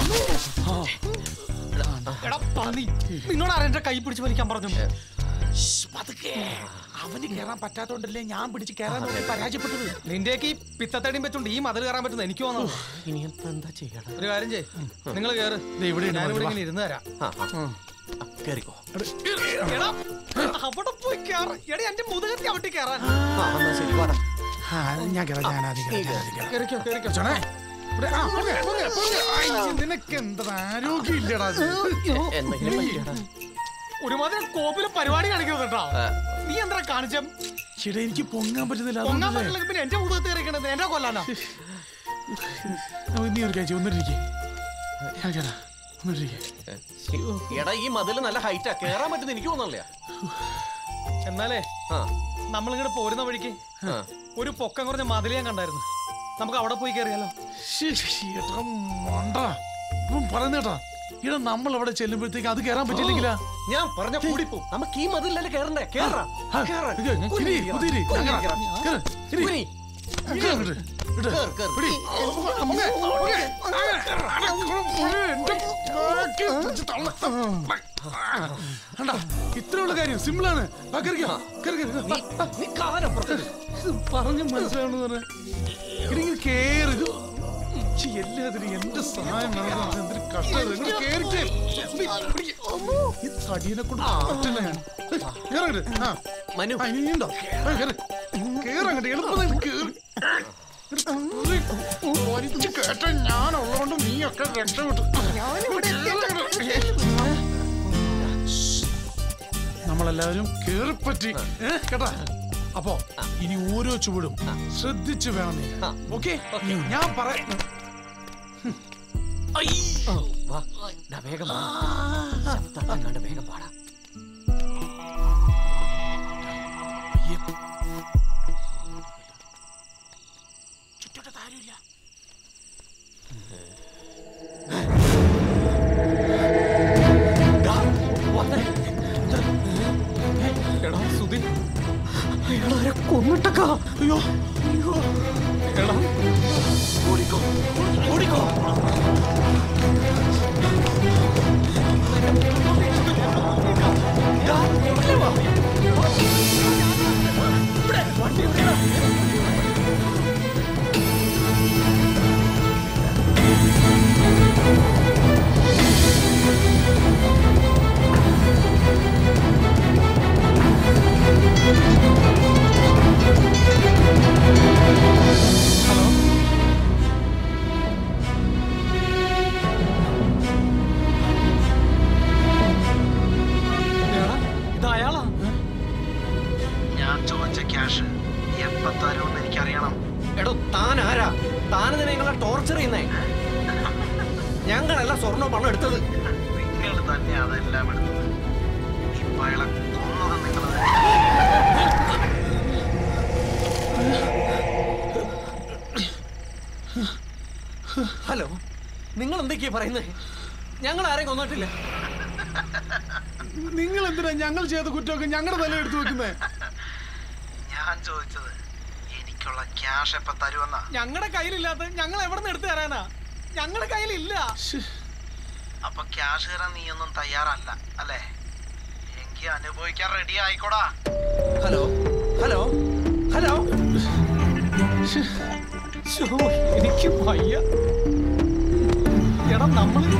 എടാ പന്നി നിന്നോട് ആരാ എന്റെ കൈ പിടിച്ച് വലിക്കാൻ പറഞ്ഞു പതുക്കെ. അവന് കേറാൻ പറ്റാത്തോണ്ടല്ലേ ഞാൻ പിടിച്ച് കേറാൻ നോക്കി പരാജയപ്പെട്ടത് നിന്റെയൊക്കെ ഈ പിത്തത്തടിയും വെച്ചോണ്ട് ഈ മതിൽ കയറാൻ പറ്റുന്ന എനിക്ക് തോന്നുന്നു ഇനി എന്താ ചെയ്യണം ഒരു കാര്യം ചെയ് നിങ്ങൾ കേറ് ഇവിടെ ഇരുന്ന് ഞാനിവിടെ മതി, വാ. ഇങ്ങനെ ഇരുന്ന് തരാം കേറിക്കോ എടാ അവിടെ പോയി കേറ എടാ എന്റെ മുതുകത്തി അവിടെ കേറാൻ ആ, ഞാൻ കേറാം ഞാൻ ആദ്യം കേറാം, ഞാൻ ആദ്യം കേറാം. കേറിക്കോ കേറിക്കോ ചോണേ, ഇവിടെ, ആ, പോരെ, പോരെ, പോരെ. ഐ, നിനക്ക് എന്താ ആരോഗ്യം ഇല്ലടാ എന്തെങ്കിലും പറ്റിയടാ? ഒരുമാതിരി കോപ്പിലെ പരിപാടി കാണിക്കുന്നത് കേട്ടോ ആ. നീ എന്താ കാണിച്ച ചേട്ടാ എനിക്ക് പൊങ്ങാൻ പറ്റുന്നില്ല പൊങ്ങാൻ അതുകൊണ്ടല്ലേ. പറ്റില്ലെങ്കിൽ പിന്നെ എന്റെ മുതുകത്ത് കയറിക്കണത് എന്റെ കൊല്ലാനാ ആ, നീ ഒരു കാഴ്ച ഒന്നിട്ടിരിക്കേ ഞാൻ കേറാം ഒന്നിട്ടിരിക്കേ എടാ ഈ മതിൽ നല്ല ഹൈറ്റാ കേറാൻ പറ്റുന്ന എനിക്ക് തോന്നണില്ല എന്നാലേ നമ്മളിങ്ങോട്ട് പോരുന്ന വഴിക്ക് ഒരു പൊക്കം കുറഞ്ഞ മതിൽ ഞാൻ കണ്ടായിരുന്നു നമുക്ക് അവിടെ പോയി കയറിയാലോ ഏട്ടാ മണ്ട ഇവൻ പറയുന്നേട്ടാ ഇടാ നമ്മൾ അവിടെ ചെല്ലുമ്പോഴത്തേക്ക് അത് കേറാൻ പറ്റില്ലെങ്കിലാ ഞാൻ പറഞ്ഞ കൂടിപ്പോ നമുക്ക് ഈ മതിലല്ലേ കേറണ്ടേ കേറാ ആ, കേറാ. ഇത്, കുനിഞ്ഞ് ഇരി, കേറാം. കുതിരി, കുനിഞ്ഞ് ഞാൻ കേറാം. കേറാം. കേറ്, ഇരി. കുനി. കേറ് അങ്ങോട്ട്. ഇട്. കേറ്, കേറ്. പിടി. അങ്ങ്, അങ്ങ്. എന്റെ ബാക്കി പിടിച്ച് തള്ള. കണ്ടാ, ഇത്രയുള്ള കാര്യം സിമ്പിളാണ് ആ, കേറിക്കോ. കേറ്, കേറ്. നീ കാലപ്പുറത്ത് ഇത് പറഞ്ഞ് മനസ്സിലാവണെന്ന് പറഞ്ഞ ഇങ്ങനെ കേറി ഇത് ഛി, എല്ലാത്തിനും എന്റെ സഹായം വേണം എന്തൊരു കഷ്ടം നിങ്ങൾ കേറിക്കേ പിടി. ഈ തടിയനെ കൊണ്ട് പറ്റില്ല ഞാൻ കേറങ്ങട്ട് ആ മനു ഇനിയുണ്ടോ ആ, കേറ് കേറങ്ങട്ട് എളുപ്പം കേറി വലിച്ചു കേട്ട ഞാനുള്ളതുകൊണ്ട് നീയൊക്കെ രക്ഷപ്പെട്ടു നമ്മളെല്ലാവരും കേറിപ്പറ്റി ഏ, കേട്ടാ അപ്പോ ഇനി ഓരോ ചുവടും ശ്രദ്ധിച്ചു വേണം നീ ഓക്കെ ഞാൻ പറയാം വാ ദാ വേഗം വാ. ശബ്ദം കണ്ട് വേഗം പാടാ എടാ അയ്യോ അയ്യോ എടാ ഓടിക്കോ ഓടിക്കോ ഇത് അയാളാ ഞാൻ ചോദിച്ച ക്യാഷ് എപ്പ തരുമെന്ന് എനിക്കറിയണം എടോ താൻ ആരാ താനെന്തിനാ നിങ്ങളെ ടോർച്ചർ ചെയ്യുന്നേ ഞങ്ങളല്ല സ്വർണ്ണ പണം എടുത്തത് നിങ്ങൾ തന്നെ അതെല്ലാം എടുത്തത് ഇപ്പൊ അയാളെ കൊന്നത് നിങ്ങൾ ഹലോ നിങ്ങൾ എന്തൊക്കെയാ പറയുന്നത് ഞങ്ങൾ ആരെയും കൊന്നിട്ടില്ല നിങ്ങൾ എന്തിനാ ഞങ്ങൾ ചെയ്ത കുറ്റമൊക്കെ ഞങ്ങളുടെ തല എടുത്തു വെക്കുന്നേ ഞാൻ ചോദിച്ചത് എനിക്കുള്ള ക്യാഷ് എപ്പ തരുമെന്നാ ഞങ്ങളുടെ കയ്യിലില്ലാത്ത ഞങ്ങൾ എവിടെ നിന്ന് എടുത്തു തരാനാ ഞങ്ങളുടെ കയ്യിലില്ല അപ്പൊ ക്യാഷ് തരാൻ നീ ഒന്നും തയ്യാറല്ല അല്ലേ എങ്കിൽ അനുഭവിക്കാൻ റെഡി ആയിക്കോടാ ഹലോ ഹലോ ഹലോ ശ്ശോ, എനിക്ക് വയ്യ എടാ നമ്മള്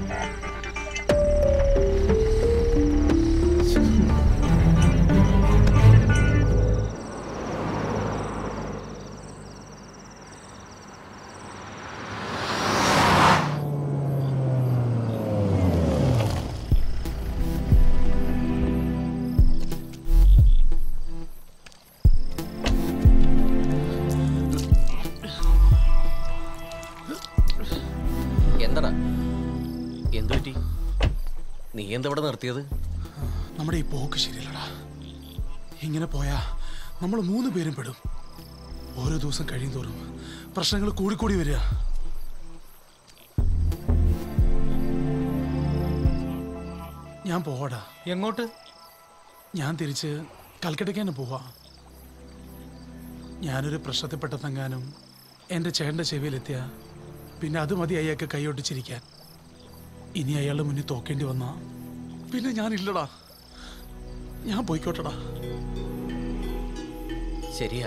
എന്തടാ എന്തു പറ്റി നീ എന്തെവിടെ നിർത്തിയത് നമ്മുടെ ഈ പോക്ക് ശരിയല്ലടാ ഇങ്ങനെ പോയാ നമ്മൾ മൂന്ന് പേരും പെടും ഓരോ ദിവസം കഴിയും തോറും പ്രശ്നങ്ങൾ കൂടിക്കൂടി വരിക ഞാൻ പോവാടാ എങ്ങോട്ട് ഞാൻ തിരിച്ച് കൽക്കട്ടയ്ക്ക് തന്നെ പോവാ ഞാനൊരു പ്രശ്നത്തിൽപ്പെട്ടെന്നെങ്ങാനും എൻ്റെ ചേട്ടൻ്റെ ചെവിയിലെത്തിയ പിന്നെ അത് മതി അയാൾക്ക് കൈയൊട്ടിച്ചിരിക്കാൻ ഇനി അയാളുടെ മുന്നിൽ തോക്കേണ്ടി വന്നാ പിന്നെ ഞാനില്ലടാ ഞാൻ പോയിക്കോട്ടടാ ശരിയാ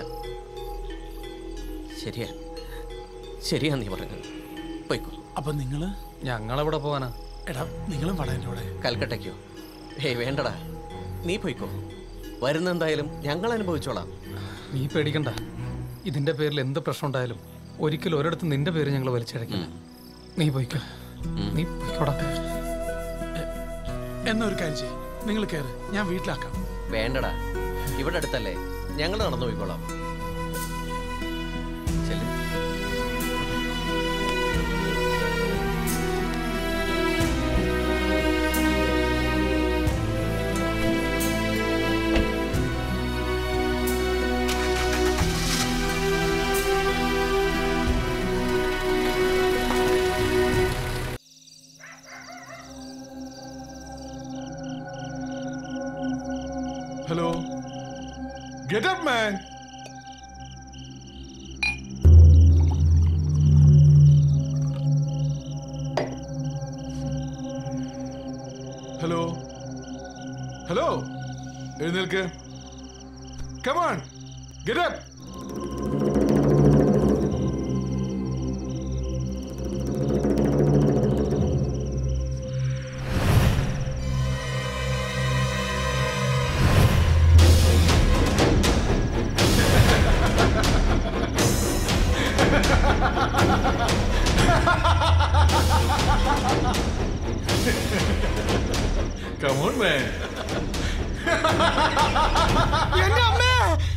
ശരിയാ ശരിയാ നീ പറഞ്ഞത് പോയിക്കോ അപ്പൊ നിങ്ങള് ഞങ്ങളെവിടെ പോവാനാ എടാ നിങ്ങളും വട എൻ്റെ കൂടെ കൽക്കട്ടയ്ക്കോ ഹേയ് വേണ്ടടാ നീ പോയിക്കോ വരുന്ന എന്തായാലും ഞങ്ങൾ അനുഭവിച്ചോളാം നീ പേടിക്കണ്ട ഇതിന്റെ പേരിൽ എന്ത് പ്രശ്നം ഉണ്ടായാലും ഒരിക്കലും ഒരിടത്ത് നിന്റെ പേര് ഞങ്ങൾ വലിച്ചഴക്കില്ല നീ പോയിക്കോ നീ പോയിക്കോടാ എന്നാ ഒരു കാര്യം ചെയ്യ് നിങ്ങൾ കയറ് ഞാൻ വീട്ടിലാക്കാം വേണ്ടടാ ഇവിടെ അടുത്തല്ലേ ഞങ്ങൾ നടന്നു പോയിക്കോളാം ചെല്ല്. Hello. Get up, man. Hello hello എഴുന്നേൽക്ക് come on get up Come on, man. എന്റെ അമ്മേ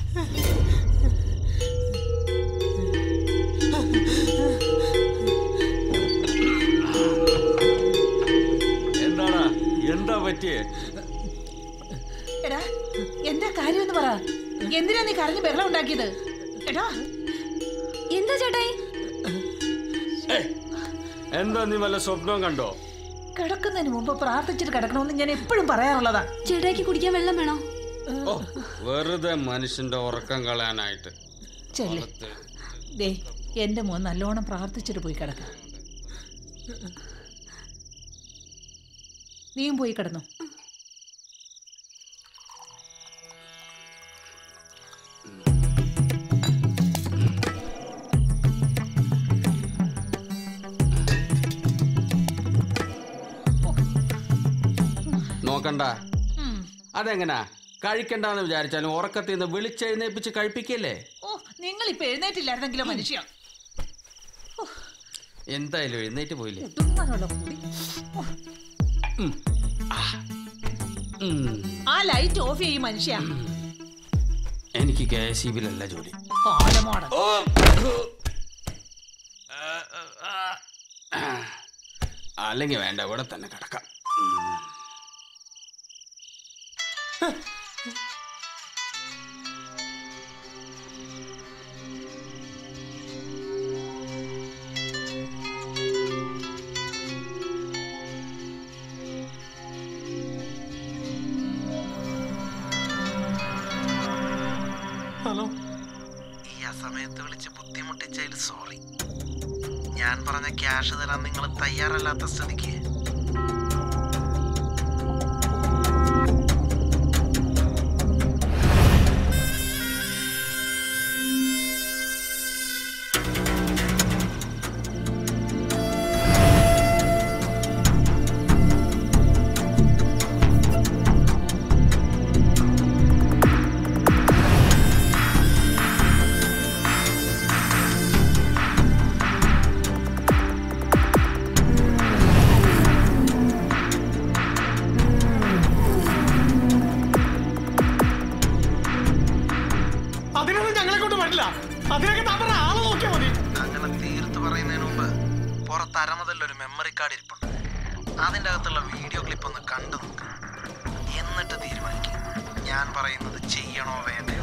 എന്താടാ എന്താ പറ്റിയേ എടാ എന്താ കാര്യം എന്ന് പറ എന്തിനാ നീ കരഞ്ഞ് ബഹളം ഉണ്ടാക്കിയത് എടാ എന്താ ചേട്ടായി എന്താ നീ വല്ല സ്വപ്നവും കണ്ടോ കിടക്കുന്നതിന് മുമ്പ് പ്രാർത്ഥിച്ചിട്ട് കിടക്കണമെന്ന് ഞാൻ എപ്പോഴും പറയാറുള്ളതാ ചേട്ടായിക്ക് കുടിക്കാൻ വെള്ളം വേണോ ഓ വെറുതെ മനുഷ്യന്റെ ഉറക്കം കളയാനായിട്ട് ചെല്ലേ ദേ എന്റെ മോൻ നല്ലോണം പ്രാർത്ഥിച്ചിട്ട് പോയി കിടക്ക നീയും പോയി കിടന്നു നോക്കണ്ട അതെങ്ങനാ കഴിക്കണ്ടെന്ന് വിചാരിച്ചാലും ഉറക്കത്തിൽ നിന്ന് വിളിച്ചെഴുന്നേപ്പിച്ച് കഴിപ്പിക്കല്ലേ ഓ നിങ്ങൾ ഇപ്പൊ എഴുന്നേറ്റില്ലായിരുന്നെങ്കിലോ മനുഷ്യ എന്തായാലും എഴുന്നേറ്റ് പോയില്ലേ ഉടുമ്പാനുള്ള കൂടി. ഓ, ഉം. ആ ലൈറ്റ് ഓഫ് ചെയ്യും മനുഷ്യ എനിക്ക് കെ എസ് ഇ ബിലല്ല ജോലി കാലമാണ് അല്ലെങ്കിൽ വേണ്ട ഇവിടെ തന്നെ കിടക്കാം ഹലോ ഈ അസമയത്ത് വിളിച്ച് ബുദ്ധിമുട്ടിച്ചതിൽ സോറി ഞാൻ പറഞ്ഞ ക്യാഷ് തരാൻ നിങ്ങൾ തയ്യാറല്ലാത്ത സ്ഥിതിക്ക് അതിനൊന്നും ഞങ്ങളെ കൊണ്ട് പറ്റില്ല അതിനൊക്കെ താൻ പറഞ്ഞ ആളെ നോക്കിയാൽ മതി അങ്ങനെ തീർത്ത് പറയുന്നതിന് മുമ്പ് പുറത്ത് അരമുതലൊരു മെമ്മറി കാർഡ് ഇരിപ്പുണ്ട് അതിൻ്റെ അകത്തുള്ള വീഡിയോ ക്ലിപ്പ് ഒന്ന് കണ്ടു നോക്ക് എന്നിട്ട് തീരുമാനിക്കും ഞാൻ പറയുന്നത് ചെയ്യണോ വേണ്ടയോ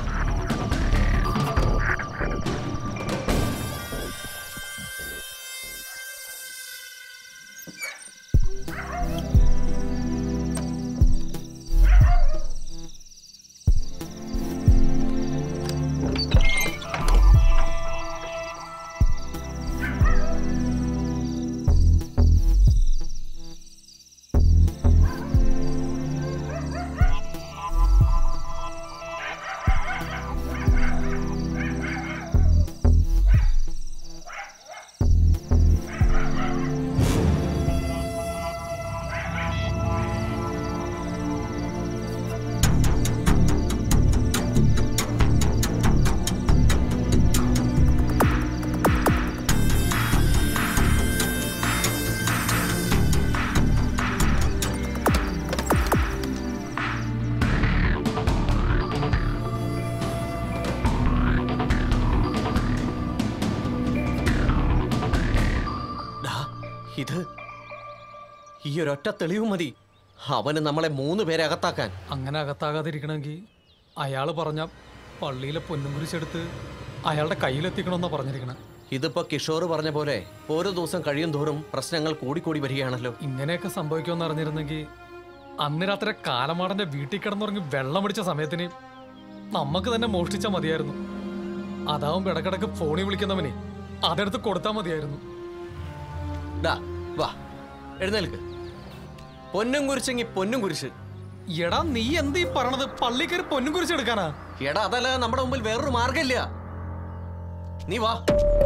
ഡാ, ഇത് ഈ ഒരൊറ്റ തെളിവ് മതി അവന് നമ്മളെ മൂന്ന് പേരെ അകത്താക്കാൻ അങ്ങനെ അകത്താകാതിരിക്കണമെങ്കിൽ അയാൾ പറഞ്ഞ പള്ളിയിലെ പൊന്നും കുരിശെടുത്ത് അയാളുടെ കയ്യിലെത്തിക്കണമെന്നാ പറഞ്ഞിരിക്കണം ഇതിപ്പോ കിഷോർ പറഞ്ഞ പോലെ ഓരോ ദിവസം കഴിയും തോറും പ്രശ്നങ്ങൾ കൂടിക്കൂടി വരികയാണല്ലോ ഇങ്ങനെയൊക്കെ സംഭവിക്കുമെന്ന് അറിഞ്ഞിരുന്നെങ്കിൽ അന്ന് രാത്രി കാലമാടന്റെ വീട്ടിൽ കിടന്നുറങ്ങി വെള്ളം പിടിച്ച സമയത്തിന് നമുക്ക് തന്നെ മോഷ്ടിച്ചാൽ മതിയായിരുന്നു അതാവുമ്പോ ഇടക്കിടക്ക് ഫോണിൽ വിളിക്കുന്നവനെ അതെടുത്ത് കൊടുത്താൽ മതിയായിരുന്നു ഡാ വാ എഴുന്നേൽക്ക് പൊന്നും കുരിശെങ്കി പൊന്നും കുരിശ് എടാ നീ എന്ത് ഈ പറയണത് പള്ളി കയറി പൊന്നും കുരിശ് എടുക്കാനാ എടാ അതല്ല നമ്മുടെ മുമ്പിൽ വേറൊരു മാർഗമില്ല നീ വാ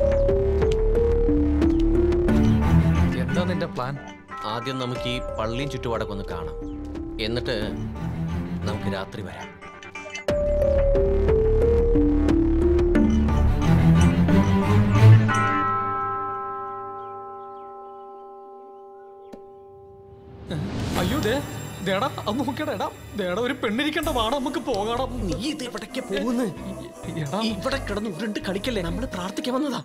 എന്താ നിന്റെ പ്ലാൻ ആദ്യം നമുക്ക് ഈ പള്ളിയും ചുറ്റുപാടൊക്കെ ഒന്ന് കാണാം എന്നിട്ട് നമുക്ക് രാത്രി വരാം അയ്യോ ദേ ദേടാ അത് നോക്കിയടാ എടാ ദേടാ ഒരു പെണ്ണിരിക്കേണ്ട വാടാ നമുക്ക് പോകാടാ നീ ഇത് എവിടേക്ക് പോകുന്നു ഇവിടെ കിടന്ന് ഉരുണ്ട് കളിക്കല്ലേ നമ്മൾ പ്രാർത്ഥിക്കാൻ വന്നതാ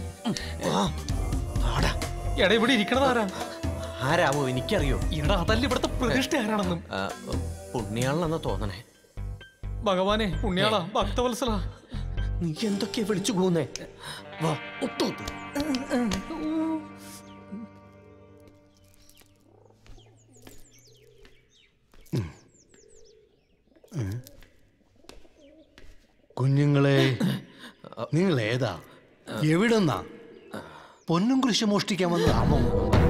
എടാ ഇവിടെ ഇരിക്കണത് ആരാ ആരാവോ എനിക്കറിയോ എടാ അതല്ല ഇവിടുത്തെ പ്രതിഷ്ഠ ആരാണെന്നും ആ, പുണ്യാളെന്നാ തോന്നണേ ഭഗവാനെ പുണ്യാള ഭക്തവത്സല നീ എന്തൊക്കെയാ വിളിച്ചു പോകുന്നേ വാ ഒത്തോത്ത് കുഞ്ഞുങ്ങളെ നിങ്ങൾ ഏതാ എവിടെന്നാ പൊന്നും കുരിശ് മോഷ്ടിക്കാൻ വന്നതാണോ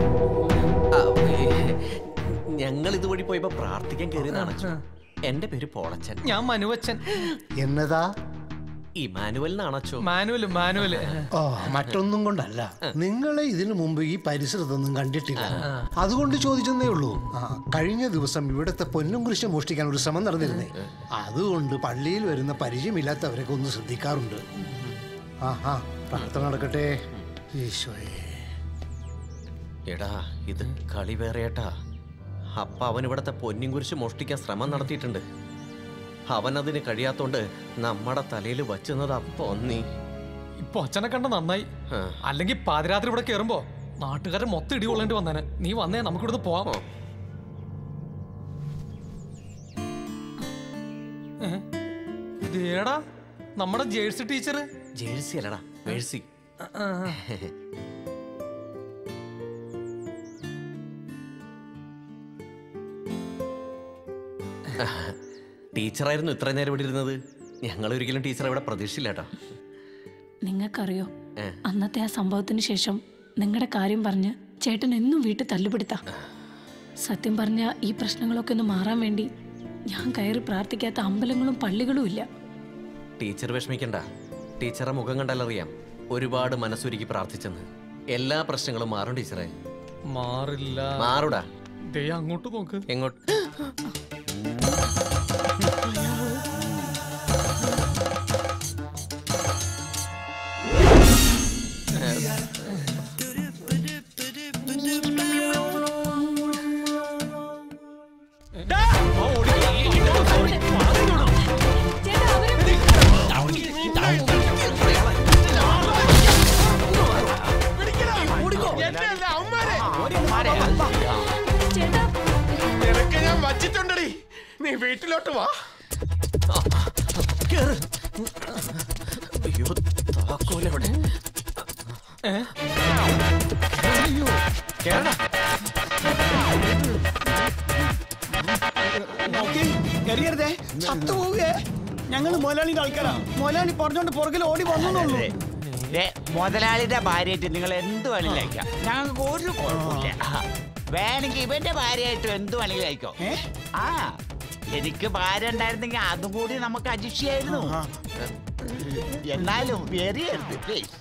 ഞങ്ങൾ ഇതുവഴി പോയപ്പോ പ്രാർത്ഥിക്കാൻ കയറിയതാണ് എന്റെ പേര് പോളച്ചൻ ഞാൻ മനുവച്ചൻ എന്നതാ ഇമാനുവൽ എന്നാണച്ചോ മാനുവൽ മാനുവൽ ആ മറ്റൊന്നും കൊണ്ടല്ല നിങ്ങളെ ഇതിനു മുമ്പ് ഈ പരിസരത്തൊന്നും കണ്ടിട്ടില്ല അതുകൊണ്ട് ചോദിച്ചെന്നേ ഉള്ളൂ ആ, കഴിഞ്ഞ ദിവസം ഇവിടുത്തെ പൊന്നും കുരിശ് മോഷ്ടിക്കാൻ ഒരു ശ്രമം നടന്നിരുന്നേ അതുകൊണ്ട് പള്ളിയിൽ വരുന്ന പരിചയമില്ലാത്തവരൊക്കെ ഒന്ന് ശ്രദ്ധിക്കാറുണ്ട് ആ ആ പ്രാർത്ഥന നടക്കട്ടെ ഈശോയെ എടാ ഇത് കളി വേറെയാട്ടാ അപ്പ അവൻ ഇവിടത്തെ പൊന്നിൻ കുരിശ് മോഷ്ടിക്കാൻ ശ്രമം നടത്തിയിട്ടുണ്ട് അവൻ അതിന് കഴിയാത്തോണ്ട് നമ്മുടെ തലയിൽ വച്ചുന്നത് അപ്പൊ നീ ഇപ്പൊ അച്ഛനെ കണ്ട നന്നായി അല്ലെങ്കിൽ പാതിരാത്രി ഇവിടെ കയറുമ്പോ നാട്ടുകാരെ മൊത്തം ഇടി കൊള്ളേണ്ടി വന്നേനെ നീ വന്നേ നമുക്കിവിടുന്ന് പോവാം ഏ? ഇതേടാ നമ്മുടെ ജേഴ്സി ടീച്ചർ ജേഴ്സി അല്ലടാ മേഴ്സി ടീച്ചറായിരുന്നു ഇത്ര നേരം ഇവിടെ ഇരുന്നത് ഞങ്ങൾ ഒരിക്കലും ടീച്ചർ ഇവിടെ പ്രതീക്ഷിച്ചില്ല കേട്ടോ നിങ്ങൾക്കറിയോ ഏ. അന്നത്തെ ആ സംഭവത്തിന് ശേഷം നിങ്ങളുടെ കാര്യം പറഞ്ഞ് ചേട്ടൻ എന്നും വീട്ടിൽ തല്ലുപിടുത്ത സത്യം പറഞ്ഞ ഈ പ്രശ്നങ്ങളൊക്കെ ഒന്ന് മാറാൻ വേണ്ടി ഞാൻ കയറി പ്രാർത്ഥിക്കാത്ത അമ്പലങ്ങളും പള്ളികളും ഇല്ല ടീച്ചർ വിഷമിക്കണ്ട ടീച്ചറെ മുഖം കണ്ടാലറിയാം ഒരുപാട് മനസ്സൊരുക്കി പ്രാർത്ഥിച്ചെന്ന് എല്ലാ പ്രശ്നങ്ങളും മാറും ടീച്ചറെ മാറില്ല മാറുടാ ദേ അങ്ങോട്ട് നോക്ക് എങ്ങോട്ട് നിനക്ക് ഞാൻ വച്ചിട്ടുണ്ടടി നീ വീട്ടിലോട്ട് വാ അയ്യോ താക്കോലെവിടെ എറിയരുതേ ചത്തു പോവുകയെ ഞങ്ങൾ മുതലാളിന്റെ ആൾക്കാരാ മുതലാളി പറഞ്ഞോണ്ട് പുറകിൽ ഓടി വന്നുള്ളൂ ദേ, മുതലാളിയുടെ ഭാര്യയായിട്ട് നിങ്ങൾ എന്ത് വേണമെങ്കിലും അയക്കാം ഞങ്ങൾക്ക് ഒരു കുഴപ്പമില്ല വേണമെങ്കിൽ ഇവന്റെ ഭാര്യയായിട്ട് എന്ത് വേണമെങ്കിലും അയക്കോ ആ എനിക്ക് ഭാര്യ ഉണ്ടായിരുന്നെങ്കിൽ അതും കൂടി നമുക്ക് അഡ്ജസ്റ്റ് ചെയ്യായിരുന്നു എന്നാലും എറിയരുത് പ്ലീസ്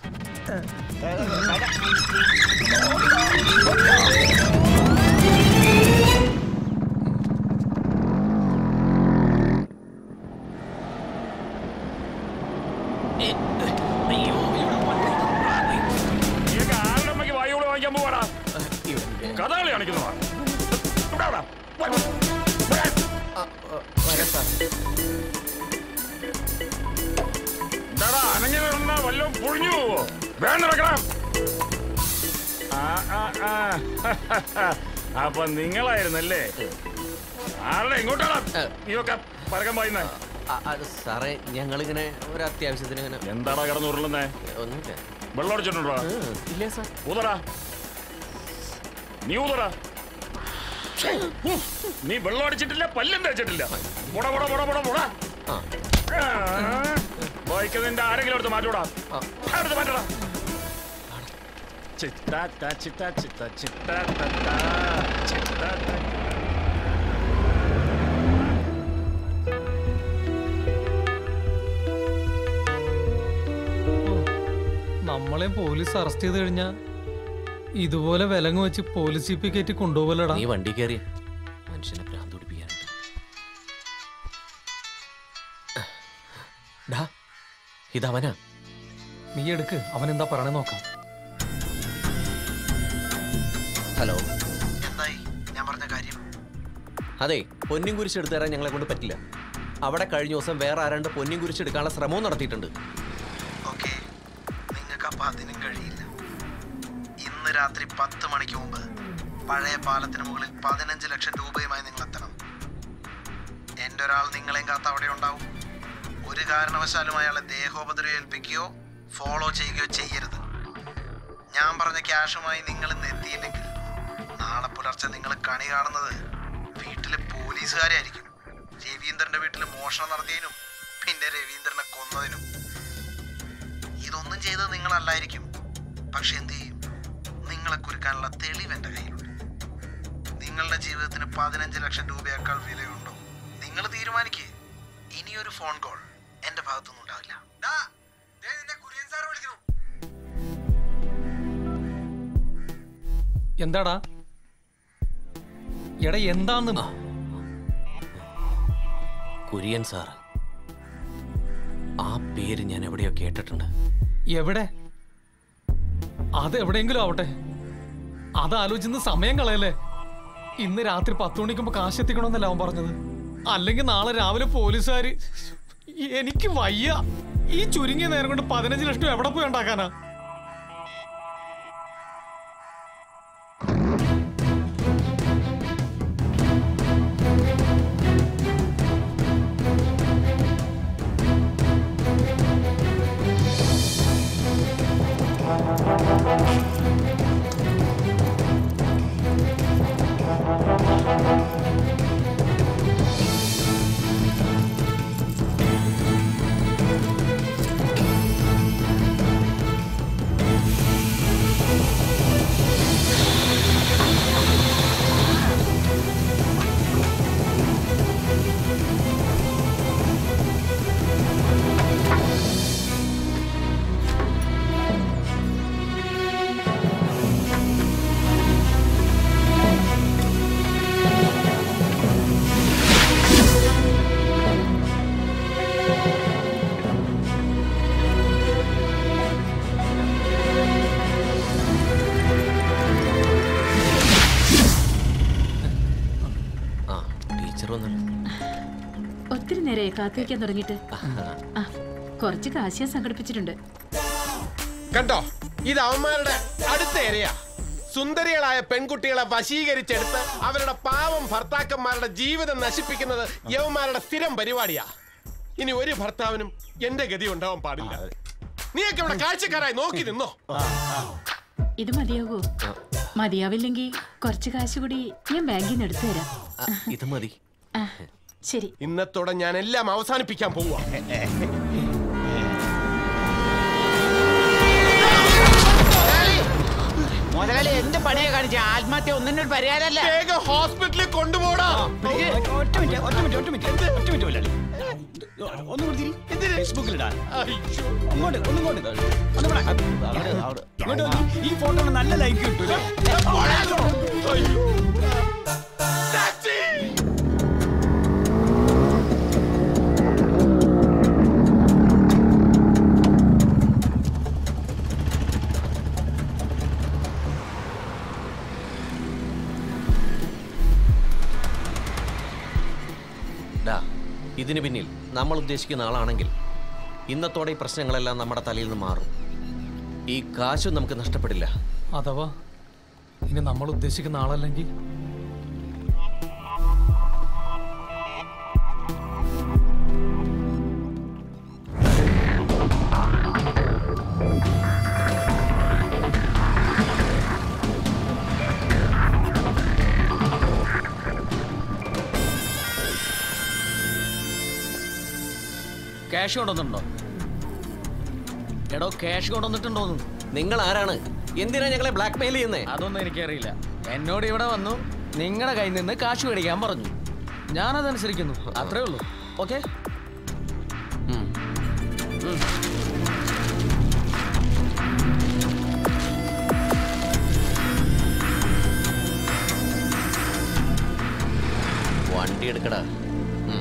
നീയൊക്കെ ആരുടെ അമ്മയ്ക്ക് വായുകൂടെ വാങ്ങിക്കാൻ പോവാടാ കഥകളി കാണിക്കുന്നതാ ഇവിടെ വാടാ. എന്താടാ അനങ്ങി നിന്ന വല്ലതും പൊഴിഞ്ഞു പോവോ വേണ്ട നടക്കണം ആ, ആ, ആ. അപ്പൊ നിങ്ങളായിരുന്നല്ലേ ആരുടെ എങ്ങോട്ടാടാ നീയൊക്കെ പരക്കം പായുന്നേ സാറേ ഞങ്ങളിങ്ങനെ ഒരു അത്യാവശ്യത്തിന് ഇങ്ങനെ എന്താടാ കിടന്ന് ഉരുളുന്നേ ഒന്നുമില്ല വെള്ളം അടിച്ചിട്ടുണ്ടോ ഇല്ല സാർ ഊതടാ നീ ഊതടാ ഛേ, ഉഫ്. നീ വെള്ളം അടിച്ചിട്ടില്ല പല്ലും തേച്ചിട്ടില്ല മുട മുട മുട മുട മുട ബൈക്ക് നിന്റെ ആരെങ്കിലും എടുത്ത് മാറ്റൂടാ എടുത്ത് മാറ്റടാ ചിത്താ ടാ ചിത്താ ചിത്താ ചിത്താ ടാ ടാ. ചിത്താ ടാ. നമ്മളെ പോലീസ് അറസ്റ്റ് ചെയ്ത് കഴിഞ്ഞാ ഇതുപോലെ വിലങ്ങ് വെച്ച് പോലീസ് ജീപ്പിൽ കയറ്റി കൊണ്ടുപോകലടാ നീ വണ്ടി കയറിയ മനുഷ്യനെ ഭ്രാന്ത് പിടിപ്പിക്കാനുണ്ട് ഡാ ഇതവനാ നീ എടുക്ക് അവൻ എന്താ പറയണേ നോക്കാം ഹലോ എന്തായി ഞാൻ പറഞ്ഞ കാര്യം അതെ പൊന്നിൻ കുരിശ് എടുത്തു തരാൻ ഞങ്ങളെ കൊണ്ട് പറ്റില്ല അവിടെ കഴിഞ്ഞ ദിവസം വേറെ ആരാണ്ട് പൊന്നിൻ കുരിശ് എടുക്കാനുള്ള ശ്രമവും നടത്തിയിട്ടുണ്ട് ഓക്കെ നിങ്ങൾക്ക് അപ്പൊ അതിനും കഴിയില്ല ഇന്ന് രാത്രി പത്ത് മണിക്ക് മുമ്പ് പഴയ പാലത്തിന് മുകളിൽ പതിനഞ്ച് ലക്ഷം രൂപയുമായി നിങ്ങൾ എത്തണം എൻ്റെ ഒരാൾ നിങ്ങളെയും കാത്ത് അവിടെ ഉണ്ടാവും ഒരു കാരണവശാലും അയാളെ ദേഹോപദ്രവം ഏൽപ്പിക്കുകയോ ഫോളോ ചെയ്യുകയോ ചെയ്യരുത് ഞാൻ പറഞ്ഞ ക്യാഷുമായി നിങ്ങൾ ഇന്ന് എത്തിയില്ലെങ്കിൽ നാളെ പുലർച്ചെ നിങ്ങൾ കണി കാണുന്നത് വീട്ടിലെ പോലീസുകാരെ ആയിരിക്കും രവീന്ദ്രന്റെ വീട്ടിൽ മോഷണം നടത്തിയതിനും പിന്നെ രവീന്ദ്രനെ കൊന്നതിനും ഇതൊന്നും ചെയ്തത് നിങ്ങളല്ലായിരിക്കും പക്ഷെ എന്ത് ചെയ്യും നിങ്ങളെ കുരുക്കാനുള്ള തെളിവ് എന്റെ കയ്യിലുണ്ട് നിങ്ങളുടെ ജീവിതത്തിന് പതിനഞ്ച് ലക്ഷം രൂപയേക്കാൾ വിലയുണ്ടോ നിങ്ങൾ തീരുമാനിക്കേ ഇനിയൊരു ഫോൺ കോൾ എന്റെ ഭാഗത്തുനിന്നും ഉണ്ടാവില്ല എന്താടാ എടാ എന്താന്ന് കുര്യൻ സാർ ആ പേര് ഞാൻ എവിടെയോ കേട്ടിട്ടുണ്ട് എവിടെ അത് എവിടെയെങ്കിലും ആവട്ടെ അത് ആലോചിച്ച് സമയം കളയല്ലേ ഇന്ന് രാത്രി പത്ത് മണിക്കുമ്പോ കാശ് എത്തിക്കണമെന്നല്ല അവൻ പറഞ്ഞത് അല്ലെങ്കിൽ നാളെ രാവിലെ പോലീസുകാര് എനിക്ക് വയ്യ ഈ ചുരുങ്ങിയ നേരം കൊണ്ട് പതിനഞ്ച് ലക്ഷം എവിടെ പോയി ഉണ്ടാക്കാനാ ആ ടീച്ചർ വന്നല്ലോ ഒത്തിരി നേരമായി കാത്തിരിക്കാൻ തുടങ്ങിയിട്ട് ആ കുറച്ച് കാശ് ഞാൻ സംഘടിപ്പിച്ചിട്ടുണ്ട് കണ്ടോ ഇത് അവന്മാരുടെ അടുത്ത ഏരിയ സുന്ദരികളായ പെൺകുട്ടികളെ വശീകരിച്ചെടുത്ത് അവരുടെ പാവം ഭർത്താക്കന്മാരുടെ ജീവിതം നശിപ്പിക്കുന്നത് യവന്മാരുടെ സ്ഥിരം പരിപാടിയാ ഇനി ഒരു ഭർത്താവിനും എന്റെ ഗതി ഉണ്ടാവാൻ പാടില്ല നീയൊക്കെ ഇവിടെ കാഴ്ചക്കാരായി നോക്കി നിന്നോ ഇത് മതിയാകൂ മതിയാവില്ലെങ്കിൽ കുറച്ച് കാശ് കൂടി ഞാൻ ബാങ്കിൽ നിന്ന് എടുത്തു തരാം ഇത് മതി ആ, ശരി ഇന്നത്തോടെ ഞാൻ എല്ലാം അവസാനിപ്പിക്കാൻ പോവാ മുതലാളി എന്ത് പണിയാ കാണിച്ച ആത്മഹത്യ ഒന്നിനൊരു പരിഹാരമല്ല ഹോസ്പിറ്റലിൽ കൊണ്ടുപോടാ ഒറ്റ മിനിറ്റ് ഒറ്റ മിനിറ്റ് ഒറ്റ മിനിറ്റ് ഒറ്റ മിനിറ്റ് മുതലാളി ഒന്ന് കൊടുത്തിരി ഫേസ്ബുക്കിലിടാൻ അങ്ങോട്ട് ഒന്നിങ്ങോട്ട് ഒന്ന് ഇവിടെ. ഇങ്ങോട്ട് വന്നേ. ഈ ഫോട്ടോ നല്ല ലൈക്ക് കിട്ടൂലേ ഡാ ഇതിന് പിന്നിൽ നമ്മൾ ഉദ്ദേശിക്കുന്ന ആളാണെങ്കിൽ ഇന്നത്തോടെ ഈ പ്രശ്നങ്ങളെല്ലാം നമ്മുടെ തലയിൽ നിന്ന് മാറും ഈ കാശും നമുക്ക് നഷ്ടപ്പെടില്ല അഥവാ ഇനി നമ്മൾ ഉദ്ദേശിക്കുന്ന ആളല്ലെങ്കിൽ ക്യാഷ് കൊണ്ടുവന്നിട്ടുണ്ടോ എടോ ക്യാഷ് കൊണ്ടുവന്നിട്ടുണ്ടോന്ന് നിങ്ങൾ ആരാണ് എന്തിനാ ഞങ്ങളെ ബ്ലാക്ക് മെയിൽ ചെയ്യുന്നേ അതൊന്നും എനിക്കറിയില്ല എന്നോട് ഇവിടെ വന്നു നിങ്ങളുടെ കയ്യിൽ നിന്ന് കാശ് മേടിക്കാൻ പറഞ്ഞു ഞാനതനുസരിക്കുന്നു അത്രേ ഉള്ളൂ ഓക്കെ വണ്ടി എടുക്കടാ ഉം.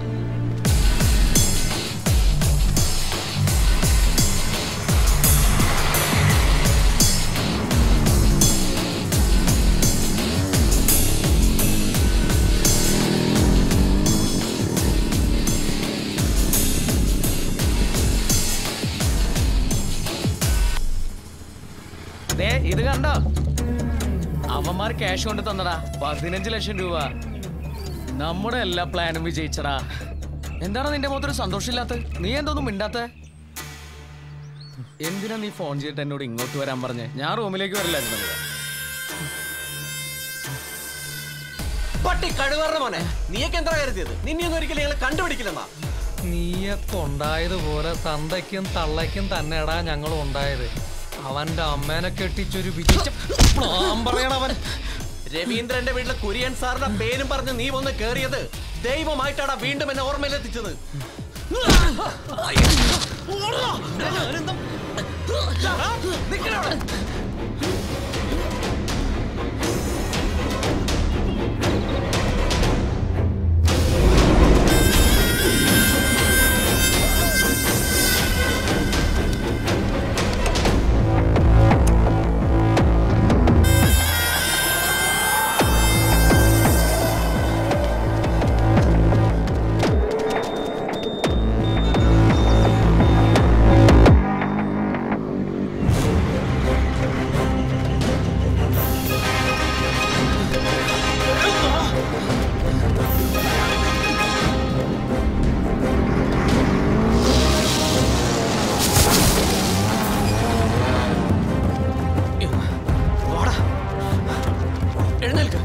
ദേ ഇത് കണ്ടോ അവന്മാർ ക്യാഷ് കൊണ്ട് തന്നടാ പതിനഞ്ച് ലക്ഷം രൂപ നമ്മുടെ എല്ലാ പ്ലാനും വിജയിച്ചടാ എന്താണ് നിന്റെ മുഖത്തൊരു സന്തോഷമില്ലാത്ത നീ എന്തോന്നും മിണ്ടാത്ത എന്തിനാ നീ ഫോൺ ചെയ്തിട്ട് എന്നോട് ഇങ്ങോട്ട് വരാൻ പറഞ്ഞേ ഞാൻ റൂമിലേക്ക് വരില്ലായിരുന്നല്ലോ പട്ടി കഴിവറ മോനെ നീയൊക്കെ എന്താ കരുതിയത് നിന്നെയൊന്നും ഒരിക്കലും ഞങ്ങൾ കണ്ടുപിടിക്കില്ലെന്നാ നീയൊക്കെ ഉണ്ടായതുപോലെ തന്തയ്ക്കും തള്ളയ്ക്കും തന്നെടാ ഞങ്ങളും ഉണ്ടായത് അവന്റെ അമ്മേനെ കെട്ടിച്ചൊരു വിജിച്ച പ്ലാൻ പറയണവൻ രവീന്ദ്രന്റെ വീട്ടിലെ കുര്യൻ സാറിന്റെ പേരും പറഞ്ഞ് നീ വന്ന് കേറിയത് ദൈവമായിട്ടാടാ വീണ്ടും എന്നെ ഓർമ്മയിലെത്തിച്ചത് എഴുന്നേൽക്ക്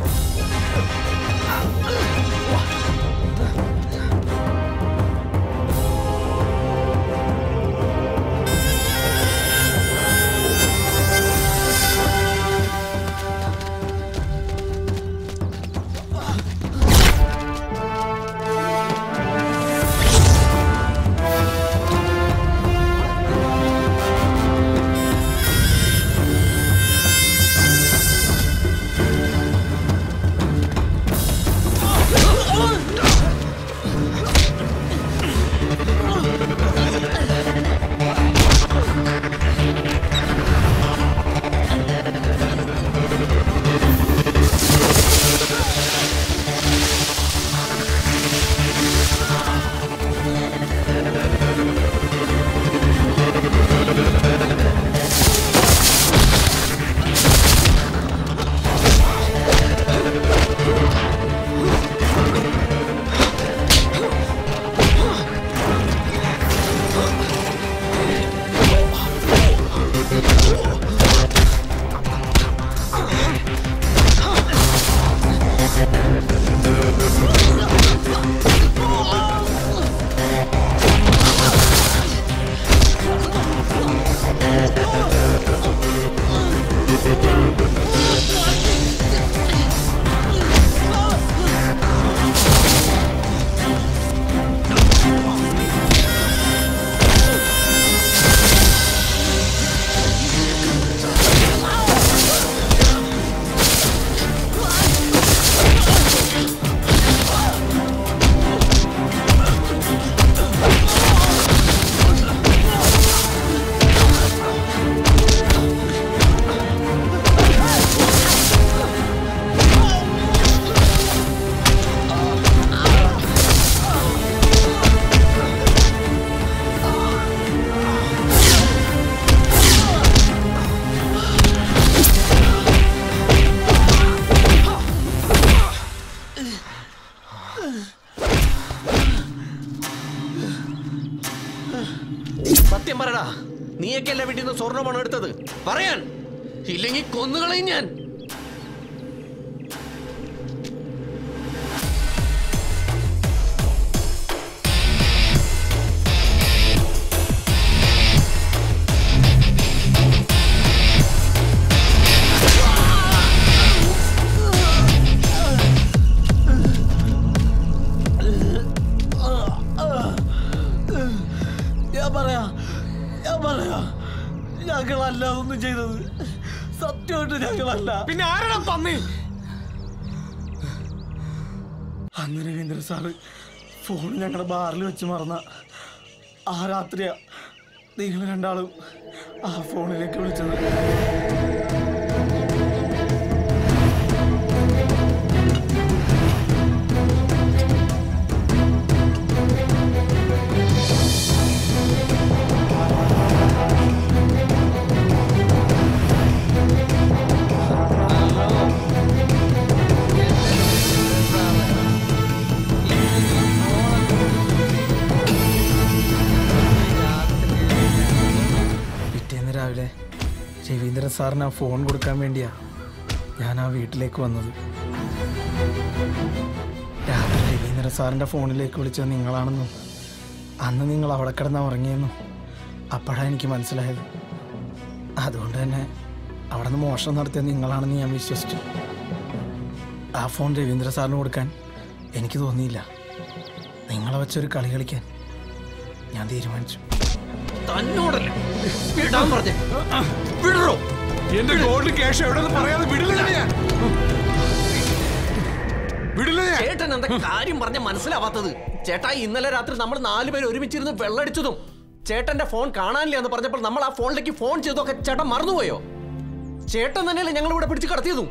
സത്യം പറടാ നീയൊക്കെ അല്ലേ വീട്ടിൽ നിന്ന് സ്വർണ്ണമാണ് എടുത്തത് പറയാൻ ഇല്ലെങ്കിൽ കൊന്നുകളയും ഞാൻ ഞാൻ പറയാ ഞാൻ പറയാ ഞങ്ങളല്ല അതൊന്നും ചെയ്തത് സത്യമായിട്ട് ഞങ്ങളല്ല പിന്നെ ആരാണ് പന്നി അന്ന് രവീന്ദ്ര സാറ് ഫോൺ ഞങ്ങളുടെ ബാറിൽ വെച്ച് മറന്ന ആ രാത്രിയാ നിങ്ങൾ രണ്ടാളും ആ ഫോണിലേക്ക് വിളിച്ചത് പിറ്റേന്ന് രാവിലെ രവീന്ദ്രൻ സാറിന് ആ ഫോൺ കൊടുക്കാൻ വേണ്ടിയാ ഞാൻ ആ വീട്ടിലേക്ക് വന്നത് രാത്രി രവീന്ദ്രൻ സാറിൻ്റെ ഫോണിലേക്ക് വിളിച്ചത് നിങ്ങളാണെന്നും അന്ന് നിങ്ങൾ അവിടെ കിടന്ന് ഉറങ്ങിയെന്നു അപ്പോഴാണ് എനിക്ക് മനസ്സിലായത് അതുകൊണ്ട് തന്നെ അവിടെ നിന്ന് മോഷണം നടത്തിയത് നിങ്ങളാണെന്ന് ഞാൻ വിശ്വസിച്ചു ആ ഫോൺ രവീന്ദ്ര സാറിന് കൊടുക്കാൻ എനിക്ക് തോന്നിയില്ല നിങ്ങളെ വെച്ചൊരു കളി കളിക്കാൻ ഞാൻ തീരുമാനിച്ചു തന്നോടല്ല വിടാൻ പറഞ്ഞേ വിടറോ എന്റെ ഗോൾഡ് ക്യാഷ് എവിടെ പറയാതെ വിടില്ല ഞാൻ വിടില്ല ഞാൻ ചേട്ടൻ എന്താ കാര്യം പറഞ്ഞ മനസ്സിലാവാത്തത് ചേട്ടാ ഇന്നലെ രാത്രി നമ്മൾ നാലുപേര് ഒരുമിച്ചിരുന്ന് വെള്ളടിച്ചതും ചേട്ടന്റെ ഫോൺ കാണാനില്ല എന്ന് പറഞ്ഞപ്പോൾ നമ്മൾ ആ ഫോണിലേക്ക് ഫോൺ ചെയ്തൊക്കെ ചേട്ടൻ മറന്നുപോയോ ചേട്ടൻ തന്നെയല്ലേ ഞങ്ങൾ ഇവിടെ പിടിച്ച് കടത്തിയതും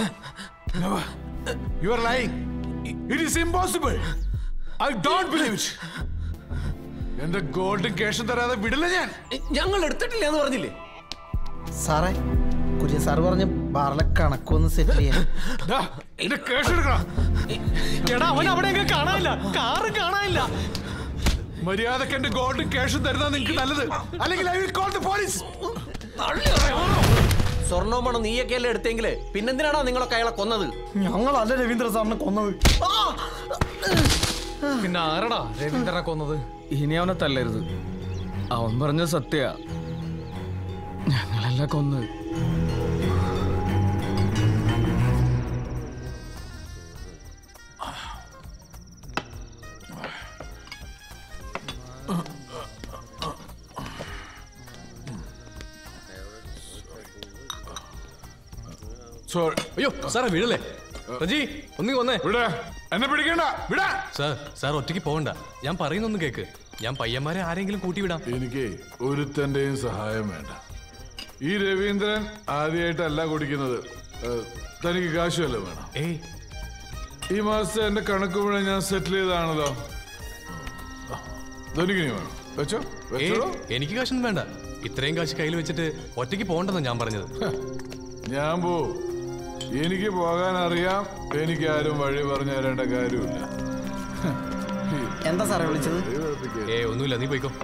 you are lying it is impossible I don't believe it എന്റെ ഗോൾഡ് ക്യാഷ് തരാതെ വിടില്ല ഞാൻ ഞങ്ങൾ എടുത്തിട്ടില്ല എന്ന് പറഞ്ഞില്ലേ സാറേ കുര്യൻ സാർ പറഞ്ഞ് ബാറിലെ കണക്കൊന്ന് സെറ്റ് ചെയ്യാൻ എന്റെ ക്യാഷ് എടുക്കണം എടാ അവൻ അവിടെ കാണാനില്ല കാറ് കാണാനില്ല മര്യാദക്ക് എന്റെ ഗോൾഡ് ക്യാഷും തരുന്ന നിങ്ങൾക്ക് നല്ലത് അല്ലെങ്കിൽ I will call the police സ്വർണ്ണവും പണം നീയൊക്കെയല്ലേ എടുത്തെങ്കില് പിന്നെന്തിനാണോ നിങ്ങളൊക്കെ അയാളെ കൊന്നത് ഞങ്ങളല്ല രവീന്ദ്ര സാറിനെ കൊന്നത് പിന്നെ ആരടാ രവീന്ദ്രനെ കൊന്നത് ഇനി അവനെ തല്ലരുത് അവൻ പറഞ്ഞ സത്യ ഞങ്ങളല്ല കൊന്നത് സോറി അയ്യോ സാറേ വീഴല്ലേ റജി ഒന്നി വന്നേ എന്നെ പിടിക്കണ്ട വിടാ സാർ സാർ ഒറ്റയ്ക്ക് പോകണ്ട ഞാൻ പറയുന്നൊന്ന് കേക്ക് ഞാൻ പയ്യന്മാരെ ആരെങ്കിലും കൂട്ടിവിടാം എനിക്ക് ഒരുത്തന്റെയും സഹായം വേണ്ട ഈ രവീന്ദ്രൻ ആദ്യമായിട്ടല്ല കുടിക്കുന്നത് ഏഹ്, തനിക്ക് കാശുമല്ല വേണം ഏയ് ഈ മാസത്തെ എന്റെ കണക്ക് മുഴുവൻ ഞാൻ സെറ്റിൽ ചെയ്താണല്ലോ ധനിക്ക് നീ വേണം വെച്ചോ ഏയ്, വെച്ചോ എനിക്ക് കാശൊന്നും വേണ്ട ഇത്രയും കാശ് കയ്യിൽ വെച്ചിട്ട് ഒറ്റയ്ക്ക് പോകണ്ടെന്നാ ഞാൻ പറഞ്ഞത് ഞാൻ പോ എനിക്ക് പോകാൻ അറിയാം എനിക്ക് ആരും വഴി പറഞ്ഞു തരേണ്ട കാര്യമില്ല എന്താ സാറേ വിളിച്ചത് ഏ ഒന്നുമില്ല നീ പോയിക്കോ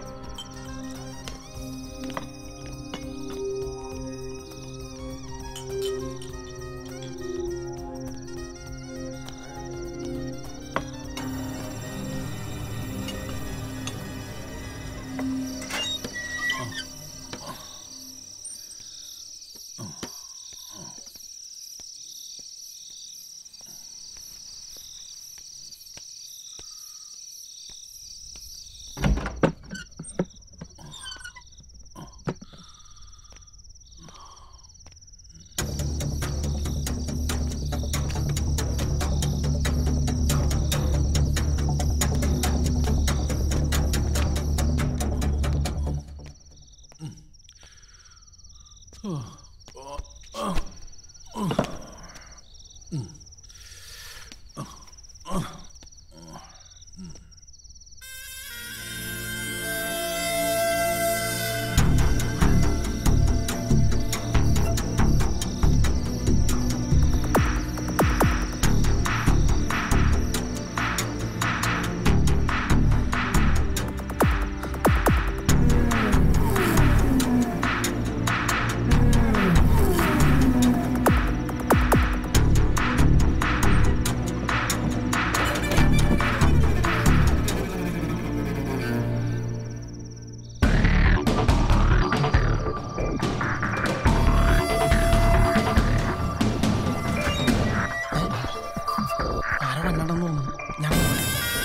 ആരോടെ കണ്ടെന്ന് തോന്നുന്നു ഞാൻ പോട്ടെ.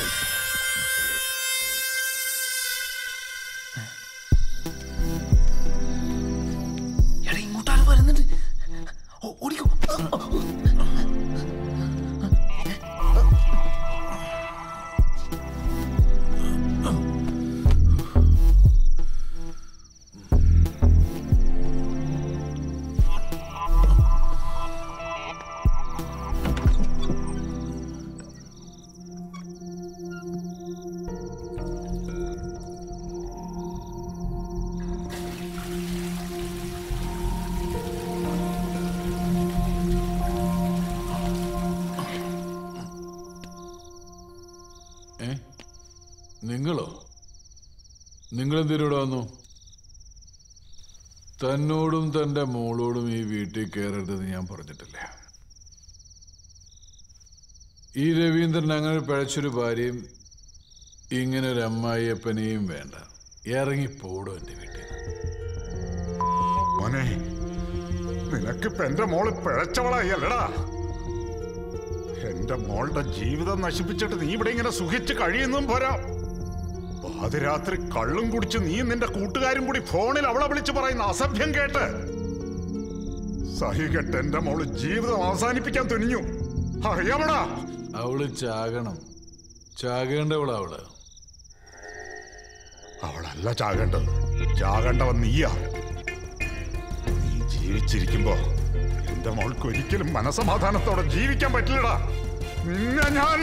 എടാ ഇങ്ങോട്ടാണ് വരുന്നുണ്ട് ഓ, ഓടിക്കോ ഏ നിങ്ങളോ നിങ്ങളെന്തിനൂടെ വന്നു തന്നോടും തന്റെ മോളോടും ഈ വീട്ടിൽ കയറരുതെന്ന് ഞാൻ പറഞ്ഞിട്ടില്ലേ ഈ രവീന്ദ്രൻ അങ്ങനെ പിഴച്ചൊരു ഭാര്യയും ഇങ്ങനെ ഒരു അമ്മായിയപ്പനെയും വേണ്ട ഇറങ്ങി പോടോ എന്റെ വീട്ടിൽ മോനെ നിനക്കിപ്പ എന്റെ മോള് പിഴച്ചവളായി അല്ലടാ എന്റെ മോളുടെ ജീവിതം നശിപ്പിച്ചിട്ട് നീ ഇവിടെ ഇങ്ങനെ സുഖിച്ച് കഴിയുന്നതും പോരാ പാതിരാത്രി കള്ളും കുടിച്ച് നീ നിന്റെ കൂട്ടുകാരും കൂടി ഫോണിൽ അവളെ വിളിച്ച് പറയുന്ന അസഭ്യം കേട്ട് സഹികെട്ട് എന്റെ മോള് ജീവിതം അവസാനിപ്പിക്കാൻ തുനിഞ്ഞു അറിയാമടാ അവള് ചാകണം ചാകേണ്ടവളാ അവള് അവളല്ല ചാകേണ്ടത് ചാകേണ്ടവൻ നീയാ നീ ജീവിച്ചിരിക്കുമ്പോ എന്റെ മോൾക്ക് ഒരിക്കലും മനസമാധാനത്തോടെ ജീവിക്കാൻ പറ്റില്ലടാ നിന്നെ ഞാൻ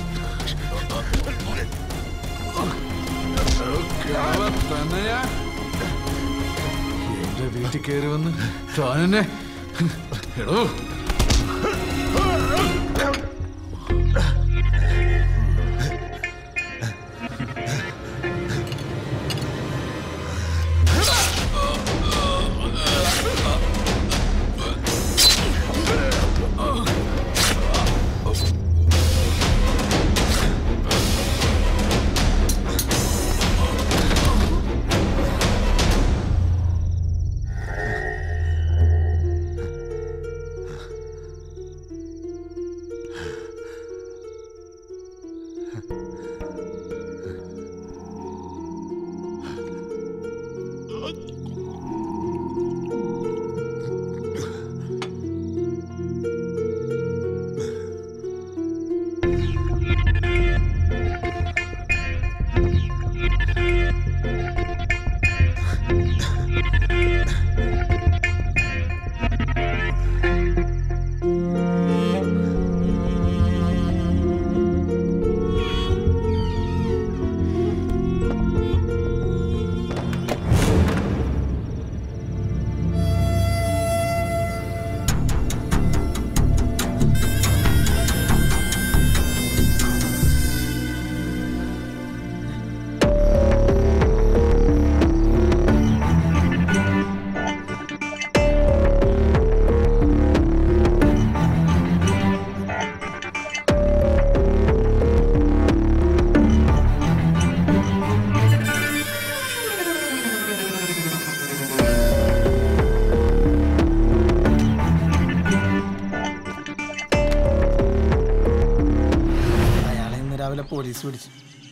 തന്നെയാ എന്റെ വീട്ടിൽ കയറി വന്ന് താനെന്നെ എടോ അയാളെ ഇന്ന് രാവിലെ പോലീസ് പിടിച്ചു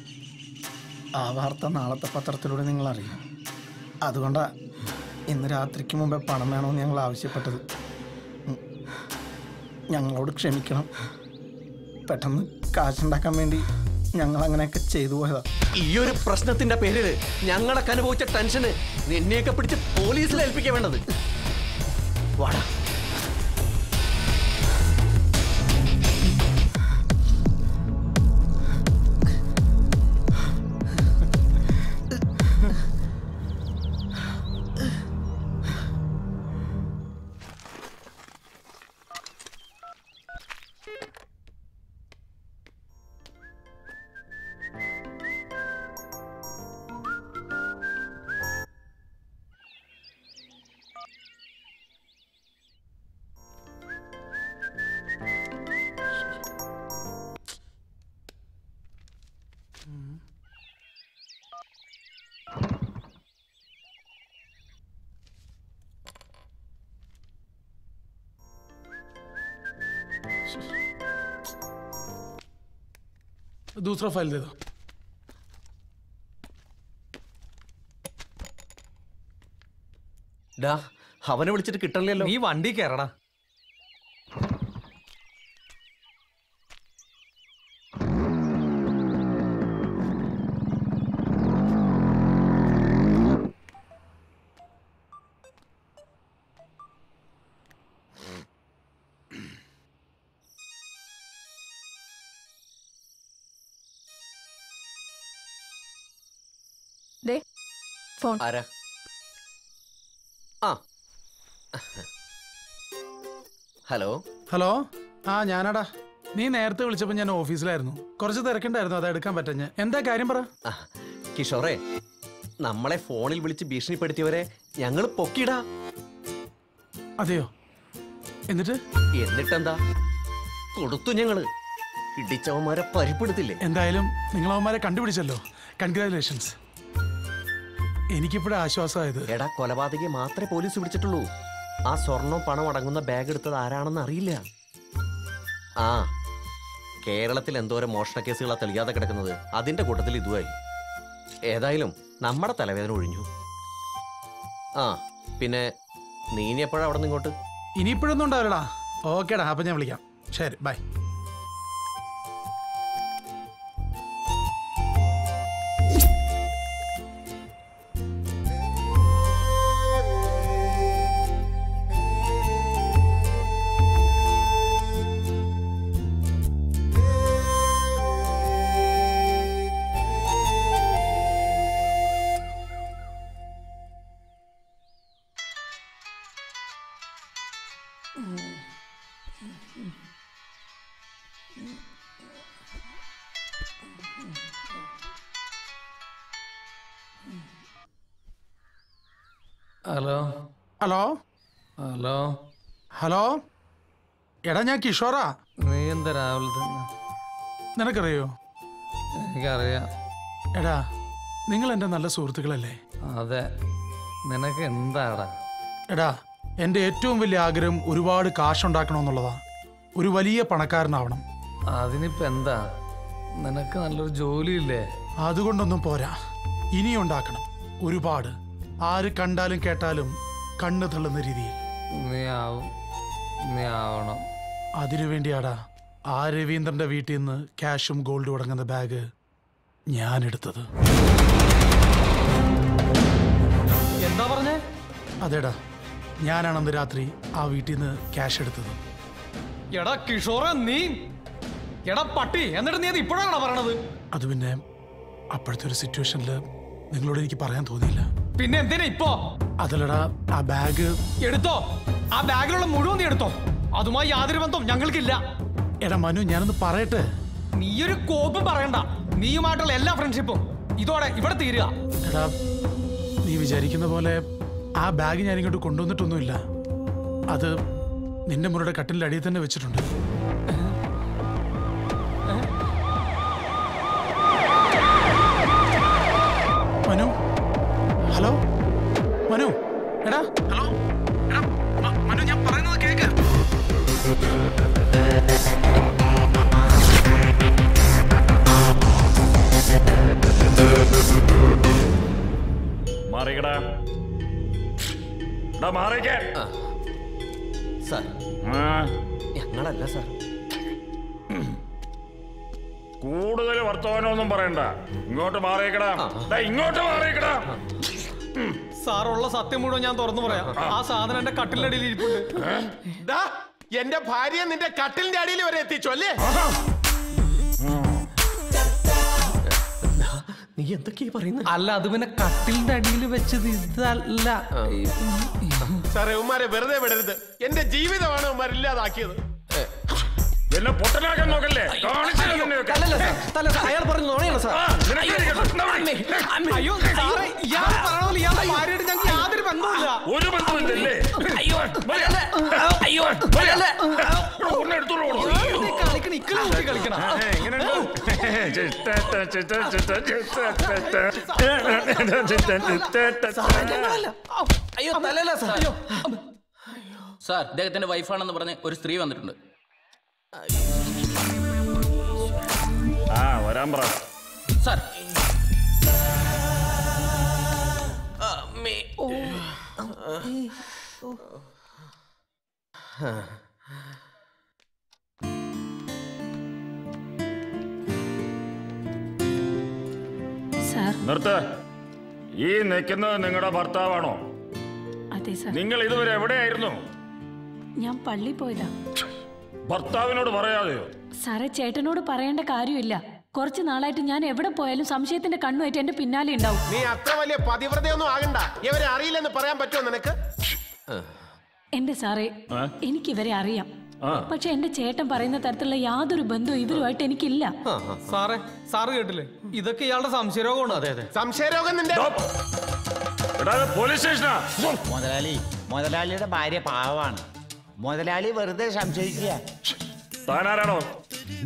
ആ വാർത്ത നാളത്തെ പത്രത്തിലൂടെ നിങ്ങൾ അറിയും അതുകൊണ്ടാ ഇന്ന് രാത്രിക്ക് മുമ്പേ പണം വേണമെന്ന് ഞങ്ങൾ ആവശ്യപ്പെട്ടത് ഉം. ഞങ്ങളോട് ക്ഷമിക്കണം പെട്ടെന്ന് കാശുണ്ടാക്കാൻ വേണ്ടി ഞങ്ങൾ അങ്ങനെയൊക്കെ ചെയ്തു പോയതാ ഈ ഒരു പ്രശ്നത്തിന്റെ പേരില് ഞങ്ങളൊക്കെ അനുഭവിച്ച ടെൻഷന് നിന്നെയൊക്കെ പിടിച്ച് പോലീസിൽ ഏൽപ്പിക്കാൻ വേണ്ടത് വാടാ दूसरा फाइल दे दो ഡാ അവനെ വിളിച്ചിട്ട് കിട്ടണില്ലല്ലോ നീ വണ്ടി കയറടാ ദേ ഫോൺ ആരാ ആ ഹലോ ഹലോ ആ ഞാനാടാ നീ നേരത്തെ വിളിച്ചപ്പോൾ ഞാൻ ഓഫീസിലായിരുന്നു കുറച്ച് തിരക്കുണ്ടായിരുന്നു അത് എടുക്കാൻ പറ്റഞ്ഞ എന്താ കാര്യം പറ കിഷോറെ നമ്മളെ ഫോണിൽ വിളിച്ച് ഭീഷണിപ്പെടുത്തിയവരെ ഞങ്ങൾ പൊക്കിടാ അതെയോ എന്നിട്ട് എന്നിട്ടെന്താ കൊടുത്തു ഞങ്ങള് ഇടിച്ചവന്മാരെ പരിപ്പെടുത്തില്ലേ എന്തായാലും നിങ്ങൾ അവന്മാരെ കണ്ടുപിടിച്ചല്ലോ കൺഗ്രാറ്റുലേഷൻസ് എനിക്കിപ്പോഴേ ആശ്വാസമായത് എടാ കൊലപാതകയെ മാത്രമേ പോലീസ് പിടിച്ചിട്ടുള്ളൂ ആ സ്വർണം പണം അടങ്ങുന്ന ബാഗ് എടുത്തത് ആരാണെന്ന് അറിയില്ല ആ കേരളത്തിൽ എന്തോരം മോഷണ കേസുകളാ തെളിയാതെ കിടക്കുന്നത് അതിന്റെ കൂട്ടത്തിൽ ഇതുമായി ഏതായാലും നമ്മുടെ തലവേദന ഒഴിഞ്ഞു ആ പിന്നെ നീ ഇനി എപ്പോഴാ അവിടെ നിന്ന് ഇങ്ങോട്ട് ഇനിയിപ്പോഴൊന്നും ഉണ്ടാവില്ലടാ ഓക്കേടാ അപ്പം ഞാൻ വിളിക്കാം ശരി bye hello hello hello hello എടാ ഞാൻ കിഷോറാ നീ എന്താ രാവിലെ തന്നെ നിനക്കറിയോ എനിക്കറിയാം എടാ നിങ്ങൾ എൻ്റെ നല്ല സുഹൃത്തുക്കളല്ലേ അതെ നിനക്ക് എന്താടാ എടാ എൻ്റെ ഏറ്റവും വലിയ ആഗ്രഹം ഒരുപാട് കാശുണ്ടാക്കണമെന്നുള്ളതാ ഒരു വലിയ പണക്കാരനാവണം അതിനിപ്പോ എന്താ നിനക്ക് നല്ലൊരു ജോലിയില്ലേ അതുകൊണ്ടൊന്നും പോരാ ഇനിയും ഉണ്ടാക്കണം ഒരുപാട് ആര് കണ്ടാലും കേട്ടാലും കണ്ണു തള്ളുന്ന രീതിയിൽ നീ ആവും നീ ആവണം അതിനുവേണ്ടിയാടാ ആ രവീന്ദ്രന്റെ വീട്ടിൽ നിന്ന് ക്യാഷും ഗോൾഡും അടങ്ങുന്ന ബാഗ് ഞാൻ എടുത്തത് എന്താ പറഞ്ഞേ അതേടാ ഞാനാണ് അന്ന് രാത്രി ആ വീട്ടിൽ നിന്ന് ക്യാഷ് എടുത്തത് എടാ കിഷോറ നീ എടാ പട്ടി എന്നിട്ട് നീ അത് ഇപ്പോഴാണോ പറയണത് അത് പിന്നെ അപ്പോഴത്തെ ഒരു സിറ്റുവേഷനിൽ നിങ്ങളോട് എനിക്ക് പറയാൻ തോന്നിയില്ല പിന്നെ എന്തിനാ ഇപ്പോ അതല്ലടാ ആ ബാഗ് എടുത്തോ ആ ബാഗിലുള്ള മുഴുവൻ നീ എടുത്തോ അതുമായി യാതൊരു ബന്ധവും ഞങ്ങൾക്കില്ല എടാ മനു ഞാനൊന്ന് പറയട്ടെ നീയൊരു കോപ്പും പറയണ്ട നീയുമായിട്ടുള്ള എല്ലാ ഫ്രണ്ട്ഷിപ്പും ഇതോടെ ഇവിടെ തീരുക എടാ നീ വിചാരിക്കുന്ന പോലെ ആ ബാഗ് ഞാൻ ഇങ്ങോട്ട് കൊണ്ടുവന്നിട്ടൊന്നുമില്ല അത് നിന്റെ മുറിയുടെ കട്ടിലിന്റെ അടിയിൽ തന്നെ വെച്ചിട്ടുണ്ട് മനു ഹലോ മനു എടാ ഹലോ എടാ മ- മനു ഞാൻ പറയുന്നത് കേക്ക് മാറിക്കടാ എടാ മാറിക്കേ സാർ ആ ഞങ്ങളല്ല സാർ കൂടുതൽ വർത്തമാനമൊന്നും പറയണ്ട ഇങ്ങോട്ട് മാറിക്കടാ ദാ ഇങ്ങോട്ട് മാറിക്കടാ സാറുള്ള സത്യം മുഴുവൻ ഞാൻ തുറന്നു പറയാം ആ സാധനം എന്റെ കട്ടിലിന്റെ അടിയിൽ ഇരിപ്പുണ്ട് ദാ, എന്റെ ഭാര്യ നിന്റെ കട്ടിലിന്റെ അടിയിൽ വരെ എത്തിച്ചു അല്ലേ നീ എന്തൊക്കെയാ പറയുന്നത് അല്ല അത് പിന്നെ കട്ടിലിന്റെ അടിയിൽ വെച്ചത് ഇതല്ല സാറേ ഉമ്മാരെ വെറുതെ വിടരുത് എന്റെ ജീവിതമാണ് ഉമ്മാർ ഇല്ലാതാക്കിയത് എന്നെ പൊട്ടനാക്കാൻ നോക്കല്ലേ കാണിച്ചില്ല നിന്നെയൊക്കെ. അയാൾ പറഞ്ഞു നുണയാണ് സാർ ആ, നിനക്ക് ഇരിക്കട്ടെ. എന്നാ വിളി. അയ്യോ സാറേ ഇയാൾ പറയണ പോലെ ഇയാളുടെ ഭാര്യയായിട്ട് ഞങ്ങൾക്ക് യാതൊരു ബന്ധവുമില്ല ഒരു ബന്ധമില്ലല്ലേ അയ്യോ അയ്യോ ഒന്ന് എടുത്തോളൂ കളിക്കണ ഇക്കളെ നോക്കി കളിക്കണം അയ്യോ തലല്ല സാർ സാർ ഇദ്ദേഹത്തിന്റെ വൈഫാണെന്ന് പറഞ്ഞ് ഒരു സ്ത്രീ വന്നിട്ടുണ്ട് ആ വരാൻ പറ സാർ സാർ നിർത്ത് ഈ നിൽക്കുന്നത് നിങ്ങളുടെ ഭർത്താവാണോ അതെ സാർ നിങ്ങൾ ഇതുവരെ എവിടെയായിരുന്നു ഞാൻ പള്ളി പോയതാ ഭർത്താവിനോട് പറയാതെയോ സാറേ ചേട്ടനോട് പറയേണ്ട കാര്യമില്ല കുറച്ച് നാളായിട്ട് ഞാൻ എവിടെ പോയാലും സംശയത്തിന്റെ കണ്ണുമായിട്ട് എന്റെ പിന്നാലെ ഉണ്ടാവും നീ അത്ര വലിയ പതിവ്രതയൊന്നും ആകണ്ട ഇവരെ അറിയില്ലെന്ന് പറയാൻ പറ്റുമോ നിനക്ക് എന്റെ സാറേ ആ? എനിക്ക് ഇവരെ അറിയാം ആ. പക്ഷെ എന്റെ ചേട്ടൻ പറയുന്ന തരത്തിലുള്ള യാതൊരു ബന്ധവും ഇവരുമായിട്ട് എനിക്കില്ല സാറേ സാറ് കേട്ടില്ലേ ഇതൊക്കെ ഇയാളുടെ സംശയരോഗമാണ് അതെ അതെ സംശയരോഗം നിന്റെ പോലീസ് സ്റ്റേഷനാ മുതലാളി മുതലാളിയുടെ ഭാര്യ പാവമാണ് മുതലാളി വെറുതെ സംശയിക്കുക താനാരാണോ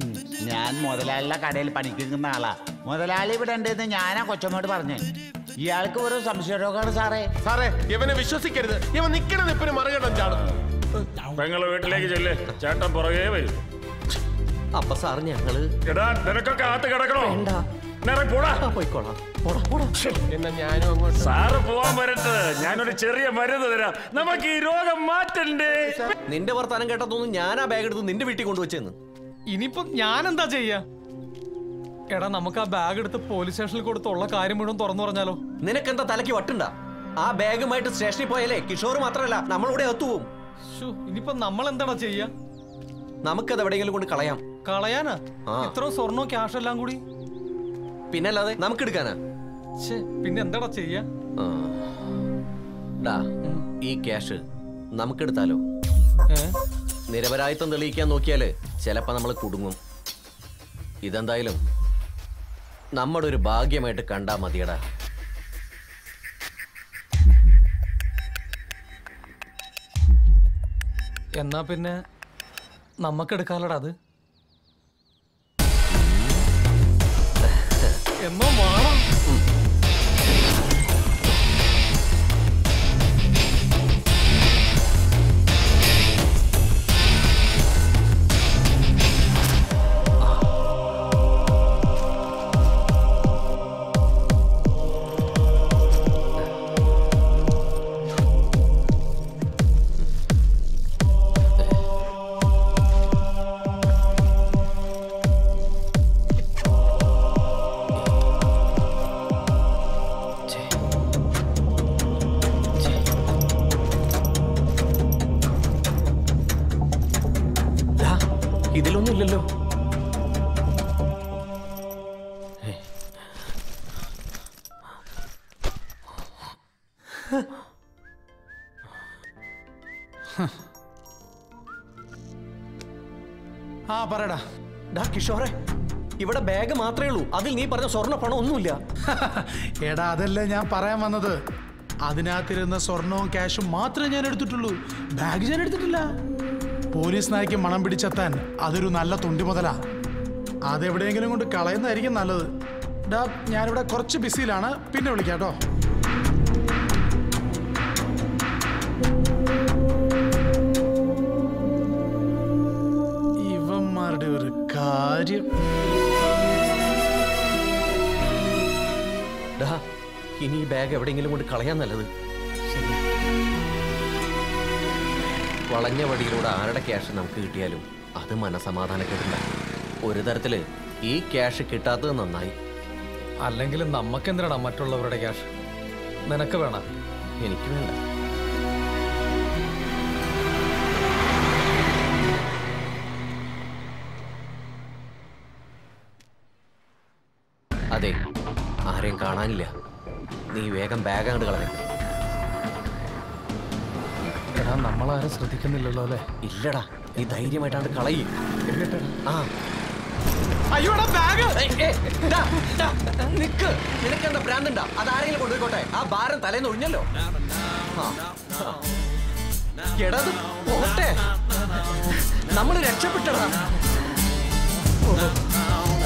ഞാൻ മുതലാളിയുടെ കടയിൽ പണിക്ക് നിൽക്കുന്ന ആളാ മുതലാളി ഇവിടെ ഉണ്ടെന്ന് ഞാനാ കൊച്ചമ്മോട് പറഞ്ഞു ഇയാൾക്ക് ഒരു സംശയരോഗമാണ് സാറേ സാറേ ഇവനെ വിശ്വസിക്കരുത് ഇവൻ നിക്കണ നിപ്പിന് മറികടം ചാടും പെങ്ങളെ വീട്ടിലേക്ക് ചെല്ലേ ചേട്ടൻ പുറകെ വരും അപ്പൊ സാർ ഞങ്ങള് എടാ നിനക്കൊക്കെ അകത്ത് കിടക്കണോ നേരെ പോടാ പോയിക്കോളാം എന്നാ ഞാനും അങ്ങോട്ട് സാറ് പോവാൻ വരട്ടെ ഞാനൊരു ചെറിയ മരുന്ന് തരാം നമുക്ക് ഈ രോഗം മാറ്റണ്ടേ നിന്റെ വർത്താനം കേട്ടതൊന്നും ഞാൻ ആ ബാഗ് എടുത്ത് നിന്റെ വീട്ടിൽ കൊണ്ടുവച്ചെന്ന് ഇനിയിപ്പോ ഞാൻ എന്താ ചെയ്യാ എടാ നമുക്ക് ആ ബാഗ് എടുത്ത് പോലീസ് സ്റ്റേഷനിൽ കൊടുത്തുള്ള കാര്യം മുഴുവൻ തുറന്നു പറഞ്ഞാലോ നിനക്കെന്താ തലയ്ക്ക് വട്ടുണ്ടാ ആ ബാഗുമായിട്ട് സ്റ്റേഷനിൽ പോയാലേ കിഷോർ മാത്രമല്ല നമ്മളിവിടെ എത്തുപോകും ശ്ശോ, ഇനിയിപ്പോ നമ്മൾ എന്താടാ ചെയ്യാ നമുക്കത് എവിടെയെങ്കിലും കൊണ്ട് കളയാം കളയാനാ ആ. ഇത്രയും സ്വർണ്ണവും ക്യാഷ് എല്ലാം കൂടി പിന്നല്ലാതെ നമുക്ക് എടുക്കാനാ ഛേ, പിന്നെ എന്താടാ ചെയ്യാ ആ. ഡാ ഈ ക്യാഷ് നമുക്കെടുത്താലോ ഏ? നിരപരാധിത്വം തെളിയിക്കാൻ നോക്കിയാല് ചിലപ്പോ നമ്മൾ കുടുങ്ങും ഇതെന്തായാലും നമ്മുടെ ഒരു ഭാഗ്യമായിട്ട് കണ്ടാ മതിയടാ എന്നാ പിന്നെ നമുക്കെടുക്കാലടാ അത് എന്നോ വേണം ദാ, ഇതിലൊന്നും ഇല്ലല്ലോ ആ പറയടാ ഡാ കിഷോറെ ഇവിടെ ബാഗ് മാത്രമേ ഉള്ളൂ അതിൽ നീ പറഞ്ഞ സ്വർണ്ണ പണം ഒന്നുമില്ല എടാ അതല്ലേ ഞാൻ പറയാൻ വന്നത് അതിനകത്തിരുന്ന സ്വർണവും ക്യാഷും മാത്രമേ ഞാൻ എടുത്തിട്ടുള്ളൂ ബാഗ് ഞാൻ എടുത്തിട്ടില്ല പോലീസ് നായ്ക്ക് മണം പിടിച്ചെത്താൻ അതൊരു നല്ല തുണ്ടി മുതലാ അതെവിടെയെങ്കിലും കൊണ്ട് കളയുന്നതായിരിക്കും നല്ലത് ഡാ ഞാനിവിടെ കുറച്ച് ബിസിയിലാണ് പിന്നെ വിളിക്കാം കേട്ടോ ഇവന്മാരുടെ ഒരു കാര്യം ഡാ ഇനി ഈ ബാഗ് എവിടെയെങ്കിലും കൊണ്ട് കളയാൻ നല്ലത് വളഞ്ഞ വഴിയിലൂടെ ആരുടെ ക്യാഷ് നമുക്ക് കിട്ടിയാലും അത് മനസമാധാനക്കെട്ടില്ല ഒരു തരത്തില് ഈ ക്യാഷ് കിട്ടാത്തത് നന്നായി അല്ലെങ്കിൽ നമുക്കെന്തിനാടാ മറ്റുള്ളവരുടെ ക്യാഷ് നിനക്ക് വേണം എനിക്ക് വേണ്ട അതെ ആരെയും കാണാനില്ല നീ വേഗം ബാഗ് അങ്ങോട്ട് കളഞ്ഞു എടാ നമ്മളാരും ശ്രദ്ധിക്കുന്നില്ലല്ലോ അല്ലേ ഇല്ലടാ നീ ധൈര്യമായിട്ടാണ് കളയും ആ അയ്യോടാ ബാഗ് നിക്ക് നിനക്കെന്താ ഭ്രാന്തണ്ടാ അത് ആരെങ്കിലും കൊണ്ടുപോയിക്കോട്ടെ ആ ഭാരം തലേന്ന് ഒഴിഞ്ഞല്ലോ ആ, ആ. എടാ അത് പോട്ടെ നമ്മൾ രക്ഷപ്പെട്ടടാ ഓ.